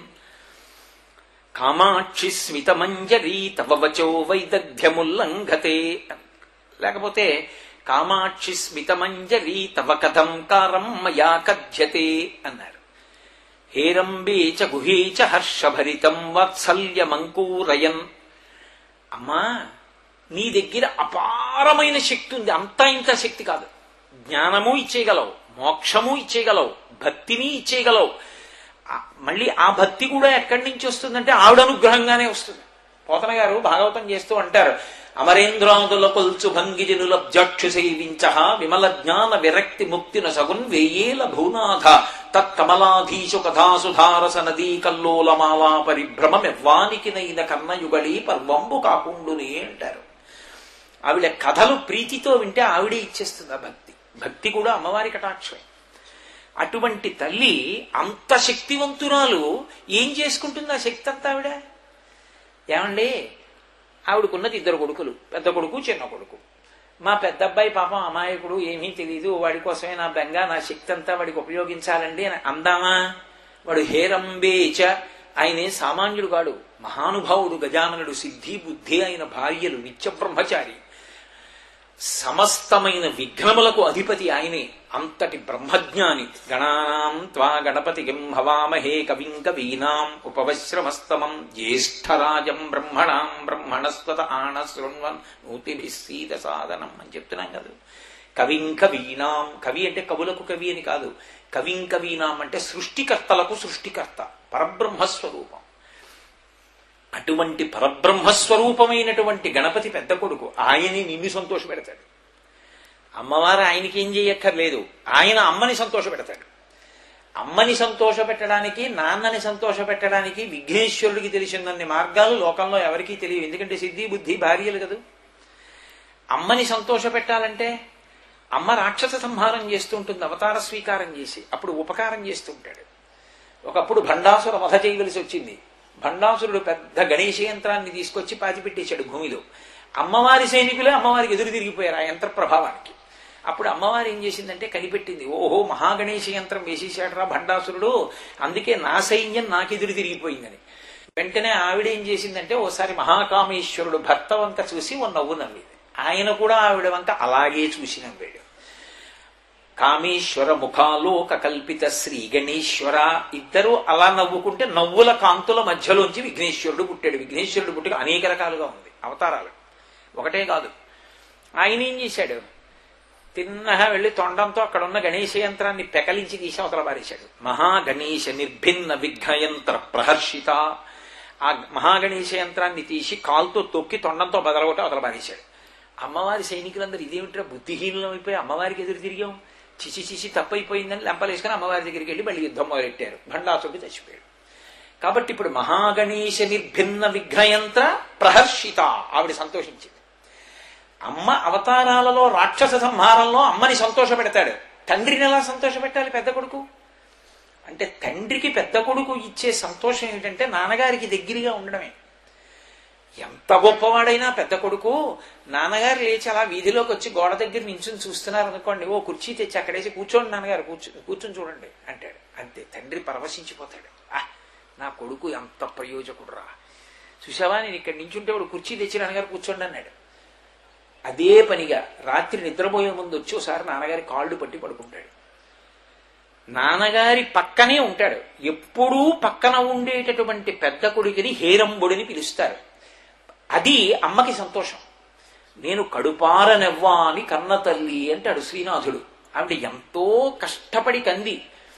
కామాక్షి స్మితమంజరీ తవ వచో వైదగ్ధ్యముల్లంఘతే లేకపోతే కామాక్షి స్మితమంజరీ తవ కథం కారం మయా కథ్యతే అన్నారు హేరంబే చ గుహే చ హర్షభరితం వాత్సల్యమంకూరయన్ అమ్మా నీ దగ్గర అపారమైన శక్తి ఉంది అంతా ఇంత శక్తి కాదు జ్ఞానము ఇచ్చేయగలవు మోక్షము ఇచ్చేయగలవు భక్తిని ఇచ్చేయగలవు ఆ- మళ్ళీ ఆ భక్తి కూడా ఎక్కడి నుంచి వస్తుందంటే ఆవిడ అనుగ్రహంగానే వస్తుంది పోతన గారు భాగవతం చేస్తూ అంటారు అమరేంద్రాదుల కొల్చు భంగిజనుల జక్షు సేవించ విమల జ్ఞాన విరక్తి ముక్తిన సగున్ వేయేల భూనాథ తత్కమలాధీశు కథాసుధారస నదీ కల్లోలమాలా పరిభ్రమమెవ్వానికి నైన కర్ణయుగళీ పర్వంబు కాకుండునే అంటారు ఆవిడ కథలు ప్రీతితో వింటే ఆవిడే ఇచ్చేస్తుంది ఆ భక్తి భక్తి కూడా అమ్మవారి కటాక్షమే అటువంటి తల్లి అంత శక్తివంతురాలు ఏం చేసుకుంటుంది ఆ శక్తి అంతా ఆవిడ ఏమండి ఆవిడకున్నది ఇద్దరు కొడుకులు పెద్ద కొడుకు చిన్న కొడుకు మా పెద్ద అబ్బాయి పాపం అమాయకుడు ఏమీ తెలియదు వాడి కోసమే నా బెంగ నా శక్తి అంతా వాడికి ఉపయోగించాలండి అని అందామా వాడు హేరంబేచ ఆయనే సామాన్యుడు కాడు మహానుభావుడు గజాననుడు సిద్ధి బుద్ధి అయిన భార్యలు నిత్య బ్రహ్మచారి సమస్తమైన విఘ్నములకు అధిపతి ఆయనే అంతటి బ్రహ్మజ్ఞాని గణానాం త్వా గణపతి భవామహే కవిం కవీనాం ఉపవశ్రమస్తమం జ్యేష్ఠరాజం బ్రహ్మణాం బ్రహ్మణస్వత ఆన శృణ్వన్ నూతిభిస్సీత సాధనం అని చెప్తున్నాం కదా కవిం కవీనాం కవి అంటే కవులకు కవి అని కాదు కవిం కవీనాం అంటే సృష్టికర్తలకు సృష్టికర్త పరబ్రహ్మస్వరూపం అటువంటి పరబ్రహ్మస్వరూపమైనటువంటి గణపతి పెద్ద కొడుకు ఆయన్ని నిన్ను సంతోష పెడతాడు అమ్మవారు ఆయనకి ఏం చేయక్కర్లేదు ఆయన అమ్మని సంతోష పెడతాడు అమ్మని సంతోష పెట్టడానికి నాన్నని సంతోష పెట్టడానికి విఘ్నేశ్వరుడికి తెలిసినన్ని మార్గాలు లోకంలో ఎవరికీ తెలియవు ఎందుకంటే సిద్ధి బుద్ధి భార్యలు కదూ అమ్మని సంతోష పెట్టాలంటే అమ్మ రాక్షస సంహారం చేస్తూ ఉంటుంది అవతార స్వీకారం చేసి అప్పుడు ఉపకారం చేస్తూ ఉంటాడు ఒకప్పుడు భండాసుర వధ చేయవలసి వచ్చింది భండాసురుడు పెద్ద గణేష యంత్రాన్ని తీసుకొచ్చి పాతిపెట్టేశాడు భూమిలో అమ్మవారి సైనికులే అమ్మవారికి ఎదురు తిరిగిపోయారు ఆ యంత్ర ప్రభావానికి అప్పుడు అమ్మవారు ఏం చేసిందంటే కనిపెట్టింది ఓహో మహాగణేష యంత్రం వేసేసాడరా భండాసురుడు అందుకే నా సైన్యం నాకెదురు తిరిగిపోయిందని వెంటనే ఆవిడ ఏం చేసిందంటే ఓసారి మహాకామేశ్వరుడు భర్త వంక చూసి ఓ నవ్వు నవ్వింది ఆయన కూడా ఆవిడ వంక అలాగే చూసి నవ్వాడు కామేశ్వర ముఖాలోక కల్పిత శ్రీ గణేశ్వర ఇద్దరు అలా నవ్వుకుంటే నవ్వుల కాంతుల మధ్యలోంచి విఘ్నేశ్వరుడు పుట్టాడు విఘ్నేశ్వరుడు పుట్టుక అనేక రకాలుగా ఉంది అవతారాలు ఒకటే కాదు ఆయన ఏం చేశాడు తిన్నగా వెళ్లి తొండంతో అక్కడ ఉన్న గణేశ యంత్రాన్ని పెకలించి తీసి అవతల పారేశాడు మహాగణేశ నిర్భిన్న విఘ్నయంత్ర ప్రహర్షిత ఆ మహాగణేశ యంత్రాన్ని తీసి కాలుతో తొక్కి తొండంతో బదలగొట్టి అవతల పారేశాడు అమ్మవారి సైనికులందరూ ఇదేమిట్రా బుద్ధిహీనం అయిపోయి అమ్మవారికి ఎదురు తిరిగాం చిచి చిచి తప్పైపోయిందని లెంపలేసుకుని అమ్మవారి దగ్గరికి వెళ్ళి మళ్ళీ యుద్ధం మొదలెట్టారు భండాసుడు చచ్చిపోయాడు కాబట్టి ఇప్పుడు మహాగణేశ నిర్భిన్న విఘ్నయంత్ర ప్రహర్షిత ఆవిడ సంతోషించింది అమ్మ అవతారాలలో రాక్షస సంహారంలో అమ్మని సంతోష పెడతాడు తండ్రిని ఎలా సంతోష పెట్టాలి పెద్ద కొడుకు అంటే తండ్రికి పెద్ద కొడుకు ఇచ్చే సంతోషం ఏమిటంటే నాన్నగారికి దగ్గరగా ఉండడమే ఎంత గొప్పవాడైనా పెద్ద కొడుకు నాన్నగారు లేచి అలా వీధిలోకి వచ్చి గోడ దగ్గర నించుని చూస్తున్నారు అనుకోండి ఓ కుర్చీ తెచ్చి అక్కడేసి కూర్చోండి నాన్నగారు కూర్చో కూర్చొని చూడండి అంటాడు అంతే తండ్రి పరవశించిపోతాడు ఆ నా కొడుకు ఎంత ప్రయోజకుడు రా చూసావా నేను ఇక్కడ నించుంటే వాడు కుర్చీ తెచ్చి నాన్నగారు కూర్చోండి అన్నాడు అదే పనిగా రాత్రి నిద్రపోయే ముందు వచ్చి ఒకసారి నాన్నగారి కాళ్ళు పట్టి పడుకుంటాడు నాన్నగారి పక్కనే ఉంటాడు ఎప్పుడూ పక్కన ఉండేటటువంటి పెద్ద కొడుకుని హేరంబుడిని పిలుస్తారు అది అమ్మకి సంతోషం నేను కడుపారనెవ్వా అని కన్న తల్లి అంటాడు శ్రీనాథుడు ఆవిడ ఎంతో కష్టపడి కంది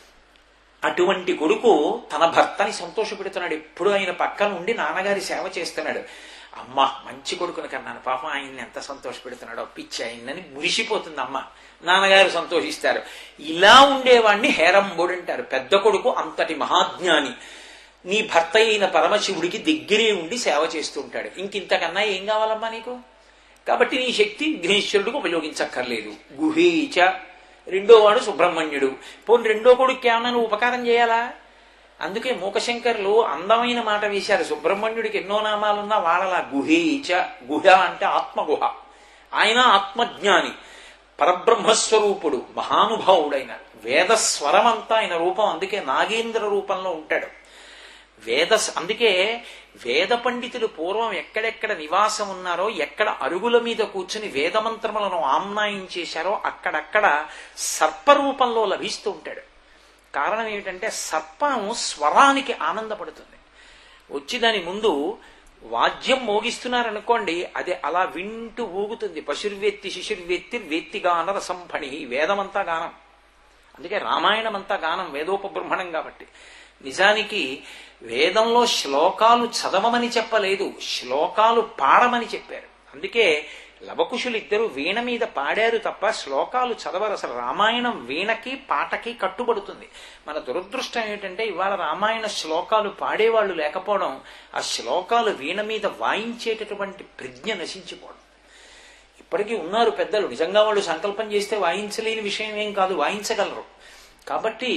అటువంటి కొడుకు తన భర్తని సంతోషపెడుతున్నాడు ఎప్పుడు ఆయన పక్కన ఉండి నాన్నగారి సేవ చేస్తున్నాడు అమ్మ మంచి కొడుకుని కన్నాను పాపం ఆయన్ని ఎంత సంతోషపెడుతున్నాడో పిచ్చి ఆయన్నని మురిసిపోతుంది అమ్మ నాన్నగారు సంతోషిస్తారు ఇలా ఉండేవాడిని హేరంబోడు అంటారు పెద్ద కొడుకు అంతటి మహాజ్ఞాని నీ భర్త అయిన పరమశివుడికి దగ్గరే ఉండి సేవ చేస్తూ ఉంటాడు ఇంకింతకన్నా ఏం కావాలమ్మా నీకు కాబట్టి నీ శక్తి విఘ్నేశ్వరుడికి ఉపయోగించక్కర్లేదు గుహేచ రెండో వాడు సుబ్రహ్మణ్యుడు పోనీ రెండో కొడుకు ఏమన్నా నువ్వు ఉపకారం చేయాలా అందుకే మూకశంకర్లు అందమైన మాట వేశారు సుబ్రహ్మణ్యుడికి ఎన్నో నామాలున్నా వాడలా గుహేచ గుహ అంటే ఆత్మగుహ ఆయన ఆత్మజ్ఞాని పరబ్రహ్మస్వరూపుడు మహానుభావుడైన వేదస్వరమంతా ఆయన రూపం అందుకే నాగేంద్ర రూపంలో ఉంటాడు వేద అందుకే వేద పండితులు పూర్వం ఎక్కడెక్కడ నివాసం ఉన్నారో ఎక్కడ అరుగుల మీద కూర్చుని వేదమంత్రములను ఆమ్నాయించేశారో అక్కడక్కడ సర్పరూపంలో లభిస్తూ ఉంటాడు కారణం ఏమిటంటే సర్పం స్వరానికి ఆనందపడుతుంది వచ్చి దాని ముందు వాద్యం మోగిస్తున్నారనుకోండి అది అలా వింటూ ఊగుతుంది పశుర్వేత్తి శిశుర్వేత్తి వేత్తిగాన రసంఫణి వేదమంతా గానం అందుకే రామాయణం అంతా గానం వేదోపబ్రహ్మణం కాబట్టి నిజానికి వేదంలో శ్లోకాలు చదవమని చెప్పలేదు శ్లోకాలు పాడమని చెప్పారు అందుకే లవకుశులు ఇద్దరు వీణ మీద పాడారు తప్ప శ్లోకాలు చదవరు అసలు రామాయణం వీణకి పాటకి కట్టుబడుతుంది మన దురదృష్టం ఏమిటంటే ఇవాళ రామాయణ శ్లోకాలు పాడేవాళ్ళు లేకపోవడం ఆ శ్లోకాలు వీణ మీద వాయించేటటువంటి ప్రజ్ఞ నశించిపోవడం ఇప్పటికీ ఉన్నారు పెద్దలు నిజంగా వాళ్ళు సంకల్పం చేస్తే వాయించలేని విషయం ఏం కాదు వాయించగలరు కాబట్టి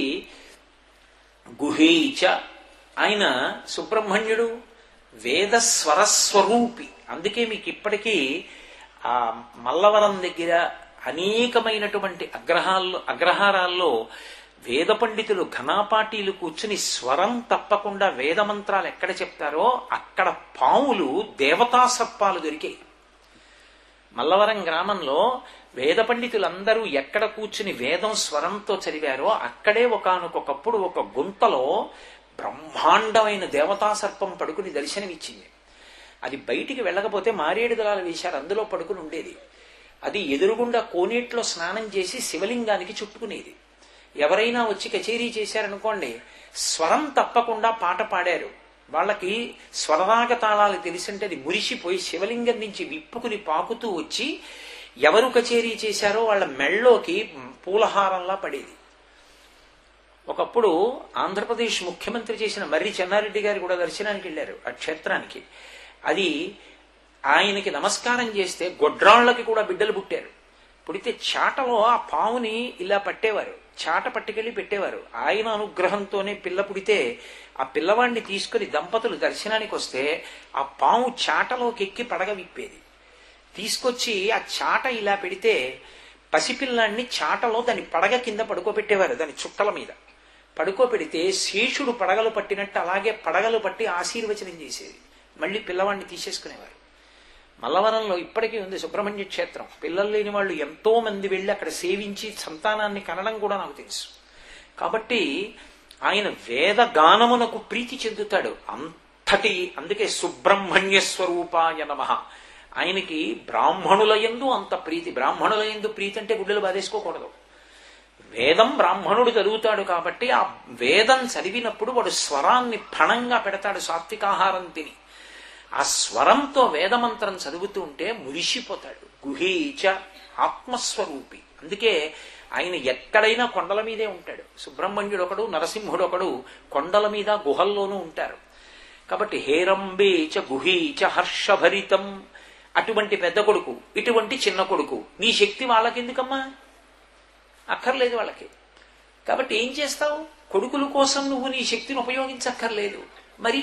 గుహేచ ఆయన సుబ్రహ్మణ్యుడు వేద స్వరస్వరూపి అందుకే మీకు ఇప్పటికీ ఆ మల్లవరం దగ్గర అనేకమైనటువంటి అగ్రహాల్లో అగ్రహారాల్లో వేద పండితులు ఘనాపాటీలు కూర్చుని స్వరం తప్పకుండా వేద మంత్రాలు ఎక్కడ చెప్తారో అక్కడ పాములు దేవతా సర్పాలు దొరికాయి మల్లవరం గ్రామంలో వేద పండితులందరూ ఎక్కడ కూర్చుని వేదం స్వరంతో చదివారో అక్కడే ఒకనకొకప్పుడు ఒక గుంతలో బ్రహ్మాండమైన దేవతా సర్పం పడుకుని దర్శనమిచ్చింది అది బయటికి వెళ్ళకపోతే మారేడు దళాలు వేశారు అందులో పడుకుని ఉండేది అది ఎదురుగుండా కోనేట్లో స్నానం చేసి శివలింగానికి చుట్టుకునేది ఎవరైనా వచ్చి కచేరీ చేశారనుకోండి స్వరం తప్పకుండా పాట పాడారు వాళ్ళకి స్వరరాగ తాళాలు తెలిసింటే అది మురిసిపోయి శివలింగం నుంచి విప్పుకుని పాకుతూ వచ్చి ఎవరు కచేరీ చేశారో వాళ్ళ మెళ్ళలోకి పూలహారంలా పడేది ఒకప్పుడు ఆంధ్రప్రదేశ్ ముఖ్యమంత్రి చేసిన మర్రి చెన్నారెడ్డి గారు కూడా దర్శనానికి వెళ్ళారు ఆ క్షేత్రానికి అది ఆయనకి నమస్కారం చేస్తే గొడ్రాళ్లకి కూడా బిడ్డలు పుట్టారు పుడితే చాటలో ఆ పావుని ఇలా పట్టేవారు చాట పట్టుకెళ్ళి పెట్టేవారు ఆయన అనుగ్రహంతోనే పిల్ల పుడితే ఆ పిల్లవాడిని తీసుకుని దంపతులు దర్శనానికి వస్తే ఆ పాము చాటలోకి ఎక్కి పడగ విప్పేది తీసుకొచ్చి ఆ చాట ఇలా పెడితే పసిపిల్లాన్ని చాటలో దాని పడగ కింద పడుకోబెట్టేవారు దాని చుట్టల మీద పడుకోబెడితే శేషుడు పడగలు పట్టినట్టు అలాగే పడగలు పట్టి ఆశీర్వచనం చేసేది మళ్ళీ పిల్లవాడిని తీసేసుకునేవారు మల్లవరంలో ఇప్పటికీ ఉంది సుబ్రహ్మణ్య క్షేత్రం పిల్లలు లేని వాళ్ళు ఎంతో మంది వెళ్ళి అక్కడ సేవించి సంతానాన్ని కనడం కూడా నాకు తెలుసు కాబట్టి ఆయన వేద గానమునకు ప్రీతి చెందుతాడు అంతటి అందుకే సుబ్రహ్మణ్య స్వరూపాయ నమ ఆయనకి బ్రాహ్మణుల యందు అంత ప్రీతి బ్రాహ్మణుల యందు ప్రీతి అంటే గుడ్డలు బాధేసుకోకూడదు వేదం బ్రాహ్మణుడు చదువుతాడు కాబట్టి ఆ వేదం చదివినప్పుడు వాడు స్వరాన్ని ఫణంగా పెడతాడు సాత్వికాహారం తిని ఆ స్వరంతో వేదమంత్రం చదువుతూ ఉంటే మురిసిపోతాడు గుహీచ ఆత్మస్వరూపి అందుకే ఆయన ఎక్కడైనా కొండల మీదే ఉంటాడు సుబ్రహ్మణ్యుడు ఒకడు నరసింహుడు ఒకడు కొండల మీద గుహల్లోనూ ఉంటారు కాబట్టి హేరంబేచ గుహీచ హర్షభరితం అటువంటి పెద్ద కొడుకు ఇటువంటి చిన్న కొడుకు నీ శక్తి వాళ్ళకెందుకమ్మా అక్కర్లేదు వాళ్ళకి కాబట్టి ఏం చేస్తావు కొడుకుల కోసం నువ్వు నీ శక్తిని ఉపయోగించక్కర్లేదు మరి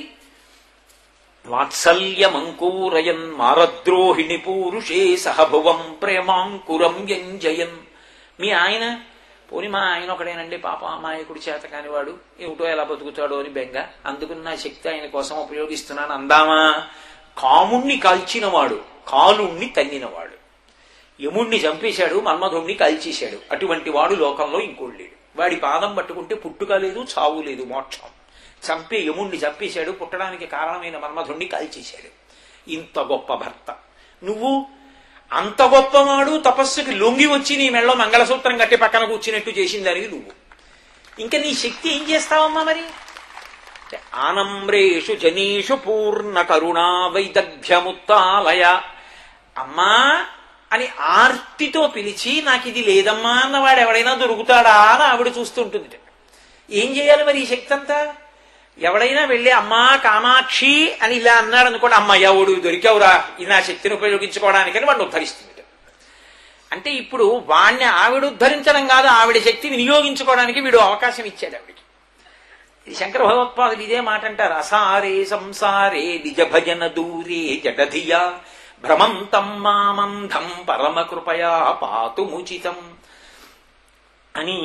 వాత్సల్యమంకూరయన్ మారద్రోహిణి పూరుషే సహభువం ప్రేమాంకురం వ్యంజయన్ మీ ఆయన పోని మా ఆయన ఒకడేనండి పాప అమాయకుడి చేత కానివాడు ఏమిటో ఎలా బతుకుతాడో అని బెంగ అందుకుని నా శక్తి ఆయన కోసం ఉపయోగిస్తున్నాను అందామా కాముణ్ణి కాల్చినవాడు కాలుణ్ణి తన్నినవాడు యముణ్ణి చంపేశాడు మన్మధుణ్ణి కాల్చేశాడు అటువంటి వాడు లోకంలో ఇంకోడు లేడు వాడి పాదం పట్టుకుంటే పుట్టుక లేదు చావు లేదు మోక్షం చంపే యముణ్ణి చంపేశాడు పుట్టడానికి కారణమైన మన్మధుణ్ణి కాల్చేశాడు ఇంత గొప్ప భర్త నువ్వు అంత గొప్పవాడు తపస్సుకి లొంగి వచ్చి నీ మెళ్ళలో మంగళసూత్రం కట్టి పక్కన కూర్చున్నట్టు చేసిన దానికి నువ్వు ఇంకా నీ శక్తి ఏం చేస్తావమ్మా మరి అంటే ఆనమ్రేషు జనీషు పూర్ణ కరుణా వైదగ్ధ్యముత్తాలయ అమ్మా అని ఆర్తితో పిలిచి నాకు ఇది లేదమ్మా అన్నవాడు ఎవడైనా దొరుకుతాడా అని ఆవిడ చూస్తుంటుంది ఏం చేయాలి మరి ఈ శక్తి అంతా ఎవడైనా వెళ్ళి అమ్మా కామాక్షి అని ఇలా అన్నాడు అనుకోండి అమ్మ ఎవడు దొరికావురా ఇది నా శక్తిని ఉపయోగించుకోవడానికని వాడిని ఉద్ధరిస్తుంది అంటే ఇప్పుడు వాణ్ణి ఆవిడ ఉద్ధరించడం కాదు ఆవిడ శక్తి వినియోగించుకోవడానికి వీడు అవకాశం ఇచ్చాడు ఆవిడికి ఇది శంకర భగవత్పాదులు ఇదే మాట అంటారు అసారే సంసారే నిజ భజన దూరే జడధియా భ్రమంతం మామంధం పరమ కృపయా పాతుముచితం అని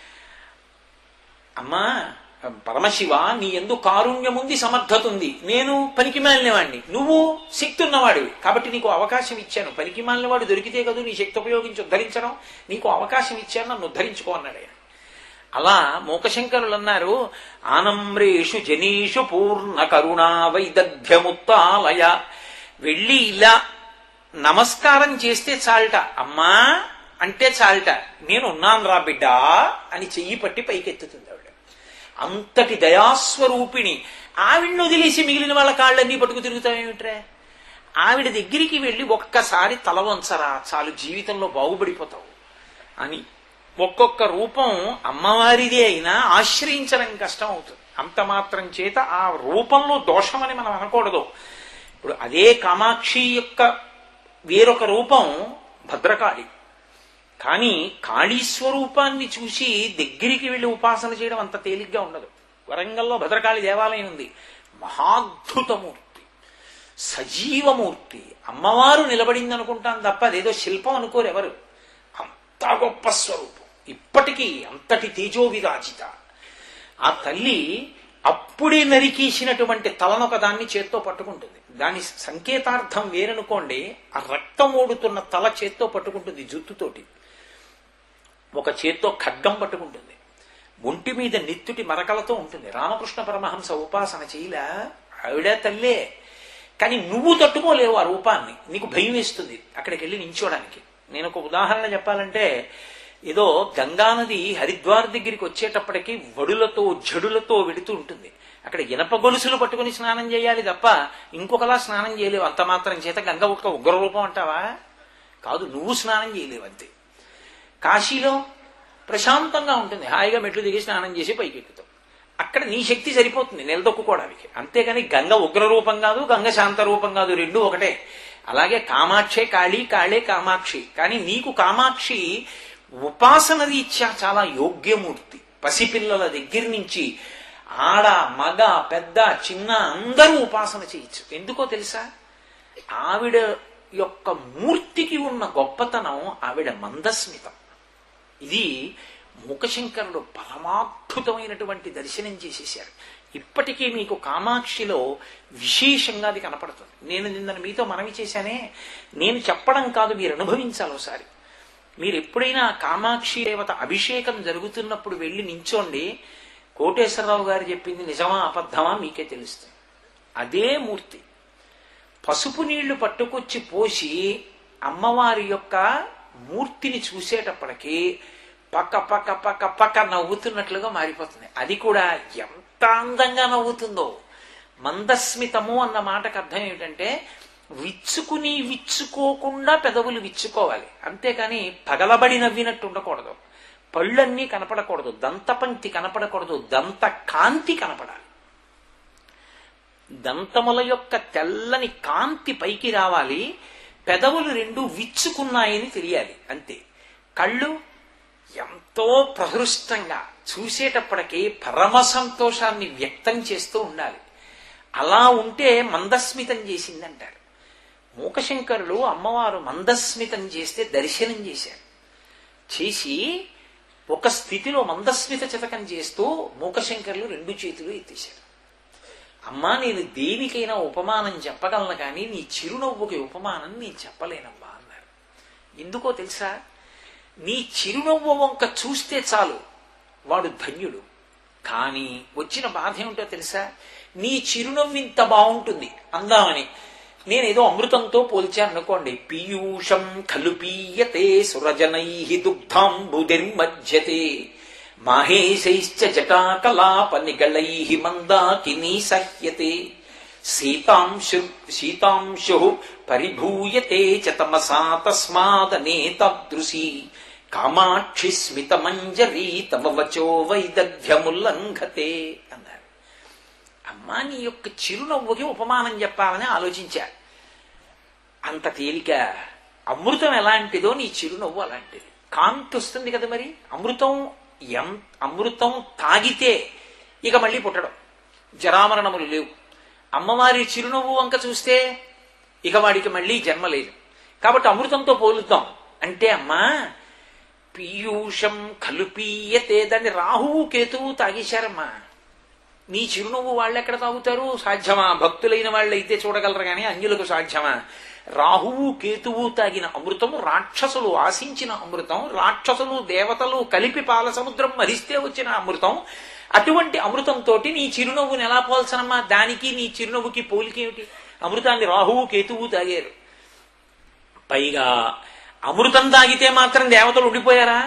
అమ్మా పరమశివ నీ ఎందు కారుణ్యముంది సమర్థత ఉంది నేను పనికి మాలినవాడిని నువ్వు శక్తి ఉన్నవాడివి కాబట్టి నీకు అవకాశం ఇచ్చాను పనికి మాలినవాడు దొరికితే కదా నీ శక్తి ఉపయోగించి ఉద్ధరించడం నీకు అవకాశం ఇచ్చాను నన్ను ఉద్ధరించుకో అన్నాడు ఆయన అలా మూకశంకరులు అన్నారు ఆనమ్రేషు జనీషు పూర్ణ కరుణా వైదగ్ధ్యముత్తాలయ వెళ్ళి ఇలా నమస్కారం చేస్తే చాలట అమ్మా అంటే చాలట నేను ఉన్నాను రా బిడ్డా అని చెయ్యి పట్టి పైకెత్తుతుంది ఆవిడ అంతటి దయాస్వరూపిణి ఆవిడ్ని వదిలేసి మిగిలిన వాళ్ళ కాళ్ళన్నీ పట్టుకు తిరుగుతావేమిట్రా ఆవిడ దగ్గరికి వెళ్ళి ఒక్కసారి తల వంచరా చాలు జీవితంలో బాగుపడిపోతావు అని ఒక్కొక్క రూపం అమ్మవారిదే అయినా ఆశ్రయించడం కష్టం అవుతుంది అంత మాత్రం చేత ఆ రూపంలో దోషమని మనం అనకూడదు ఇప్పుడు అదే కామాక్షి యొక్క వేరొక రూపం భద్రకాళి కానీ కాళీ స్వరూపాన్ని చూసి దగ్గరికి వెళ్ళి ఉపాసన చేయడం అంత తేలిగ్గా ఉండదు వరంగల్లో భద్రకాళి దేవాలయం ఉంది మహాద్భుతమూర్తి సజీవమూర్తి అమ్మవారు నిలబడింది అనుకుంటాను తప్ప అదేదో శిల్పం అనుకోరు ఎవరు అంత గొప్ప స్వరూపం ఇప్పటికీ అంతటి తేజో విరాజిత ఆ తల్లి అప్పుడే నరికేసినటువంటి తలనొక దాన్ని చేత్తో పట్టుకుంటుంది దాని సంకేతార్థం వేరనుకోండి ఆ రక్తం ఓడుతున్న తల చేత్తో పట్టుకుంటుంది జుత్తుతోటి ఒక చేత్తో ఖడ్గం పట్టుకుంటుంది ఒంటి మీద నెత్తుటి మరకలతో ఉంటుంది రామకృష్ణ పరమహంస ఉపాసన చేయలా ఆవిడ తల్లే కానీ నువ్వు తట్టుకోలేవు ఆ రూపాన్ని నీకు భయం వేస్తుంది అక్కడికి వెళ్ళి నించోడానికి నేను ఒక ఉదాహరణ చెప్పాలంటే ఏదో గంగానది హరిద్వార్ దగ్గరికి వచ్చేటప్పటికి వడులతో జడులతో వెడుతూ ఉంటుంది అక్కడ ఇనప గొలుసులు పట్టుకుని స్నానం చేయాలి తప్ప ఇంకొకలా స్నానం చేయలేవు అంత మాత్రం చేత గంగ ఒక ఉగ్రరూపం అంటావా కాదు నువ్వు స్నానం చేయలేవు అంతే కాశీలో ప్రశాంతంగా ఉంటుంది హాయిగా మెట్లు దిగి స్నానం చేసి పైకి ఎక్కుతావు అక్కడ నీ శక్తి సరిపోతుంది నిలదొక్కుకోవడానికి అంతేగాని గంగ ఉగ్ర రూపం కాదు గంగ శాంత రూపం కాదు రెండు ఒకటే అలాగే కామాక్షే కాళీ కాళే కామాక్షి కానీ నీకు కామాక్షి ఉపాసన రీత్యా చాలా యోగ్యమూర్తి పసిపిల్లల దగ్గర నుంచి ఆడ మగ పెద్ద చిన్న అందరూ ఉపాసన చేయొచ్చు ఎందుకో తెలుసా ఆవిడ యొక్క మూర్తికి ఉన్న గొప్పతనం ఆవిడ మందస్మితం ఇది మూకశంకరుడు పరమాద్భుతమైనటువంటి దర్శనం చేసేశారు ఇప్పటికీ మీకు కామాక్షిలో విశేషంగా అది కనపడుతుంది నేను నిన్న మీతో మనవి చేశానే నేను చెప్పడం కాదు మీరు అనుభవించాలి ఒకసారి మీరు ఎప్పుడైనా కామాక్షి దేవత అభిషేకం జరుగుతున్నప్పుడు వెళ్ళి నించోండి కోటేశ్వరరావు గారు చెప్పింది నిజమా అబద్ధమా మీకే తెలుస్తుంది అదే మూర్తి పసుపు నీళ్లు పట్టుకొచ్చి పోసి అమ్మవారి యొక్క మూర్తిని చూసేటప్పటికి పక్క పక్క పక్క పక్క నవ్వుతున్నట్లుగా మారిపోతుంది అది కూడా ఎంత అందంగా నవ్వుతుందో మందస్మితము అన్న మాటకు అర్థం ఏమిటంటే విచ్చుకుని విచ్చుకోకుండా పెదవులు విచ్చుకోవాలి అంతేకాని పగలబడి నవ్వినట్టు ఉండకూడదు పళ్ళన్నీ కనపడకూడదు దంతపంక్తి కనపడకూడదు దంత కాంతి కనపడాలి దంతముల యొక్క తెల్లని కాంతి పైకి రావాలి పెదవులు రెండు విచ్చుకున్నాయని తెలియాలి అంతే కళ్ళు ఎంతో ప్రహృష్టంగా చూసేటప్పటికీ పరమ సంతోషాన్ని వ్యక్తం చేస్తూ ఉండాలి అలా ఉంటే మందస్మితం చేసిందంటారు మూకశంకరులు అమ్మవారు మందస్మితం చేస్తే దర్శనం చేశారు చేసి ఒక స్థితిలో మందస్మిత చితకం చేస్తూ మూకశంకరులు రెండు చేతులు ఎత్తేశారు అమ్మా నేను దేనికైనా ఉపమానం చెప్పగలను కానీ నీ చిరునవ్వుకి ఉపమానం నేను చెప్పలేనమ్మా అన్నారు ఎందుకో తెలుసా నీ చిరునవ్వు వంక చూస్తే చాలు వాడు ధన్యుడు కానీ వచ్చిన బాధ ఏమిటో తెలుసా నీ చిరునవ్వు ఇంత బాగుంటుంది అందామని నేనేదో అమృతంతో పోల్చాను అనుకోండి పీయూషం ఖలు పీయతే సురజనై దుగ్ధాంబుదిర్మధ్యతే మాహేశైశ్చ జటాకలాప నిగళై మందాకినీ సహ్యతే సీతాంశు సీతాంశు పరిభూయతే చ తమసా తస్మాదనేతదృశీ కామాక్షి స్మితమంజరీ తవ వచో వైదగ్ధ్యముల్లంఘతే అన్నారు అమ్మా నీ యొక్క చిరునవ్వుకి ఉపమానం చెప్పాలని ఆలోచించా అంత తేలిక అమృతం ఎలాంటిదో నీ చిరునవ్వు అలాంటిది కాంతి వస్తుంది కదా మరి అమృతం ఎం అమృతం తాగితే ఇక మళ్ళీ పుట్టడం జరామరణములు లేవు అమ్మవారి చిరునవ్వు వంక చూస్తే ఇక వాడికి మళ్ళీ జన్మ లేదు కాబట్టి అమృతంతో పోలుద్దాం అంటే అమ్మా పీయూషం కలుపీయతే దాన్ని రాహువు కేతువు తాగేశారమ్మా నీ చిరునవ్వు వాళ్ళు ఎక్కడ తాగుతారు సాధ్యమా భక్తులైన వాళ్ళైతే చూడగలరు కానీ అన్యులకు సాధ్యమా రాహువు కేతువు తాగిన అమృతం రాక్షసులు ఆశించిన అమృతం రాక్షసులు దేవతలు కలిపి పాల సముద్రం మరిస్తే వచ్చిన అమృతం అటువంటి అమృతంతో నీ చిరునవ్వుని ఎలా పోల్చనమ్మా దానికి నీ చిరునవ్వుకి పోలికేమిటి అమృతాన్ని రాహువు కేతువు తాగారు పైగా అమృతం తాగితే మాత్రం దేవతలు ఉండిపోయారా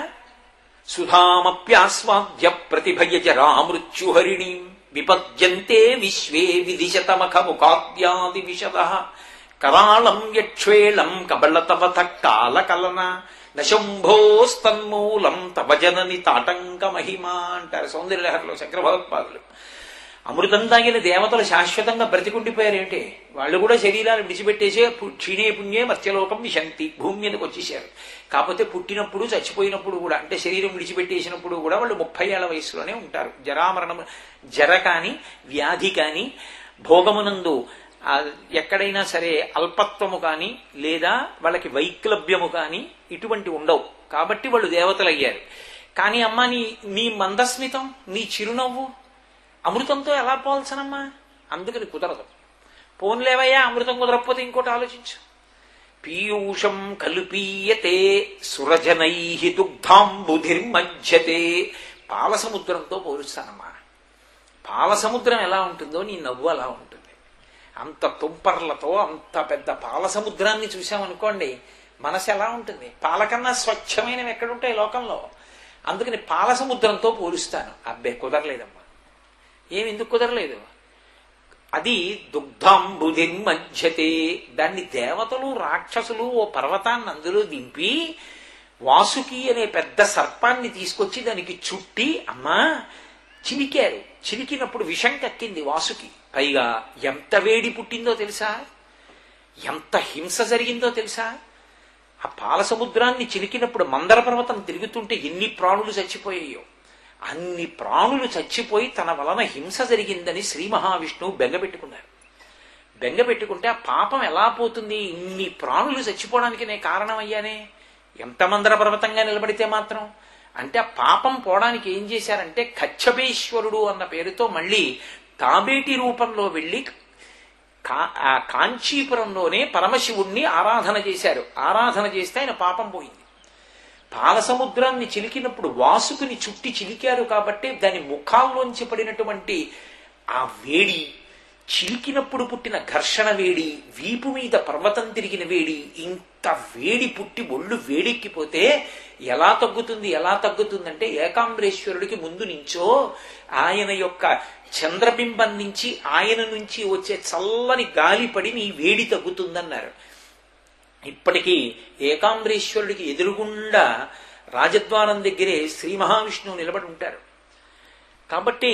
సుధామప్యాస్వాద్య ప్రతిభయ జరామృత్యుహరిణి విపద్యంతే విశ్వే విదిశతమఖ ముఖాద్యాది విశద కరాళం యక్ష్వేళం కబళతవథ కాలకలన నశంభోస్తన్మూలం తవ జనని తాటంక మహిమా అంటారు సౌందర్యలహరిలో శంకర భగవత్పాదులు అమృతం తాగిన దేవతలు శాశ్వతంగా బ్రతికుండిపోయారేంటి వాళ్ళు కూడా శరీరాన్ని విడిచిపెట్టేసే పు- క్షీణే పుణ్యే మత్స్యలోకం విశంతి భూమి మీదకి వచ్చేసారు కాకపోతే పుట్టినప్పుడు చచ్చిపోయినప్పుడు కూడా అంటే శరీరం విడిచిపెట్టేసినప్పుడు కూడా వాళ్ళు ముప్పై ఏళ్ల వయసులోనే ఉంటారు జరామరణం జర కాని వ్యాధి కాని భోగమునందు ఆ, ఎక్కడైనా సరే అల్పత్వము కాని లేదా వాళ్ళకి వైక్లభ్యము కాని ఇటువంటి ఉండవు కాబట్టి వాళ్ళు దేవతలు అయ్యారు కానీ అమ్మ నీ నీ మందస్మితం నీ చిరునవ్వు అమృతంతో ఎలా పోల్చనమ్మా అందుకని కుదరదు పోన్లేవయ్యా అమృతం కుదరకపోతే ఇంకోటి ఆలోచించు పీయూషం కలుపీయతే సురజనై దుగ్ధాంబుధిర్మధ్యతే పాల సముద్రంతో పోలుస్తానమ్మా పాల సముద్రం ఎలా ఉంటుందో నీ నవ్వు అలా ఉంటుంది అంత తుంపర్లతో అంత పెద్ద పాల సముద్రాన్ని చూసామనుకోండి మనసు ఎలా ఉంటుంది పాలకన్నా స్వచ్ఛమైనవి ఎక్కడుంటాయి లోకంలో అందుకని పాల సముద్రంతో పోలుస్తాను అబ్బే కుదరలేదమ్మా ఏమి ఎందుకు కుదరలేదు అది దుగ్ధాంబుధిర్మధ్యతే దాన్ని దేవతలు రాక్షసులు ఓ పర్వతాన్ని అందులో దింపి వాసుకి అనే పెద్ద సర్పాన్ని తీసుకొచ్చి దానికి చుట్టి అమ్మా చిలికారు చిలికినప్పుడు విషం కక్కింది వాసుకి పైగా ఎంత వేడి పుట్టిందో తెలుసా ఎంత హింస జరిగిందో తెలుసా ఆ పాల సముద్రాన్ని చిలికినప్పుడు మందర పర్వతం తిరుగుతుంటే ఎన్ని ప్రాణులు చచ్చిపోయాయో అన్ని ప్రాణులు చచ్చిపోయి తన వలన హింస జరిగిందని శ్రీ మహావిష్ణువు బెంగపెట్టుకున్నారు బెంగపెట్టుకుంటే ఆ పాపం ఎలా పోతుంది ఇన్ని ప్రాణులు చచ్చిపోవడానికి నేను కారణమయ్యానే ఎంత మందర పర్వతంగా నిలబడితే మాత్రం అంటే ఆ పాపం పోవడానికి ఏం చేశారంటే కచ్చపేశ్వరుడు అన్న పేరుతో మళ్ళీ తాబేటి రూపంలో వెళ్ళి కా ఆ కాంచీపురంలోనే పరమశివుణ్ణి ఆరాధన చేశారు ఆరాధన చేస్తే ఆయన పాపం పోయింది పాలసముద్రాన్ని చిలికినప్పుడు వాసుకుని చుట్టి చిలికారు కాబట్టి దాని ముఖాల్లోంచి పడినటువంటి ఆ వేడి చిలికినప్పుడు పుట్టిన ఘర్షణ వేడి వీపు మీద పర్వతం తిరిగిన వేడి ఇంత వేడి పుట్టి ఒళ్ళు వేడెక్కిపోతే ఎలా తగ్గుతుంది ఎలా తగ్గుతుందంటే ఏకాంబరేశ్వరుడికి ముందు నుంచో ఆయన యొక్క చంద్రబింబం నుంచి ఆయన నుంచి వచ్చే చల్లని గాలి పడి నీ వేడి తగ్గుతుందన్నారు ఇప్పటికీ ఏకాంబరేశ్వరుడికి ఎదురుగుండా రాజద్వారం దగ్గరే శ్రీ మహావిష్ణువు నిలబడి ఉంటారు కాబట్టి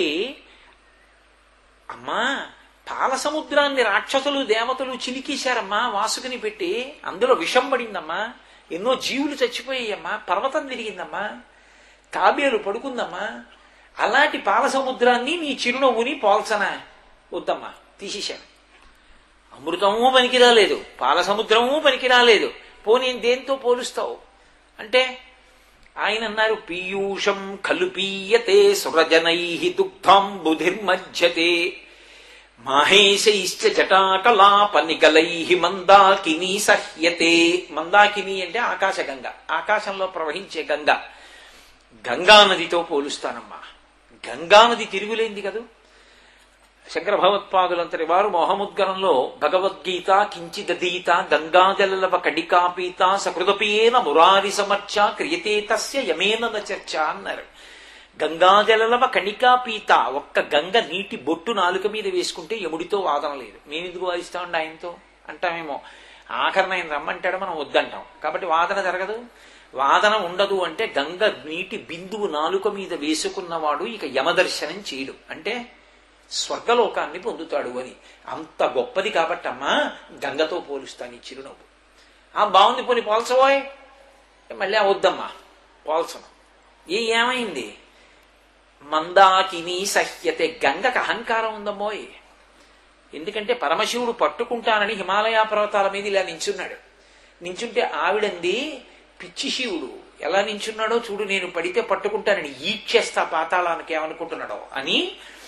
అమ్మా పాల సముద్రాన్ని రాక్షసులు దేవతలు చిలికేశారమ్మా వాసుకుని పెట్టి అందులో విషం పడిందమ్మా ఎన్నో జీవులు చచ్చిపోయాయమ్మా పర్వతం తిరిగిందమ్మా తాబేలు పడుకుందమ్మా అలాంటి పాల సముద్రాన్ని నీ చిరునవ్వుని పోల్చనా వద్దమ్మా తీసేశాను అమృతము పనికి రాలేదు పాల సముద్రము పనికి రాలేదు పోనీ దేంతో పోలుస్తావు అంటే ఆయన అన్నారు పీయూషం ఖలు పీయతే సురజనై దుగ్ధాంబుధిర్మధ్యతే మాహేశైశ్చ జటాకలాప నిగలై మందాకిని సహ్యతే మందాకిని అంటే ఆకాశగంగ ఆకాశంలో ప్రవహించే గంగ గంగా నదితో పోలుస్తానమ్మా గంగా నది తిరుగులేంది కదూ శంకర భగవత్పాదులంతటి వారు మోహముద్గరంలో భగవద్గీత కించిదీత గంగాజలవ కడికాపీత సకృదపీన మురారి సమర్చ క్రియతే తస్య యమేన న చర్చ అన్నారు గంగాజలవ కణికాపీత ఒక్క గంగ నీటి బొట్టు నాలుక మీద వేసుకుంటే యముడితో వాదన లేదు మేమెందుకు వాదిస్తామండి ఆయనతో అంటామేమో ఆఖరణ ఆయన రమ్మంటాడు మనం వద్దంటాం కాబట్టి వాదన జరగదు వాదన ఉండదు అంటే గంగ నీటి బిందువు నాలుక మీద వేసుకున్నవాడు ఇక యమదర్శనం చేయడు అంటే స్వర్గలోకాన్ని పొందుతాడు అని అంత గొప్పది కాబట్టమ్మా గంగతో పోలుస్తాను ఈ చిరునవ్వు ఆ బాగుంది పోని పోల్చబోయ్ మళ్ళీ ఆ వద్దమ్మా పోల్చను ఏ ఏమైంది మందాకిని సహ్యతే గంగకు అహంకారం ఉందమ్మోయ్ ఎందుకంటే పరమశివుడు పట్టుకుంటానని హిమాలయ పర్వతాల మీద ఇలా నించున్నాడు నించుంటే ఆవిడంది పిచ్చి శివుడు ఎలా నించున్నాడో చూడు నేను పడితే పట్టుకుంటానని ఈడ్చేస్తా పాతాళానికి ఏమనుకుంటున్నాడో అని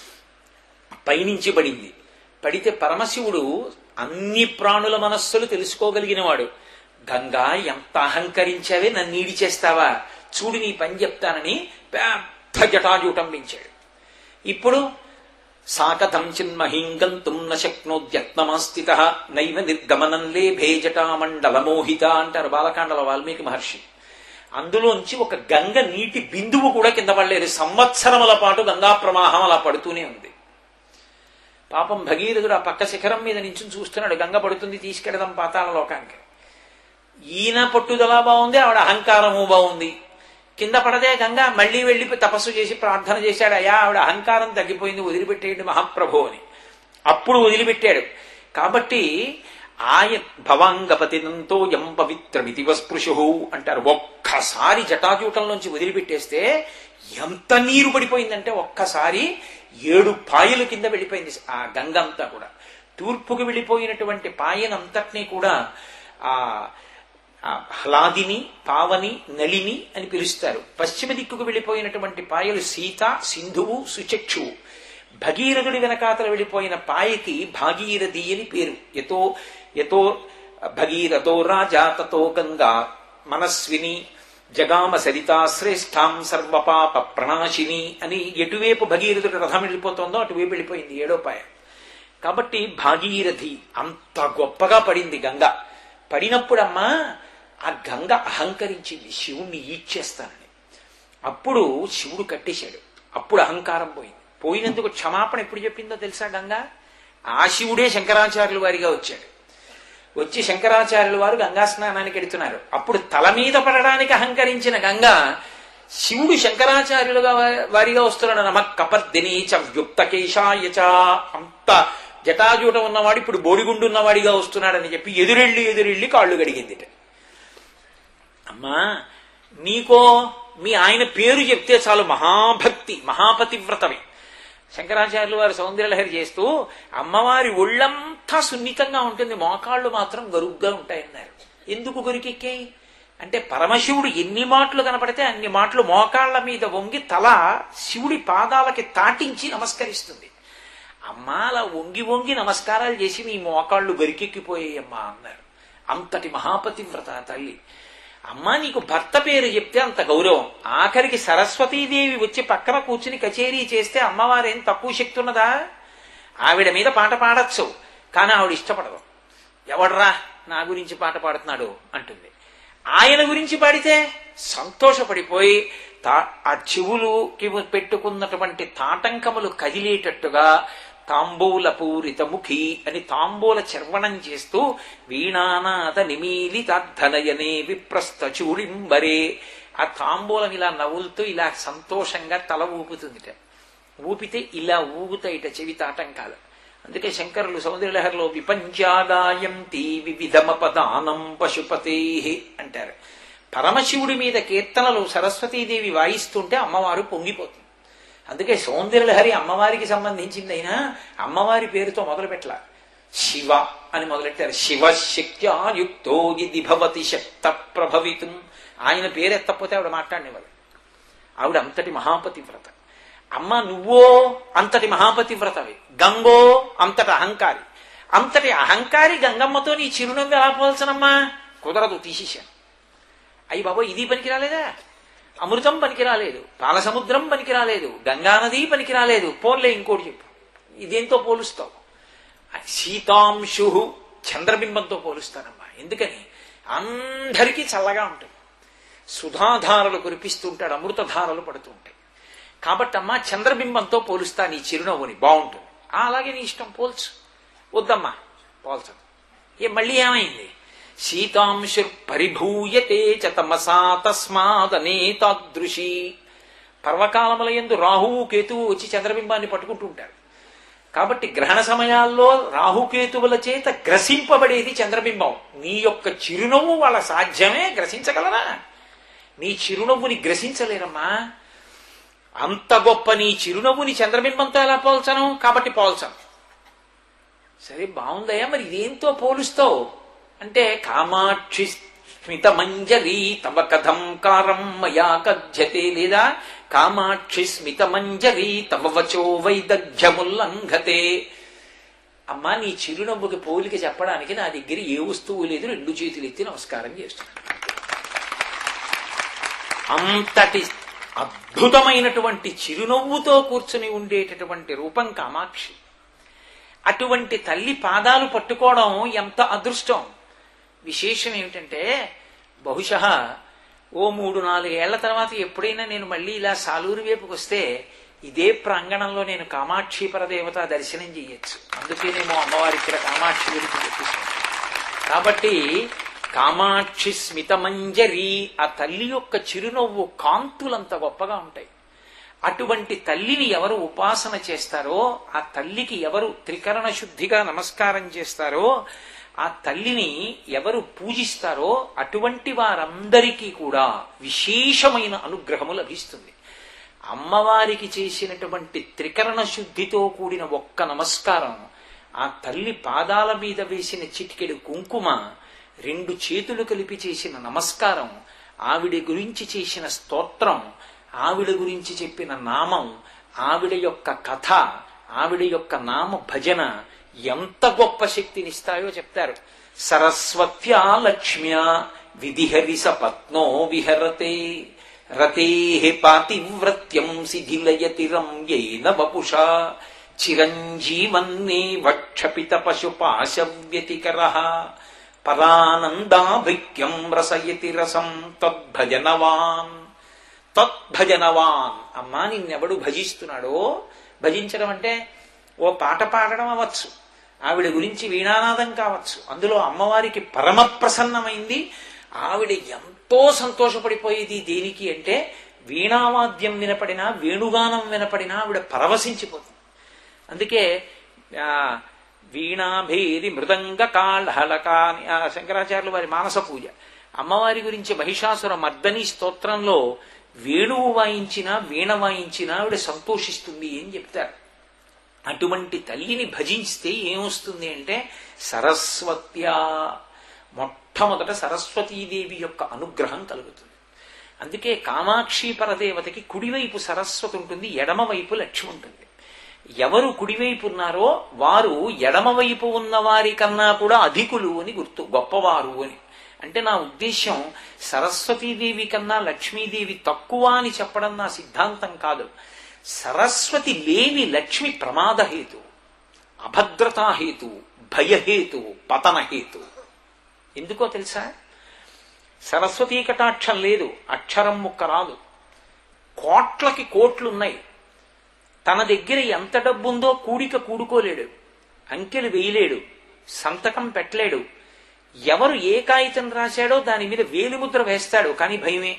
పైనుంచి పడింది పడితే పరమశివుడు అన్ని ప్రాణుల మనస్సులు తెలుసుకోగలిగినవాడు గంగా ఎంత అహంకరించావే నన్ను నీడి చేస్తావా చూడు నీ పని చెప్తానని పెద్ద జటాజూటం పెంచాడు ఇప్పుడు సాకథం చిన్మహీం గంతుం న శక్నోద్యత్నమాస్థిత నైవ నిర్గమనం లేభే జటామండలమోహిత అంటారు బాలకాండల వాల్మీకి మహర్షి అందులోంచి ఒక గంగ నీటి బిందువు కూడా కింద పడలేదు సంవత్సరముల పాటు గంగా ప్రవాహం అలా పడుతూనే ఉంది పాపం భగీరథుడు ఆ పక్క శిఖరం మీద నుంచి చూస్తున్నాడు గంగ పడుతుంది తీసుకెడదాం పాతాళ లోకానికి ఈయన పట్టుదల బాగుంది ఆవిడ అహంకారము బాగుంది కింద పడదే గంగ మళ్ళీ వెళ్ళి తపస్సు చేసి ప్రార్థన చేశాడు అయ్యా ఆవిడ అహంకారం తగ్గిపోయింది వదిలిపెట్టేయండి మహాప్రభు అని అప్పుడు వదిలిపెట్టాడు కాబట్టి ఆయ భవాంగపతినంతో ఎం పవిత్రమితి వస్పృశు అంటారు ఒక్కసారి జటాజూటంలోంచి వదిలిపెట్టేస్తే ఎంత నీరు పడిపోయిందంటే ఒక్కసారి ఏడు పాయలు కింద వెళ్ళిపోయింది ఆ గంగ అంతా కూడా తూర్పుకు వెళ్ళిపోయినటువంటి పాయనంతటినీ కూడా ఆ హ్లాదిని పావని నళిని అని పిలుస్తారు పశ్చిమ దిక్కుకు వెళ్ళిపోయినటువంటి పాయలు సీత సింధువు సుచక్షువు భగీరథుడి వెనకాతల వెళ్ళిపోయిన పాయకి భాగీరథి అని పేరు ఎతో ఎతో భగీరథో రాజా తతో గంగా మనస్విని జగామ సరితా శ్రేష్టాం సర్వపాప ప్రణాశిని అని ఎటువైపు భగీరథుడు రథం వెళ్ళిపోతుందో అటువైపు వెళ్ళిపోయింది ఏడో పాయ కాబట్టి భాగీరథి అంత గొప్పగా పడింది గంగ పడినప్పుడమ్మా ఆ గంగ అహంకరించింది శివుణ్ణి ఈడ్చేస్తానని అప్పుడు శివుడు కట్టేశాడు అప్పుడు అహంకారం పోయింది పోయినందుకు క్షమాపణ ఎప్పుడు చెప్పిందో తెలుసా గంగ ఆ శివుడే శంకరాచార్యుల వారిగా వచ్చాడు వచ్చి శంకరాచార్యుల వారు గంగా స్నానానికి ఎడుతున్నారు అప్పుడు తల మీద పడడానికి అహంకరించిన గంగ శివుడు శంకరాచార్యులుగా వా- వారిగా వస్తున్నాడు నమ కపర్దిని చ వ్యుక్త కేశాయ చ అంత జటాజూట ఉన్నవాడు ఇప్పుడు బోడిగుండు ఉన్నవాడిగా వస్తున్నాడని చెప్పి ఎదురెళ్ళి ఎదురెళ్ళి కాళ్ళు గడిగిందిట అమ్మా నీకో మీ ఆయన పేరు చెప్తే చాలు మహాభక్తి మహాపతివ్రతమే శంకరాచార్యులు వారు సౌందర్యలహరి చేస్తూ అమ్మవారి ఒళ్ళంతా సున్నితంగా ఉంటుంది మోకాళ్ళు మాత్రం గరుగ్గా ఉంటాయన్నారు ఎందుకు గొరికెక్కాయి అంటే పరమశివుడు ఎన్ని మాటలు కనపడితే అన్ని మాటలు మోకాళ్ళ మీద వంగి తల శివుడి పాదాలకి తాటించి నమస్కరిస్తుంది అమ్మ అలా వంగి వంగి నమస్కారాలు చేసి మీ మోకాళ్ళు గరికెక్కిపోయాయమ్మా అన్నారు అంతటి మహాపతివ్రత ఆ తల్లి అమ్మా నీకు భర్త పేరు చెప్తే అంత గౌరవం ఆఖరికి సరస్వతీదేవి వచ్చి పక్కన కూర్చుని కచేరీ చేస్తే అమ్మవారేం తక్కువ శక్తి ఉన్నదా ఆవిడ మీద పాట పాడచ్చు కానీ ఆవిడ ఇష్టపడదు ఎవడ్రా నా గురించి పాట పాడుతున్నాడు అంటుంది ఆయన గురించి పాడితే సంతోషపడిపోయి తా ఆ చెవులుకి పెట్టుకున్నటువంటి తాటంకములు కదిలేటట్టుగా తాంబూల పూరిత ముఖి అని తాంబూల చర్వణం చేస్తూ వీణానాథ నిమీలితార్థనయనే విప్రస్థ చూడింబరే ఆ తాంబూలం ఇలా నవ్వులుతూ ఇలా సంతోషంగా తల ఊపుతుందిట ఊపితే ఇలా ఊగుతాయిట చెవి తాటంకాలు అందుకే శంకరులు సౌందర్యలహరిలో విపంచాదాయంతి వివిధమపదానం పశుపతే అంటారు పరమశివుడి మీద కీర్తనలు సరస్వతీదేవి వాయిస్తుంటే అమ్మవారు పొంగిపోతుంది అందుకే సౌందర్యలహరి అమ్మవారికి సంబంధించిందైనా అమ్మవారి పేరుతో మొదలు పెట్టాల శివ అని మొదలెట్టారు శివశక్త్యాయుక్తో ఇది భవతి శక్త ప్రభవితం ఆయన పేరు ఎత్తకపోతే ఆవిడ మాట్లాడినవారు ఆవిడ అంతటి మహాపతివ్రత అమ్మ నువ్వో అంతటి మహాపతివ్రతవి గంగో అంతటి అహంకారి అంతటి అహంకారి గంగమ్మతో నీ చిరునవ్వు ఎలా పోల్చనమ్మా కుదరదు తీసేశాను అయ్యి బాబో ఇది పనికి రాలేదా అమృతం పనికి రాలేదు పాలసముద్రం పనికి రాలేదు గంగానది పనికి రాలేదు పోన్లే ఇంకోటి చెప్పు ఇదేంతో పోలుస్తావు సీతాంశు చంద్రబింబంతో పోలుస్తానమ్మా ఎందుకని అందరికీ చల్లగా ఉంటుంది సుధాధారలు కురిపిస్తుంటాడు అమృతధారలు పడుతూ ఉంటాయి కాబట్టి అమ్మా చంద్రబింబంతో పోలుస్తా నీ చిరునవ్వుని బాగుంటుంది "ఆ, అలాగే నీ ఇష్టం పోల్చు వద్దమ్మా పోల్చదు ఏ మళ్ళీ ఏమైంది శీతాంశుర్ పరిభూయతే చ తమసా తస్మాదనే తాదృశీ పర్వకాలముల ఎందు రాహువు కేతువు వచ్చి చంద్రబింబాన్ని పట్టుకుంటూ ఉంటారు కాబట్టి గ్రహణ సమయాల్లో రాహుకేతువుల చేత గ్రసింపబడేది చంద్రబింబం నీ యొక్క చిరునవ్వు వాళ్ళ సాధ్యమే గ్రసించగలరా నీ చిరునవ్వుని గ్రసించలేరమ్మా అంత గొప్ప నీ చిరునవ్వుని చంద్రబింబంతో ఎలా పోల్చను కాబట్టి పోల్చను సరే బాగుందయ్యా మరి ఇదేంతో పోలుస్తావు అంటే కామాక్షి స్మితమంజరి తవ కథం కారం మయా కథ్యతే లేదా కామాక్షి స్మితమంజరి తవ వచో వైదగ్ధ్యముల్లంఘతే అమ్మా నీ చిరునవ్వుకి పోలిక చెప్పడానికి నా దగ్గర ఏ వస్తువు లేదు రెండు చేతులు ఎత్తి నమస్కారం చేస్తున్నాను అంతటి అద్భుతమైనటువంటి చిరునవ్వుతో కూర్చుని ఉండేటటువంటి రూపం కామాక్షి అటువంటి తల్లి పాదాలు పట్టుకోవడం ఎంత అదృష్టం విశేషం ఏమిటంటే బహుశ ఓ మూడు నాలుగేళ్ల తర్వాత ఎప్పుడైనా నేను మళ్ళీ ఇలా సాలూరు వైపుకి వస్తే ఇదే ప్రాంగణంలో నేను కామాక్షి పరదేవత దర్శనం చేయొచ్చు అందుకేనేమో అమ్మవారి ఇక్కడ కామాక్షి గురించి చెప్పిస్తాను కాబట్టి కామాక్షి స్మితమంజరి ఆ తల్లి యొక్క చిరునవ్వు కాంతులంత గొప్పగా ఉంటాయి అటువంటి తల్లిని ఎవరు ఉపాసన చేస్తారో ఆ తల్లికి ఎవరు త్రికరణ శుద్ధిగా నమస్కారం చేస్తారో ఆ తల్లిని ఎవరు పూజిస్తారో అటువంటి వారందరికీ కూడా విశేషమైన అనుగ్రహము లభిస్తుంది అమ్మవారికి చేసినటువంటి త్రికరణ శుద్ధితో కూడిన ఒక్క నమస్కారం ఆ తల్లి పాదాల మీద వేసిన చిటికెడు కుంకుమ రెండు చేతులు కలిపి చేసిన నమస్కారం ఆవిడ గురించి చేసిన స్తోత్రం ఆవిడ గురించి చెప్పిన నామం ఆవిడ యొక్క కథ ఆవిడ యొక్క నామ భజన ఎంత గొప్ప శక్తినిస్తాయో చెప్తారు సరస్వత్యా లక్ష్మ్యా విధిహరి సపత్నో విహరతే రతే పాతివ్రత్యం శిథిలయతి రమ్యేన వపుషా చిరంజీవన్నే వక్షపిత పశుపాశ వ్యతికర పరానందాభిక్యం రసయతి రసం తద్భజనవాన్ తద్భజనవాన్ అమ్మా నిన్నెవడు భజిస్తున్నాడో భజించడం అంటే ఓ పాట పాడడం అవ్వచ్చు ఆవిడ గురించి వీణానాదం కావచ్చు అందులో అమ్మవారికి పరమ ప్రసన్నమైంది ఆవిడ ఎంతో సంతోషపడిపోయేది దేనికి అంటే వీణావాద్యం వినపడినా వేణుగానం వినపడినా ఆవిడ పరవశించిపోతుంది అందుకే ఆ, వీణాభేరి మృదంగ కాళహళక అని ఆ శంకరాచార్యులు వారి మానస పూజ అమ్మవారి గురించి మహిషాసుర మర్దని స్తోత్రంలో వేణువు వాయించినా వీణ వాయించినా ఆవిడ సంతోషిస్తుంది అని చెప్తారు అటువంటి తల్లిని భజిస్తే ఏమొస్తుంది అంటే సరస్వత్యా మొట్టమొదట సరస్వతీదేవి యొక్క అనుగ్రహం కలుగుతుంది అందుకే కామాక్షి పరదేవతకి కుడివైపు సరస్వతి ఉంటుంది ఎడమవైపు లక్ష్మి ఉంటుంది ఎవరు కుడివైపు ఉన్నారో వారు ఎడమవైపు ఉన్న వారి కన్నా కూడా అధికులు అని గుర్తు గొప్పవారు అని అంటే నా ఉద్దేశం సరస్వతీదేవి కన్నా లక్ష్మీదేవి తక్కువ అని చెప్పడం నా సిద్ధాంతం కాదు సరస్వతి లేని లక్ష్మి ప్రమాదహేతు అభద్రతాహేతు భయహేతు పతనహేతు ఎందుకో తెలుసా సరస్వతీ కటాక్షం లేదు అక్షరం ముక్క రాదు కోట్లకి కోట్లున్నాయి తన దగ్గర ఎంత డబ్బుందో కూడిక కూడుకోలేడు అంకెలు వేయలేడు సంతకం పెట్టలేడు ఎవరు ఏ కాగితం రాశాడో దాని మీద వేలిముద్ర వేస్తాడు కానీ భయమే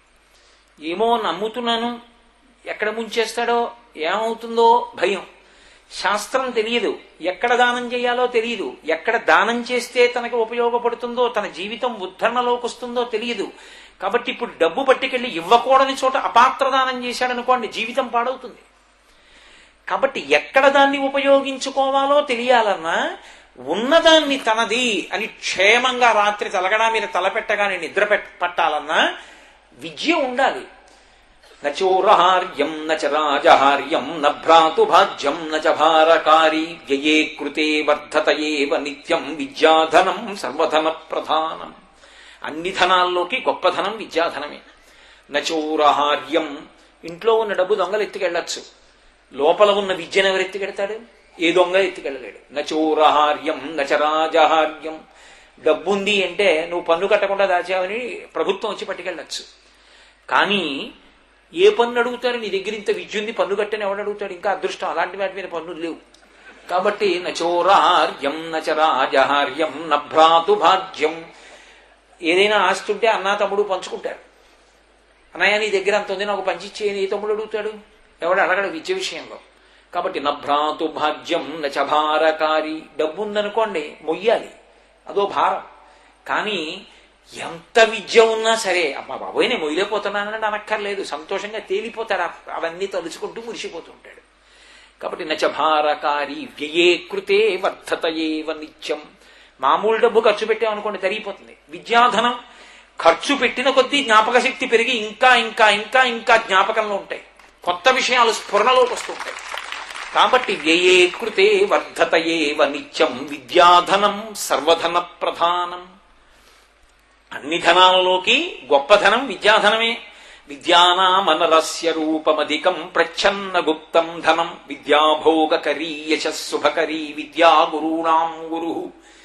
ఏమో నమ్ముతున్నాను ఎక్కడ ముంచేస్తాడో ఏమవుతుందో భయం శాస్త్రం తెలియదు ఎక్కడ దానం చేయాలో తెలియదు ఎక్కడ దానం చేస్తే తనకు ఉపయోగపడుతుందో తన జీవితం ఉద్ధరణలోకి వస్తుందో తెలియదు కాబట్టి ఇప్పుడు డబ్బు పట్టుకెళ్ళి ఇవ్వకూడని చోట అపాత్ర దానం చేశాడనుకోండి జీవితం పాడవుతుంది కాబట్టి ఎక్కడ దాన్ని ఉపయోగించుకోవాలో తెలియాలన్నా ఉన్నదాన్ని తనది అని క్షేమంగా రాత్రి తలగడా మీద తలపెట్టగానే నిద్ర పెట్- పట్టాలన్నా విద్య ఉండాలి నచోరహార్యం నచ రాజహార్యం న భ్రాతుభాజ్యం నచ భారకారి వ్యయే కృతే వర్ధత ఏవ నిత్యం విద్యాధనం సర్వధన ప్రధానం అన్ని ధనాల్లోకి గొప్ప ధనం విద్యాధనమే నచోరహార్యం ఇంట్లో ఉన్న డబ్బు దొంగలు ఎత్తుకెళ్ళచ్చు లోపల ఉన్న విద్యను ఎవరు ఎత్తుకెడతాడు ఏ దొంగ ఎత్తుకెళ్ళలేడు నచోరహార్యం నచరాజహార్యం డబ్బుంది అంటే నువ్వు పన్ను కట్టకుండా దాచావని ప్రభుత్వం వచ్చి పట్టుకెళ్ళచ్చు కానీ ఏ పన్ను అడుగుతారు నీ దగ్గర ఇంత విద్య ఉంది పన్ను కట్టని ఎవడు అడుగుతాడు ఇంకా అదృష్టం అలాంటి వాటి మీద పన్నులు లేవు కాబట్టి నచోరహార్యం నచరాజహార్యం నభ్రాతు భాగ్యం ఏదైనా ఆస్తి ఉంటే అన్నా తమ్ముడు పంచుకుంటారు అన్నయ్య నీ దగ్గర అంత ఉంది నాకు పంచిచ్చే నీ తమ్ముడు అడుగుతాడు ఎవడు అడగడు విద్య విషయంలో కాబట్టి నభ్రాతు భాగ్యం నచభారకారి డబ్బు ఉందనుకోండి మొయ్యాలి అదో భారం కానీ ఎంత విద్య ఉన్నా సరే అమ్మా బాబోయ్ నేను మొయ్యలేకపోతున్నానని అనక్కర్లేదు సంతోషంగా తేలిపోతాడు ఆ- అవన్నీ తలుచుకుంటూ మురిసిపోతుంటాడు కాబట్టి నచభారకారి వ్యయే కృతే వర్ధత ఏవ నిత్యం మామూలు డబ్బు ఖర్చు పెట్టామనుకోండి తరిగిపోతుంది విద్యాధనం ఖర్చు పెట్టిన కొద్దీ జ్ఞాపక శక్తి పెరిగి ఇంకా ఇంకా ఇంకా ఇంకా జ్ఞాపకంలో ఉంటాయి కొత్త విషయాలు స్ఫురణలోకి వస్తుంటాయి కాబట్టి వ్యయే కృతే వర్ధత ఏవ నిత్యం విద్యాధనం సర్వధన ప్రధానం అన్ని ధనాలలోకి గొప్ప ధనం విద్యాధనమే విద్యానామనరస్య రూపమధికం ప్రచ్ఛన్న గుప్తం ధనం విద్యాభోగకరీ యశస్సుభకరీ విద్యా గురూణాం గురు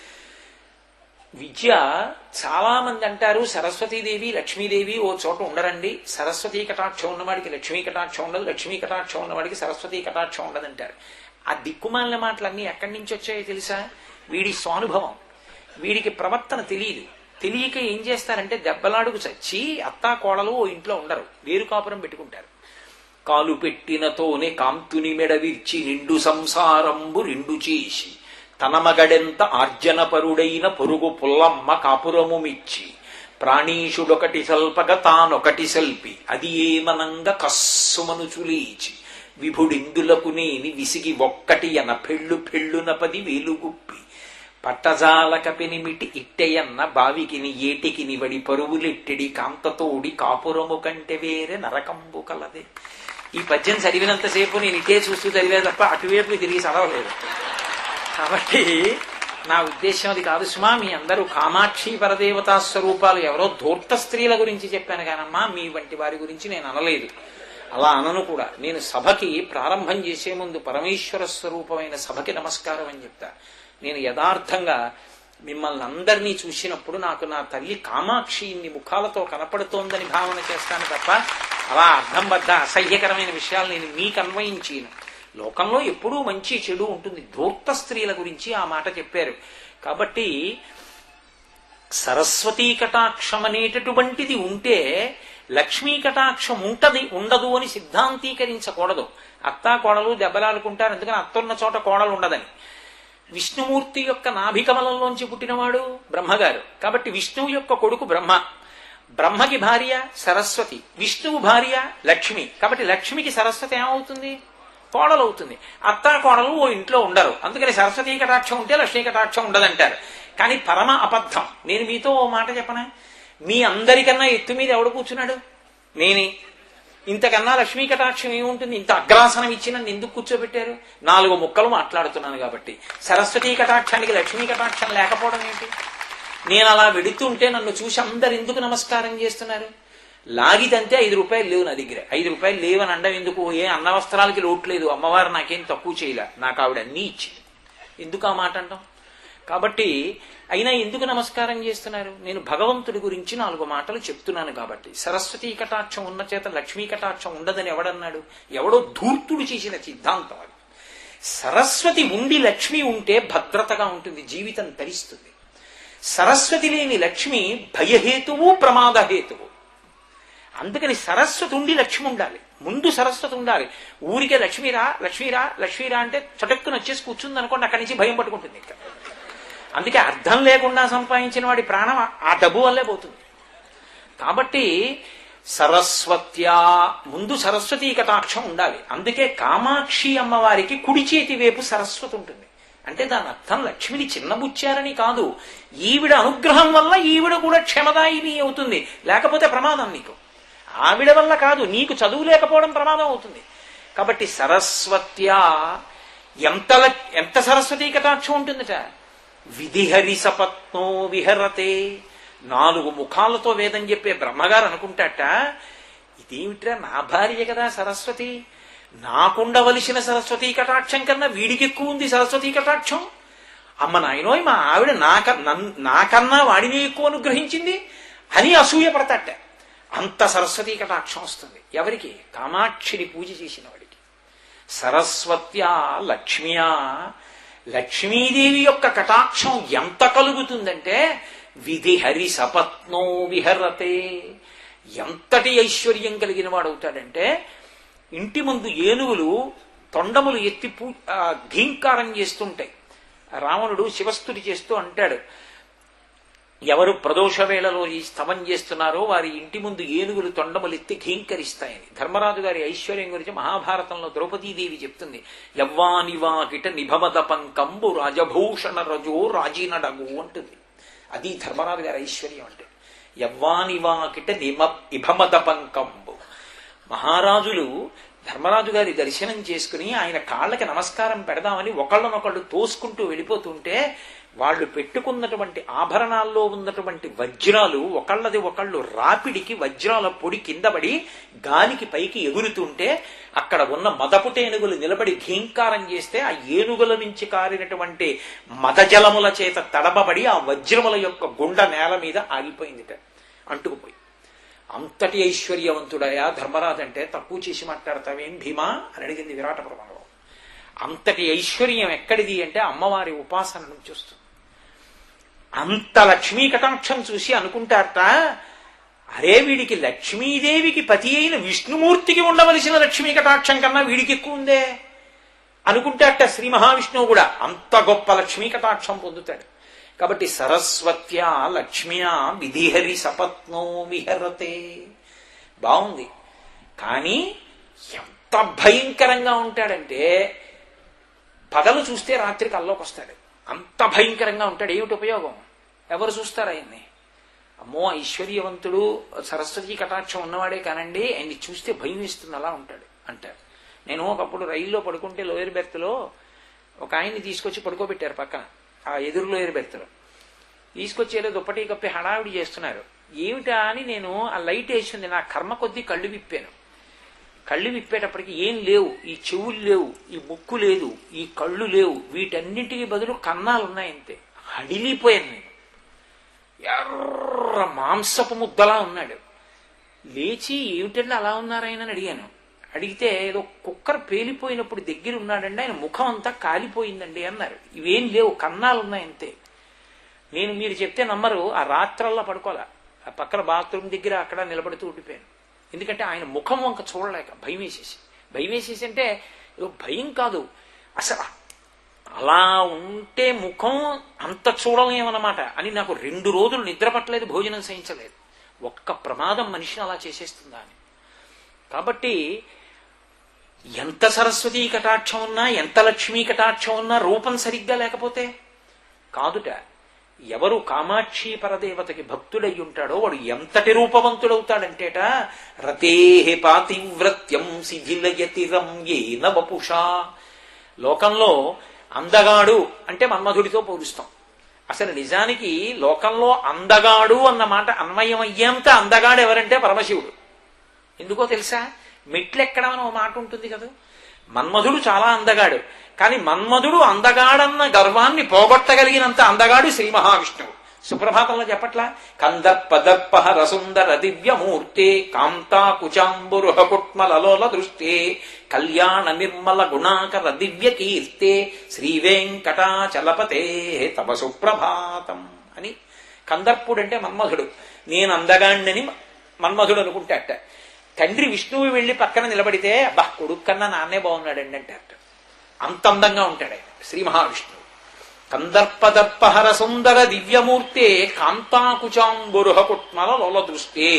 విద్య చాలా మంది అంటారు సరస్వతీదేవి లక్ష్మీదేవి ఓ చోట ఉండరండి సరస్వతీ కటాక్షం ఉన్నవాడికి లక్ష్మీ కటాక్షం ఉండదు లక్ష్మీ కటాక్షం ఉన్నవాడికి సరస్వతీ కటాక్షం ఉండదంటారు ఆ దిక్కుమాలిన మాటలన్నీ ఎక్కడి నుంచి వచ్చాయో తెలుసా వీడి స్వానుభవం వీడికి ప్రవర్తన తెలియదు తెలియక ఏం చేస్తారంటే దెబ్బలాడుకు చచ్చి అత్తా కోడలు ఓ ఇంట్లో ఉండరు వేరు కాపురం పెట్టుకుంటారు కాలు పెట్టినతోనే కాంతుని మెడవిర్చి నిండు సంసారంబు రెండు చేసి తన మగడెంత ఆర్జనపరుడైన పొరుగు పుల్లమ్మ కాపురము మిచ్చి ప్రాణీషుడొకటి సల్పగ తానొకటి సల్పి అది ఏమనంగా కస్సుమను చులీచి విభుడిందులకు నేని విసిగి ఒక్కటి ఎన పెళ్ళు పెళ్ళున పది వేలుగుప్పి పట్టజాలక పెనిమిటి ఇట్టెయన్న బావికిని ఏటికిని వడి పరువులెట్టెడి కాంతతోడి కాపురము కంటే వేరే నరకంబు కలదే ఈ పద్యం చదివినంతసేపు నేను ఇటే చూస్తూ చదివే తప్ప అటువైపు తిరిగి చదవలేదు కాబట్టి నా ఉద్దేశం అది కాదు సుమా మీ అందరూ కామాక్షి పరదేవతా స్వరూపాలు ఎవరో ధూర్త స్త్రీల గురించి చెప్పాను కానమ్మా మీ వంటి వారి గురించి నేను అనలేదు అలా అనను కూడా నేను సభకి ప్రారంభం చేసే ముందు పరమేశ్వర స్వరూపమైన సభకి నమస్కారం అని చెప్తా నేను యథార్థంగా మిమ్మల్ని అందరినీ చూసినప్పుడు నాకు నా తల్లి కామాక్షి ఇన్ని ముఖాలతో కనపడుతోందని భావన చేస్తాను తప్ప అలా అర్థం బద్ద అసహ్యకరమైన విషయాలు నేను మీకు అన్వయించను లోకంలో ఎప్పుడూ మంచి చెడు ఉంటుంది ధూర్త స్త్రీల గురించి ఆ మాట చెప్పారు కాబట్టి సరస్వతీ కటాక్షం అనేటటువంటిది ఉంటే లక్ష్మీ కటాక్షం ఉంటది ఉండదు అని సిద్ధాంతీకరించకూడదు అత్తా కోడలు దెబ్బలాడుకుంటారు ఎందుకని అత్తున్న చోట కోడలు ఉండదని విష్ణుమూర్తి యొక్క నాభికమలంలోంచి పుట్టినవాడు బ్రహ్మగారు కాబట్టి విష్ణువు యొక్క కొడుకు బ్రహ్మ బ్రహ్మకి భార్య సరస్వతి విష్ణువు భార్య లక్ష్మి కాబట్టి లక్ష్మికి సరస్వతి ఏమవుతుంది కోడలు అవుతుంది అత్తా కోడలు ఓ ఇంట్లో ఉండరు అందుకని సరస్వతీ కటాక్షం ఉంటే లక్ష్మీ కటాక్షం ఉండదంటారు కానీ పరమ అబద్ధం నేను మీతో ఓ మాట చెప్పనా మీ అందరికన్నా ఎత్తు మీద ఎవడు కూర్చున్నాడు నేనే ఇంతకన్నా లక్ష్మీ కటాక్షం ఏముంటుంది ఇంత అగ్రాసనం ఇచ్చి నన్ను ఎందుకు కూర్చోబెట్టారు నాలుగు ముక్కలు మాట్లాడుతున్నాను కాబట్టి సరస్వతీ కటాక్షానికి లక్ష్మీ కటాక్షం లేకపోవడం ఏంటి నేను అలా వెడుతుంటే నన్ను చూసి అందరు ఎందుకు నమస్కారం చేస్తున్నారు లాగిదంతే ఐదు రూపాయలు లేవు నా దగ్గర ఐదు రూపాయలు లేవని అండం ఎందుకు ఏ అన్న వస్త్రాలకి లోటు లేదు అమ్మవారు నాకేం తక్కువ చేయలే నాకు ఆవిడ అన్నీ ఇచ్చింది ఎందుకు ఆ మాట అంటాం కాబట్టి అయినా ఎందుకు నమస్కారం చేస్తున్నారు నేను భగవంతుడి గురించి నాలుగు మాటలు చెప్తున్నాను కాబట్టి సరస్వతీ కటాక్షం ఉన్న చేత లక్ష్మీ కటాక్షం ఉండదని ఎవడన్నాడు ఎవడో ధూర్తుడు చేసిన సిద్ధాంతం అది సరస్వతి ఉండి లక్ష్మి ఉంటే భద్రతగా ఉంటుంది జీవితం తరిస్తుంది సరస్వతి లేని లక్ష్మి భయహేతువు ప్రమాదహేతువు అందుకని సరస్వతి ఉండి లక్ష్మి ఉండాలి ముందు సరస్వతి ఉండాలి ఊరికే లక్ష్మీరా లక్ష్మీరా లక్ష్మీరా అంటే చటుక్కున వచ్చేసి కూర్చుంది అనుకోండి అక్కడి నుంచి భయం పట్టుకుంటుంది ఇంకా అందుకే అర్థం లేకుండా సంపాదించిన వాడి ప్రాణం ఆ డబ్బు వల్లే పోతుంది కాబట్టి సరస్వత్యా ముందు సరస్వతీ కటాక్షం ఉండాలి అందుకే కామాక్షి అమ్మవారికి కుడి చేతి వైపు సరస్వతి ఉంటుంది అంటే దాని అర్థం లక్ష్మిని చిన్నబుచ్చారని కాదు ఈవిడ అనుగ్రహం వల్ల ఈవిడ కూడా క్షమదాయిని అవుతుంది లేకపోతే ప్రమాదం నీకు ఆవిడ వల్ల కాదు నీకు చదువు లేకపోవడం ప్రమాదం అవుతుంది కాబట్టి సరస్వత్యా ఎంత ల- ఎంత సరస్వతీ కటాక్షం ఉంటుందట విధిహరి సపత్నో విహరతే నాలుగు ముఖాలతో వేదం చెప్పే బ్రహ్మగారు అనుకుంటాట ఇదేమిట్రా నా భార్య కదా సరస్వతి నాకుండవలసిన సరస్వతీ కటాక్షం కన్నా వీడికి ఎక్కువ ఉంది సరస్వతీ కటాక్షం అమ్మ నాయనోయ్ మా ఆవిడ నాక నన్- నాకన్నా వాడిని ఎక్కువ అనుగ్రహించింది అని అసూయ పడతాట అంత సరస్వతీ కటాక్షం వస్తుంది ఎవరికి కామాక్షిని పూజ చేసిన వాడికి సరస్వత్యా లక్ష్మ్యా లక్ష్మీదేవి యొక్క కటాక్షం ఎంత కలుగుతుందంటే విధి హరి సపత్నో విహరతే ఎంతటి ఐశ్వర్యం కలిగిన వాడవుతాడంటే ఇంటి ముందు ఏనుగులు తొండములు ఎత్తి పూ ఆ, ఘీంకారం చేస్తుంటాయి రావణుడు శివస్తుడి చేస్తూ అంటాడు ఎవరు ప్రదోష వేళలో ఈ స్తవం చేస్తున్నారో వారి ఇంటి ముందు ఏనుగులు తొండములెత్తి ఘీంకరిస్తాయని ధర్మరాజు గారి ఐశ్వర్యం గురించి మహాభారతంలో ద్రౌపదీదేవి చెప్తుంది యవ్వానివా కిట నిభమద పంకంబు రాజభూషణ రజో రాజీనడగు అంటుంది అది ధర్మరాజు గారి ఐశ్వర్యం అంటే యవ్వానివా కిట నిమ ఇభమద పంకంబు మహారాజులు ధర్మరాజు గారి దర్శనం చేసుకుని ఆయన కాళ్ళకి నమస్కారం పెడదామని ఒకళ్ళనొకళ్ళు తోసుకుంటూ వెళ్ళిపోతుంటే వాళ్ళు పెట్టుకున్నటువంటి ఆభరణాల్లో ఉన్నటువంటి వజ్రాలు ఒకళ్ళది ఒకళ్ళు రాపిడికి వజ్రాల పొడి కిందపడి గాలికి పైకి ఎగురుతుంటే అక్కడ ఉన్న మదపుటేనుగులు నిలబడి ఘీంకారం చేస్తే ఆ ఏనుగుల నుంచి కారినటువంటి మదజలముల చేత తడబబడి ఆ వజ్రముల యొక్క గుండ నేల మీద ఆగిపోయిందిట అంటుకుపోయి అంతటి ఐశ్వర్యవంతుడయా ధర్మరాజు అంటే తక్కువ చేసి మాట్లాడతావేం భీమా అని అడిగింది విరాట పర్వంలో అంతటి ఐశ్వర్యం ఎక్కడిది అంటే అమ్మవారి ఉపాసన నుంచి వస్తుంది అంత లక్ష్మీ కటాక్షం చూసి అనుకుంటారట అరే వీడికి లక్ష్మీదేవికి పతి అయిన విష్ణుమూర్తికి ఉండవలసిన లక్ష్మీ కటాక్షం కన్నా వీడికి ఎక్కువ ఉందే అనుకుంటారట శ్రీ మహావిష్ణువు కూడా అంత గొప్ప లక్ష్మీ కటాక్షం పొందుతాడు కాబట్టి సరస్వత్యా లక్ష్మ్యా విధిహరి సపత్నో విహరతే బాగుంది కానీ ఎంత భయంకరంగా ఉంటాడంటే పగలు చూస్తే రాత్రికి అల్లోకి వస్తాడు అంత భయంకరంగా ఉంటాడు ఏమిటి ఉపయోగం ఎవరు చూస్తారు ఆయన్ని అమ్మో ఐశ్వర్యవంతుడు సరస్వతి కటాక్షం ఉన్నవాడే కానండి ఆయన్ని చూస్తే భయం వేస్తుంది అలా ఉంటాడు అంటారు నేను ఒకప్పుడు రైల్లో పడుకుంటే లోయర్ బెర్త్లో ఒక ఆయన్ని తీసుకొచ్చి పడుకోబెట్టారు పక్కన ఆ ఎదురు లోయర్ బెర్త్లో తీసుకొచ్చి ఏదో దుప్పటి కప్పి హడావిడి చేస్తున్నారు ఏమిటా అని నేను ఆ లైట్ వేసింది నా కర్మ కొద్దీ కళ్ళు విప్పాను కళ్ళు విప్పేటప్పటికి ఏం లేవు ఈ చెవులు లేవు ఈ ముక్కు లేదు ఈ కళ్ళు లేవు వీటన్నింటికి బదులు కన్నాలు ఉన్నాయంతే హడిలిపోయాను నేను ఎర్ర మాంసపు ముద్దలా ఉన్నాడు లేచి ఏమిటండి అలా ఉన్నారాయన అని అడిగాను అడిగితే ఏదో కుక్కర్ పేలిపోయినప్పుడు దగ్గర ఉన్నాడండి ఆయన ముఖం అంతా కాలిపోయిందండి అన్నారు ఇవేం లేవు కన్నాలు ఉన్నాయంతే నేను మీరు చెప్తే నమ్మరు ఆ రాత్రల్లా పడుకోలే ఆ పక్కన బాత్రూమ్ దగ్గర అక్కడ నిలబడుతూ ఉండిపోయాను ఎందుకంటే ఆయన ముఖం వంక చూడలేక భయం వేసేసి భయం వేసేసి అంటే ఏదో భయం కాదు అసలు అలా ఉంటే ముఖం అంత చూడలేమన్నమాట అని నాకు రెండు రోజులు నిద్ర పట్టలేదు భోజనం సహించలేదు ఒక్క ప్రమాదం మనిషిని అలా చేసేస్తుందా అని కాబట్టి ఎంత సరస్వతీ కటాక్షం ఉన్నా ఎంత లక్ష్మీ కటాక్షం ఉన్నా రూపం సరిగ్గా లేకపోతే కాదుట ఎవరు కామాక్షి పరదేవతకి భక్తుడై ఉంటాడో వాడు ఎంతటి రూపవంతుడవుతాడంటేట రతేహే పాతివ్రత్యం శిథిలయతి రమ్యేన వపుషా లోకంలో అందగాడు అంటే మన్మధుడితో పోలుస్తాం అసలు నిజానికి లోకంలో అందగాడు అన్న మాట అన్వయం అయ్యేంత అందగాడు ఎవరంటే పరమశివుడు ఎందుకో తెలుసా మెట్లెక్కడం అని ఓ మాట ఉంటుంది కదా మన్మధుడు చాలా అందగాడు కానీ మన్మధుడు అందగాడన్న గర్వాన్ని పోగొట్టగలిగినంత అందగాడు శ్రీ మహావిష్ణువు సుప్రభాతంలో చెప్పట్లా కందర్పదర్పహ రసుందర దివ్యమూర్తే కాంతా కుచాంబురుహ కుట్మలలోల దృష్టే కళ్యాణ నిర్మల గుణాకర దివ్య కీర్తే శ్రీ వెంకటాచలపతే తవ సుప్రభాతం అని కందర్పుడు అంటే మన్మధుడు నేను అందగాణ్ణని మన్మధుడు అనుకుంటాట తండ్రి విష్ణువు వెళ్లి పక్కన నిలబడితే అబ్బా కొడుకు కన్నా నాన్నే బాగున్నాడండి అంటారట అంత అందంగా ఉంటాడు ఆయన శ్రీ మహావిష్ణువు కందర్పదర్పహర సుందర దివ్యమూర్తే కాంతాకుచాంబురుహ కుట్మల లోల దృష్టే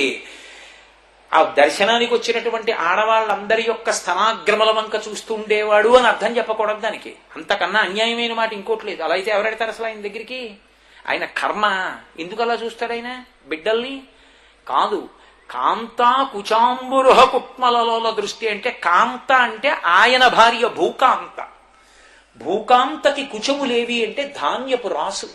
ఆ దర్శనానికి వచ్చినటువంటి ఆడవాళ్ళందరి యొక్క స్తనాగ్రమల వంక చూస్తూ ఉండేవాడు అని అర్థం చెప్పకూడదు దానికి అంతకన్నా అన్యాయమైన మాట ఇంకోటి లేదు అలా అయితే ఎవరెడతారు అసలు ఆయన దగ్గరికి ఆయన కర్మ ఎందుకు అలా చూస్తాడు ఆయన బిడ్డల్ని కాదు కాంతా కుచాంబురుహ కుట్మలలోల దృష్టి అంటే కాంత అంటే ఆయన భార్య భూకాంత భూకాంతకి కుచములేవి అంటే ధాన్యపు రాసులు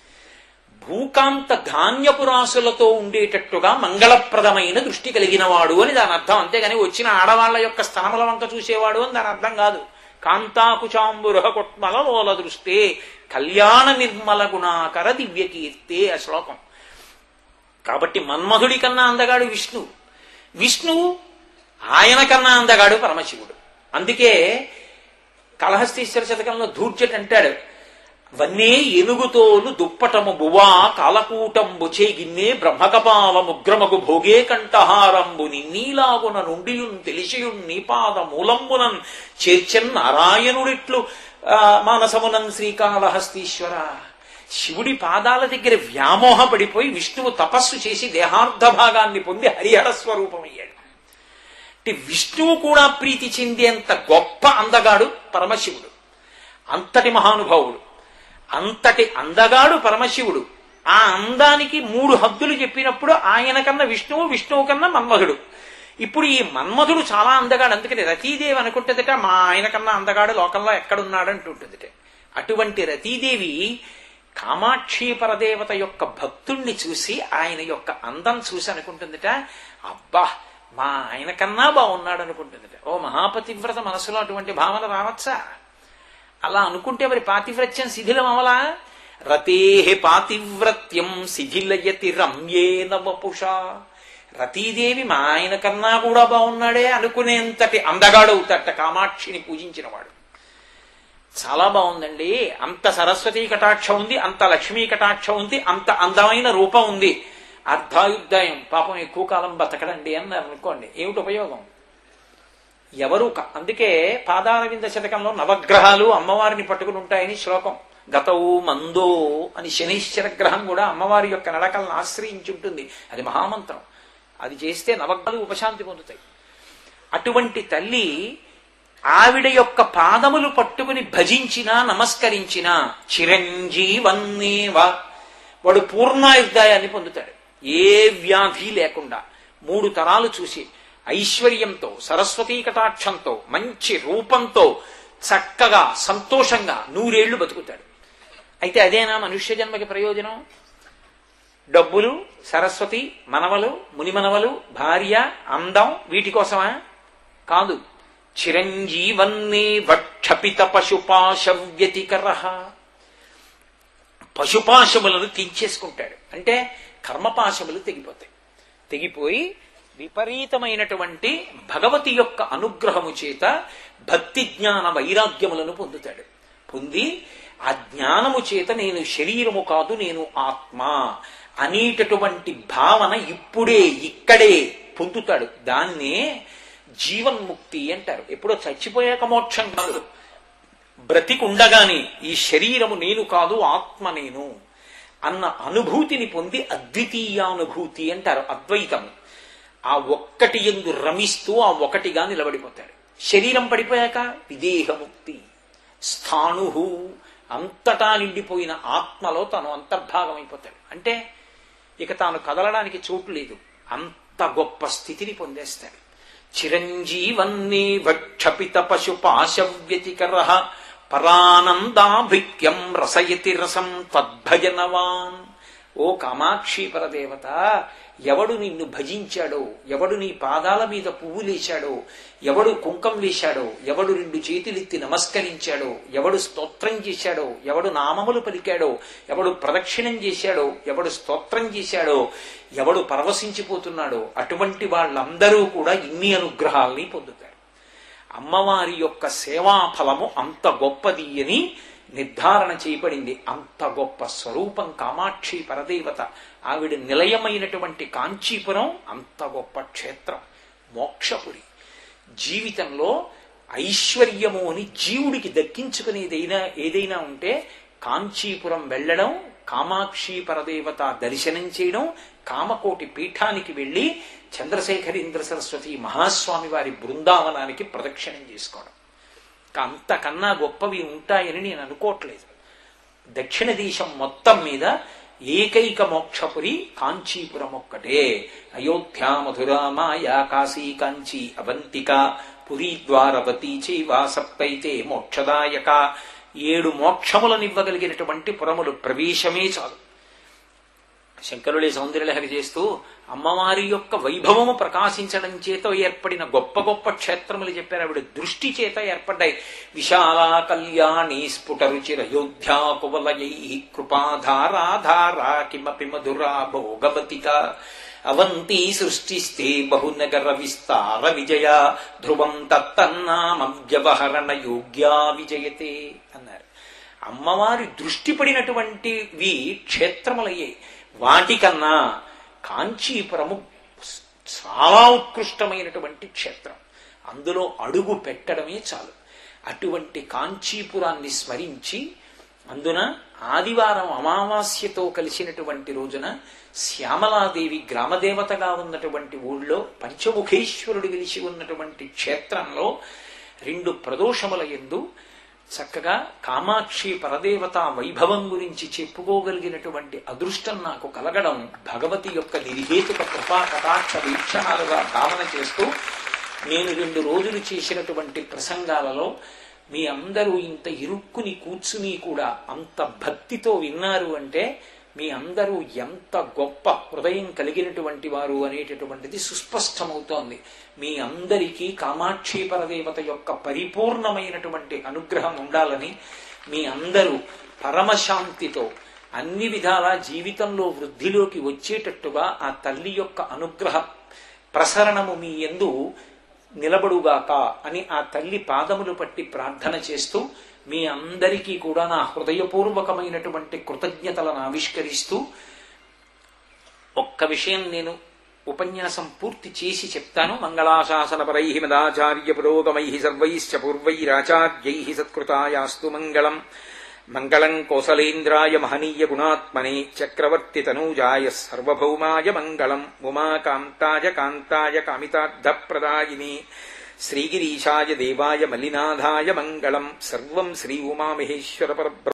భూకాంత ధాన్యపు రాసులతో ఉండేటట్టుగా మంగళప్రదమైన దృష్టి కలిగిన వాడు అని దాని అర్థం అంతేగాని వచ్చిన ఆడవాళ్ల యొక్క స్థనముల వంక చూసేవాడు అని దాని అర్థం కాదు కాంతాకుచాంబురహ కొట్మల లోల దృష్టే కళ్యాణ నిర్మల గుణాకర దివ్యకీర్తే ఆ శ్లోకం కాబట్టి మన్మధుడి కన్నా అందగాడు విష్ణు విష్ణువు ఆయన కన్నా అందగాడు పరమశివుడు అందుకే కలహస్తీశ్వర శతకంలో ధూర్జట్ అంటాడు వన్నే ఎనుగుతోలు దుప్పటము బువా కాలకూటంబు చేగిన్నే బ్రహ్మకపాల ముగ్రమగు భోగే కంఠహారంబు నిన్నీలాగున నుండియున్ తెలిసియున్ నీపాద మూలంబునన్ చేర్చెన్ నారాయణుడిట్లు ఆ, మానసమునన్ శ్రీకాళహస్తీశ్వర శివుడి పాదాల దగ్గర వ్యామోహపడిపోయి విష్ణువు తపస్సు చేసి దేహార్థ భాగాన్ని పొంది హరిహర స్వరూపమయ్యాడు అంటే విష్ణువు కూడా ప్రీతి చెందేంత గొప్ప అందగాడు పరమశివుడు అంతటి మహానుభావుడు అంతటి అందగాడు పరమశివుడు ఆ అందానికి మూడు హద్దులు చెప్పినప్పుడు ఆయన కన్నా విష్ణువు విష్ణువు కన్నా మన్మధుడు ఇప్పుడు ఈ మన్మధుడు చాలా అందగాడు అందుకని రతీదేవి అనుకుంటుందట మా ఆయన కన్నా అందగాడు లోకంలో ఎక్కడున్నాడు అంటుంటుందిట అటువంటి రతీదేవి కామాక్షి పరదేవత యొక్క భక్తుణ్ణి చూసి ఆయన యొక్క అందం చూసి అనుకుంటుందిట అబ్బా మా ఆయన కన్నా బాగున్నాడు అనుకుంటుందిట ఓ మహాపతివ్రత మనసులో అటువంటి భావన రావచ్చా అలా అనుకుంటే మరి పాతివ్రత్యం శిథిలం అవలా రతేహే పాతివ్రత్యం శిథిలయతి రమ్యేన వపుష రతీదేవి మా ఆయన కన్నా కూడా బాగున్నాడే అనుకునేంతటి అందగాడవుతట కామాక్షిని పూజించినవాడు చాలా బాగుందండి అంత సరస్వతీ కటాక్షం ఉంది అంత లక్ష్మీ కటాక్షం ఉంది అంత అందమైన రూపం ఉంది అర్ధాయుద్ధాయం పాపం ఎక్కువ కాలం బతకడండి అన్నారు అనుకోండి ఏమిటి ఉపయోగం ఎవరు క- అందుకే పాదారవింద శతకంలో నవగ్రహాలు అమ్మవారిని పట్టుకుని ఉంటాయని శ్లోకం గతవు మందో అని శనీశ్వర గ్రహం కూడా అమ్మవారి యొక్క నడకలను ఆశ్రయించి ఉంటుంది అది మహామంత్రం అది చేస్తే నవగ్రహాలు ఉపశాంతి పొందుతాయి అటువంటి తల్లి ఆవిడ యొక్క పాదములు పట్టుకుని భజించినా నమస్కరించినా చిరంజీవన్నేవ వాడు పూర్ణాయుర్దాయాన్ని పొందుతాడు ఏ వ్యాధి లేకుండా మూడు తరాలు చూసి ఐశ్వర్యంతో సరస్వతీ కటాక్షంతో మంచి రూపంతో చక్కగా సంతోషంగా నూరేళ్లు బతుకుతాడు అయితే అదేనా మనుష్య జన్మకి ప్రయోజనం డబ్బులు సరస్వతి మనవలు మునిమనవలు భార్య అందం వీటి కోసమా కాదు చిరంజీవన్నే వక్షపిత పశుపాశ వ్యతికర పశుపాశములను తెంచేసుకుంటాడు అంటే కర్మపాశములు తెగిపోతాయి తెగిపోయి విపరీతమైనటువంటి భగవతి యొక్క అనుగ్రహము చేత భక్తి జ్ఞాన వైరాగ్యములను పొందుతాడు పొంది ఆ జ్ఞానము చేత నేను శరీరము కాదు నేను ఆత్మ అనేటటువంటి భావన ఇప్పుడే ఇక్కడే పొందుతాడు దాన్నే జీవన్ముక్తి అంటారు ఎప్పుడో చచ్చిపోయాక మోక్షం కాదు బ్రతికుండగానే ఈ శరీరము నేను కాదు ఆత్మ నేను అన్న అనుభూతిని పొంది అద్వితీయానుభూతి అంటారు అద్వైతము ఆ ఒక్కటి ఎందు రమిస్తూ ఆ ఒకటిగా నిలబడిపోతాడు శరీరం పడిపోయాక విదేహముక్తి స్థాణు అంతటా నిండిపోయిన ఆత్మలో తను అంతర్భాగం అయిపోతాడు అంటే ఇక తాను కదలడానికి చోటు లేదు అంత గొప్ప స్థితిని పొందేస్తాడు చిరంజీవన్నే భక్షపిత పశు పాశవ్యతికర పరానందాభిక్యం రసయతి రసం తద్భజనవాన్ ఓ కామాక్షి పరదేవత ఎవడు నిన్ను భజించాడో ఎవడు నీ పాదాల మీద పువ్వులేశాడో ఎవడు కుంకం వేశాడో ఎవడు రెండు చేతులెత్తి నమస్కరించాడో ఎవడు స్తోత్రం చేశాడో ఎవడు నామములు పలికాడో ఎవడు ప్రదక్షిణం చేశాడో ఎవడు స్తోత్రం చేశాడో ఎవడు పరవశించిపోతున్నాడో అటువంటి వాళ్ళందరూ కూడా ఇన్ని అనుగ్రహాల్ని పొందుతారు అమ్మవారి యొక్క సేవా ఫలము అంత గొప్పది అని నిర్ధారణ చేయబడింది అంత గొప్ప స్వరూపం కామాక్షి పరదేవత ఆవిడ నిలయమైనటువంటి కాంచీపురం అంత గొప్ప క్షేత్రం మోక్షపురి జీవితంలో ఐశ్వర్యము అని జీవుడికి దక్కించుకునేదైనా ఏదైనా ఉంటే కాంచీపురం వెళ్ళడం కామాక్షి పరదేవత దర్శనం చేయడం కామకోటి పీఠానికి వెళ్ళి చంద్రశేఖరేంద్ర సరస్వతి మహాస్వామి వారి బృందావనానికి ప్రదక్షిణం చేసుకోవడం అంతకన్నా గొప్పవి ఉంటాయని నేను అనుకోవట్లేదు దక్షిణ దేశం మొత్తం మీద ఏకైక మోక్షపురి కాంచీపురం ఒక్కటే అయోధ్య మధుర మాయా కాశీ కాంచీ అవంతిక పురీ ద్వారవతి చైవా సప్తైతే మోక్షదాయక ఏడు మోక్షములనివ్వగలిగినటువంటి పురములు ప్రవేశమే చాలు శంకరులే సౌందర్యలహరి చేస్తూ అమ్మవారి యొక్క వైభవము ప్రకాశించడం చేత ఏర్పడిన గొప్ప గొప్ప క్షేత్రములు చెప్పారు ఆవిడ దృష్టి చేత ఏర్పడ్డాయి విశాల కళ్యాణి స్ఫుటరుచిరయోధ్యా కువలయై కృపాధారాధారా కిమపి మధురా భోగవతిక అవంతి సృష్టిస్తే బహునగర విస్తార విజయ ధ్రువం తత్తన్నామ వ్యవహరణ యోగ్యా విజయతే అన్నారు అమ్మవారి దృష్టి పడినటువంటివి క్షేత్రములయ్యాయి వాటికన్నా కాంచీపురము చాలా ఉత్కృష్టమైనటువంటి క్షేత్రం అందులో అడుగు పెట్టడమే చాలు అటువంటి కాంచీపురాన్ని స్మరించి అందున ఆదివారం అమావాస్యతో కలిసినటువంటి రోజున శ్యామలాదేవి గ్రామదేవతగా ఉన్నటువంటి ఊళ్ళో పంచముఖేశ్వరుడు వెలిసి ఉన్నటువంటి క్షేత్రంలో రెండు ప్రదోషముల ఎందు చక్కగా కామాక్షి పరదేవత వైభవం గురించి చెప్పుకోగలిగినటువంటి అదృష్టం నాకు కలగడం భగవతి యొక్క నిర్హేతుక కృపా కటాక్ష వీక్షణాలుగా భావన చేస్తూ నేను రెండు రోజులు చేసినటువంటి ప్రసంగాలలో మీ అందరూ ఇంత ఇరుక్కుని కూర్చుని కూడా అంత భక్తితో విన్నారు అంటే మీ అందరూ ఎంత గొప్ప హృదయం కలిగినటువంటి వారు అనేటటువంటిది సుస్పష్టమవుతోంది మీ అందరికీ కామాక్షి పరదేవత యొక్క పరిపూర్ణమైనటువంటి అనుగ్రహం ఉండాలని మీ అందరూ పరమశాంతితో అన్ని విధాలా జీవితంలో వృద్ధిలోకి వచ్చేటట్టుగా ఆ తల్లి యొక్క అనుగ్రహ ప్రసరణము మీ ఎందు నిలబడుగాక అని ఆ తల్లి పాదములు పట్టి ప్రార్థన చేస్తూ మీ అందరికీ కూడా నా హృదయపూర్వకమైనటువంటి కృతజ్ఞతలను ఆవిష్కరిస్తూ ఒక్క విషయం నేను ఉపన్యాసం పూర్తి చేసి చెప్తాను మంగళాశాసనపరై మదాచార్య పురోగమై సర్వైశ్చ పూర్వైరాచార్యై సత్కృతాయాస్తు మంగళం మంగళం కోసలేంద్రాయ మహనీయ గుణాత్మనే చక్రవర్తి తనూజాయ సర్వభౌమాయ మంగళం ఉమాకాంతాయ కాంతాయ కామితార్థప్రదాయిని శ్రీగిరీశాయ దేవాయ మల్లినాథాయ మంగళం సర్వం శ్రీ ఉమామహేశ్వర పరబ్రహ్మ